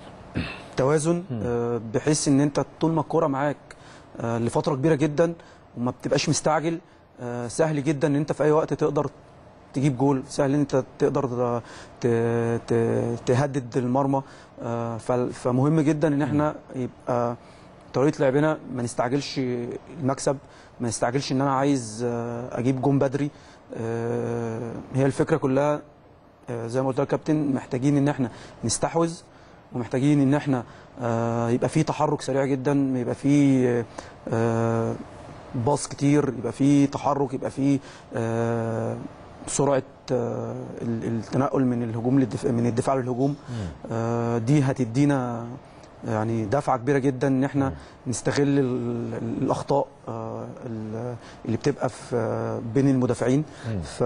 توازن آه، بحيث ان انت طول ما الكوره معاك آه، لفتره كبيره جدا وما بتبقاش مستعجل آه، سهل جدا ان انت في اي وقت تقدر تجيب جول سهل ان انت تقدر ت- ت- تهدد المرمى آه، فال- فمهم جدا ان احنا يبقى طريقه لعبنا ما نستعجلش المكسب ما نستعجلش ان انا عايز آه، اجيب جون بدري آه، هي الفكره كلها آه، زي ما قلت لك كابتن محتاجين ان احنا نستحوذ ومحتاجين ان احنا آه، يبقى في تحرك سريع جدا يبقى في آه، باص كتير يبقى في تحرك يبقى في آه، سرعه آه، ال- التنقل من الهجوم للدفاع من الدفاع للهجوم آه، دي هتدينا يعني دفعه كبيره جدا ان احنا نستغل ال- ال- الاخطاء آه، ال- اللي بتبقى في آه، بين المدافعين ف...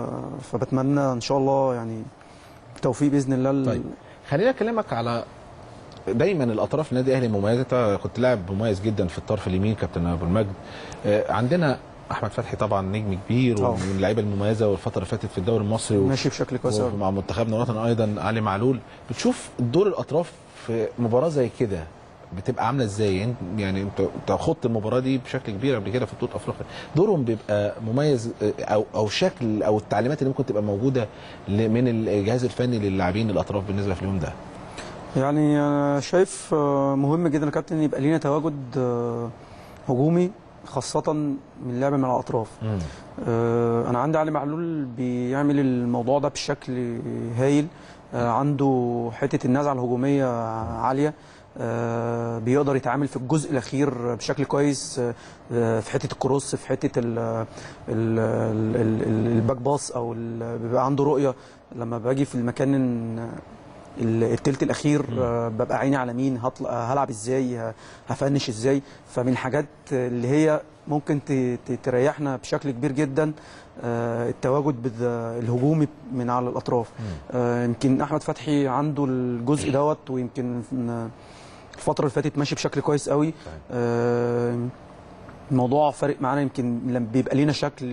فبتمنى ان شاء الله يعني توفيق باذن الله ال- طيب خليني اكلمك على دايما الاطراف النادي الاهلي مميزه انت كنت لاعب مميز جدا في الطرف اليمين كابتن ابو المجد آه، عندنا احمد فتحي طبعا نجم كبير آه. ومن اللعيبه المميزه والفتره اللي فاتت في الدوري المصري و- ماشي بشكل كويس أوي. ومع منتخبنا الوطني ايضا علي معلول بتشوف دور الاطراف في مباراه زي كده بتبقى عامله ازاي انت- يعني انت أنت خضت المباراه دي بشكل كبير قبل كده في بطوله افريقيا دورهم بيبقى مميز آه، او او شكل او التعليمات اللي ممكن تبقى موجوده ل- من الجهاز الفني للاعبين الاطراف بالنسبه في اليوم ده يعني انا شايف آه، مهم جدا يا كابتن يبقى لينا تواجد آه، هجومي خاصة من اللعب من الأطراف آه، أنا عندي علي معلول بيعمل الموضوع ده بشكل هايل آه، عنده حتة النزعة الهجومية عالية آه، بيقدر يتعامل في الجزء الأخير بشكل كويس آه، آه، في حتة الكروس في حتة ال- ال- ال- ال- الباك باص أو ال- بيبقى عنده رؤية لما باجي في المكان إن- ال- التلت الاخير آه، ببقى عيني على مين هطلع هلعب ازاي ه- هفنش ازاي فمن الحاجات اللي هي ممكن ت- ت- تريحنا بشكل كبير جدا آه، التواجد بال- الهجومي من على الاطراف آه، يمكن احمد فتحي عنده الجزء دوت ويمكن الفتره اللي فاتت ماشي بشكل كويس قوي آه، الموضوع فارق معانا يمكن لما بيبقى لينا شكل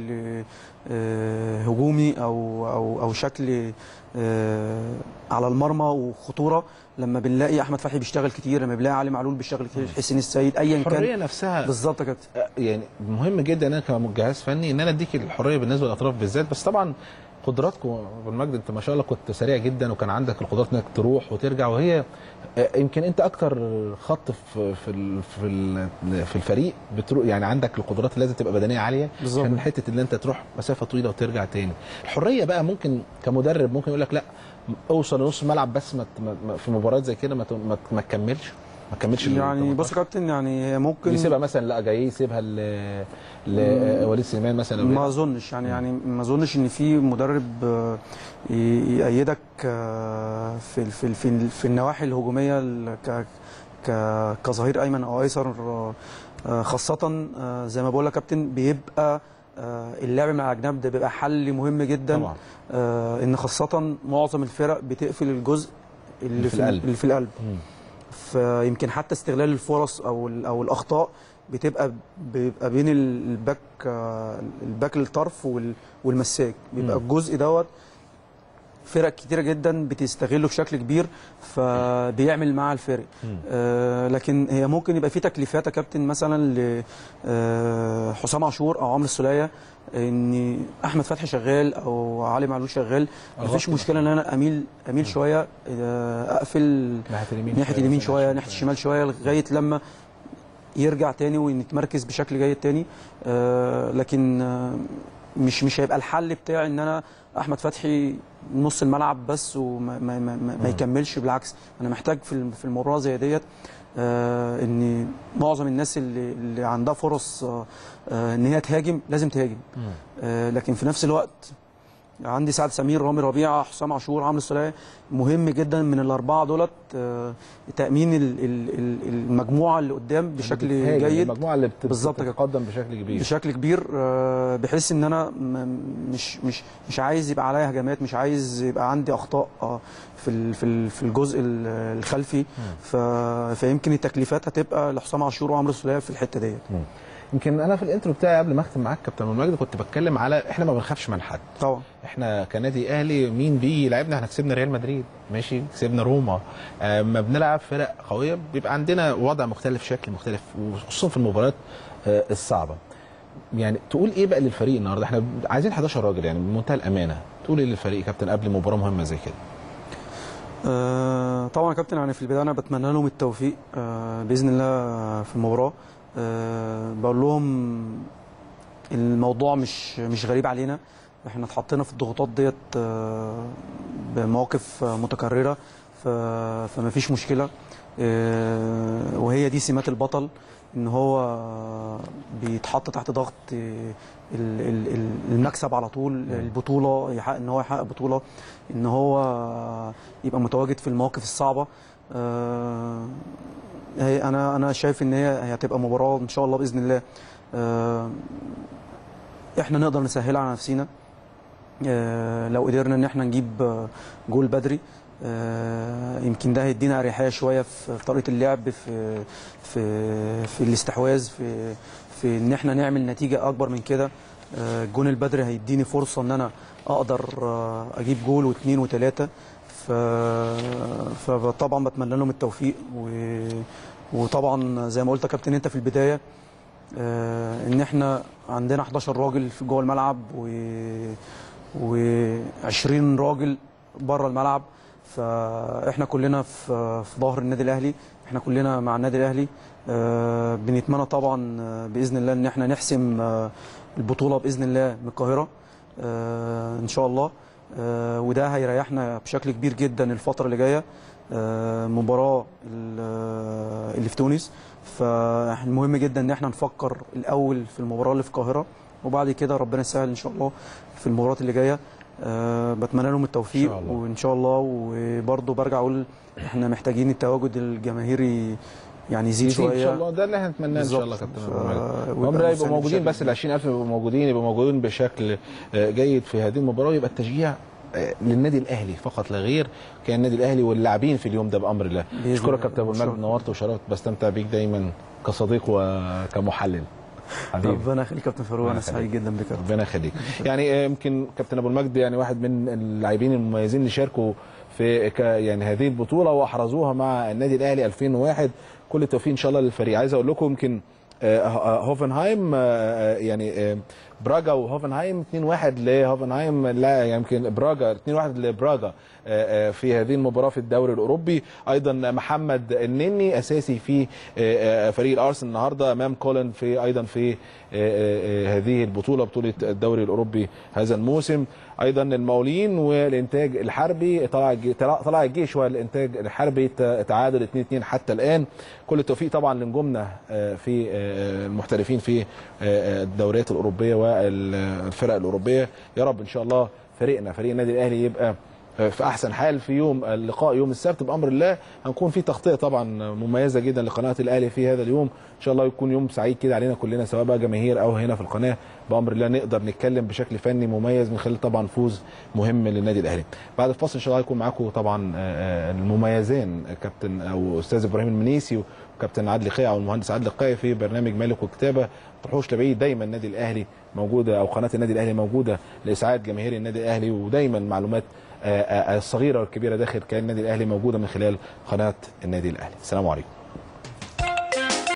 آه، هجومي او او او شكل آه، على المرمى وخطوره لما بنلاقي احمد فتحي بيشتغل كتير لما بنلاقي علي معلول بيشتغل كتير حسين السيد ايا الحريه كان نفسها بالظبط يا كابتن آه، يعني مهم جدا انا كجهاز فني ان انا اديك الحريه بالنسبه للاطراف بالذات بس طبعا قدراتكم ابو المجد انت ما شاء الله كنت سريع جدا وكان عندك القدرات انك تروح وترجع وهي آه، يمكن انت اكتر خط في في ال- في ال- في الفريق بتروح يعني عندك القدرات اللي لازم تبقى بدنيه عاليه بالظبط. عشان حته ان انت تروح مسافه طويله وترجع تاني الحريه بقى ممكن كمدرب ممكن يقول لك لا اوصل لنص الملعب بس ما ت- ما- ما- في مباريات زي كده ما ت- ما ت- ما تكملش ما كملش ال يعني 18. بص يا كابتن يعني هي ممكن يسيبها مثلا لا جاي يسيبها ل لوليد سليمان مثلا أو ما اظنش يعني يعني ما اظنش ان في مدرب آه، ي- يأيدك آه، في ال- في ال- في ال- في النواحي الهجوميه ال- ك ك- كظهير ايمن او ايسر آه، آه، خاصه آه، زي ما بقول لك يا كابتن بيبقى آه، اللعب مع الاجناب ده بيبقى حل مهم جدا طبعا آه، ان خاصه معظم الفرق بتقفل الجزء اللي في القلب. اللي في القلب مم. فيمكن حتى استغلال الفرص او ال- او الاخطاء بتبقى بيبقى بين ال- الباك آه، الباك الطرف وال- والمساك بيبقى مم. الجزء دوت فرق كتيره جدا بتستغله بشكل كبير فبيعمل مع الفرق مم. آه لكن هي ممكن يبقى في تكليفات يا كابتن مثلا لحسام عاشور او عمرو السوليه ان احمد فتحي شغال او علي معلول شغال مفيش أغطي مشكله ان انا اميل اميل شويه آه، اقفل ناحيه اليمين ناحيه اليمين شويه ناحيه الشمال شويه لغايه لما يرجع تاني ونتمركز بشكل جيد تاني آه لكن آه مش مش هيبقى الحل بتاعي ان انا احمد فتحي نص الملعب بس وما ما ما, ما, ما يكملش بالعكس انا محتاج في الم- في المباراه زي ديت آه ان معظم الناس اللي اللي عندها فرص آه آه ان هي تهاجم لازم تهاجم آه لكن في نفس الوقت عندي سعد سمير رامي ربيعه حسام عاشور عمرو السوليه مهم جدا من الاربعه دولت آه، تامين ال- ال- ال- المجموعه اللي قدام بشكل جيد المجموعه اللي بت- بالظبط كده. بتتقدم بشكل كبير بشكل كبير آه، بحيث ان انا م- مش مش مش عايز يبقى عليا هجمات مش عايز يبقى عندي اخطاء آه، في ال- في ال- في الجزء ال- الخلفي ف- فيمكن التكليفات هتبقى لحسام عاشور وعمرو السوليه في الحته ديت يمكن انا في الانترو بتاعي قبل ما اختم معاك كابتن مجد كنت بتكلم على احنا ما بنخافش من حد طبعا احنا كنادي اهلي مين بيجي يلعبنا احنا كسبنا ريال مدريد ماشي كسبنا روما اما بنلعب فرق قويه بيبقى عندنا وضع مختلف شكل مختلف وخصوصا في المباريات آه، الصعبه يعني تقول ايه بقى للفريق النهارده احنا عايزين 11 راجل يعني بمنتهى الامانه تقول ايه للفريق يا كابتن قبل مباراه مهمه زي كده آه، طبعا يا كابتن يعني في البدايه انا بتمنى لهم التوفيق آه، باذن الله في المباراه آه، بقول لهم الموضوع مش مش غريب علينا احنا اتحطينا في الضغوطات ديت آه، بمواقف آه، متكرره ف- فما فيش مشكله آه، وهي دي سمات البطل ان هو بيتحط تحت ضغط آه، ال- ال- ال- المكسب على طول البطوله يحقق ان هو يحقق بطوله ان هو يبقى متواجد في المواقف الصعبه آه، هي انا انا شايف ان هي هي هتبقى مباراه ان شاء الله باذن الله آه، احنا نقدر نسهلها على نفسينا آه، لو قدرنا ان احنا نجيب آه، جول بدري آه، يمكن ده هيدينا اريحيه شويه في في طريقه اللعب في في في الاستحواذ في في ان احنا نعمل نتيجه اكبر من كده آه، الجون البدري هيديني فرصه ان انا اقدر آه، اجيب جول واثنين وثلاثه ف... فطبعا بتمنى لهم التوفيق و... وطبعا زي ما قلت يا كابتن انت في البدايه آه، ان احنا عندنا 11 راجل في جوه الملعب و و20 راجل بره الملعب فاحنا كلنا في في ظهر النادي الاهلي احنا كلنا مع النادي الاهلي آه، بنتمنى طبعا آه، باذن الله ان احنا نحسم آه، البطوله باذن الله من القاهره آه، ان شاء الله آه، وده هيريحنا بشكل كبير جدا الفتره اللي جايه آه، مباراه ال- آه، اللي في تونس فالمهم جدا ان احنا نفكر الاول في المباراه اللي في القاهره وبعد كده ربنا يسهل ان شاء الله في المباريات اللي جايه أه بتمنى لهم التوفيق إن شاء الله. وان شاء الله وبرضه برجع اقول احنا محتاجين التواجد الجماهيري يعني يزيد يزيد شويه ان شاء الله ده اللي احنا نتمناه ان شاء الله يا بالظبط. كابتن ف- أبو مجد. ويبقى هم لا يبقوا مساند موجودين بشكل بس ال 20000 يبقوا موجودين يبقوا موجودين بشكل آه، جيد في هذه المباراه ويبقى التشجيع آه، للنادي الاهلي فقط لا غير كان النادي الاهلي واللاعبين في اليوم ده بامر الله بإذن اشكرك الله. كابتن ابو المجد شكراً. نورت وشرفت بستمتع بيك دايما كصديق وكمحلل حبيبي ربنا يخليك يا كابتن فاروق ربنا انا سعيد يخليك. جدا بك يا ربنا يخليك يعني آه، يمكن كابتن ابو المجد يعني واحد من اللاعبين المميزين اللي شاركوا في ك يعني هذه البطوله واحرزوها مع النادي الاهلي 2001 كل التوفيق ان شاء الله للفريق عايز اقول لكم يمكن آه، آه، هوفنهايم آه، آه، يعني آه، براجا وهوفنهايم 2-1 لهوفنهايم لا يمكن براجا 2-1 لبراجا آه، آه، في هذه المباراه في الدوري الاوروبي ايضا محمد النني اساسي في آه، آه، فريق الارسنال النهارده امام كولن في ايضا في آه، آه، آه، هذه البطوله بطوله الدوري الاوروبي هذا الموسم ايضا المقاولين والانتاج الحربي طلع الج- طلع طلع الجيش والانتاج الحربي ت- تعادل 2 2 حتى الان كل التوفيق طبعا لنجومنا آه، في آه، المحترفين في آه، الدوريات الاوروبيه والفرق الاوروبيه يا رب ان شاء الله فريقنا فريق النادي الاهلي يبقى في احسن حال في يوم اللقاء يوم السبت بامر الله هنكون في تغطيه طبعا مميزه جدا لقناه الاهلي في هذا اليوم ان شاء الله يكون يوم سعيد كده علينا كلنا سواء بقى جماهير او هنا في القناه بامر الله نقدر نتكلم بشكل فني مميز من خلال طبعا فوز مهم للنادي الاهلي بعد الفاصل ان شاء الله هيكون معاكم طبعا آه، آه، المميزين كابتن او استاذ ابراهيم المنيسي وكابتن عادل قيع والمهندس عادل قيع في برنامج مالك والكتابه ما تروحوش لبعيد دايما النادي الاهلي موجوده او قناه النادي الاهلي موجوده لاسعاد جماهير النادي الاهلي ودايما معلومات آه، آه، الصغيره والكبيره داخل كيان النادي الاهلي موجوده من خلال قناه النادي الاهلي السلام عليكم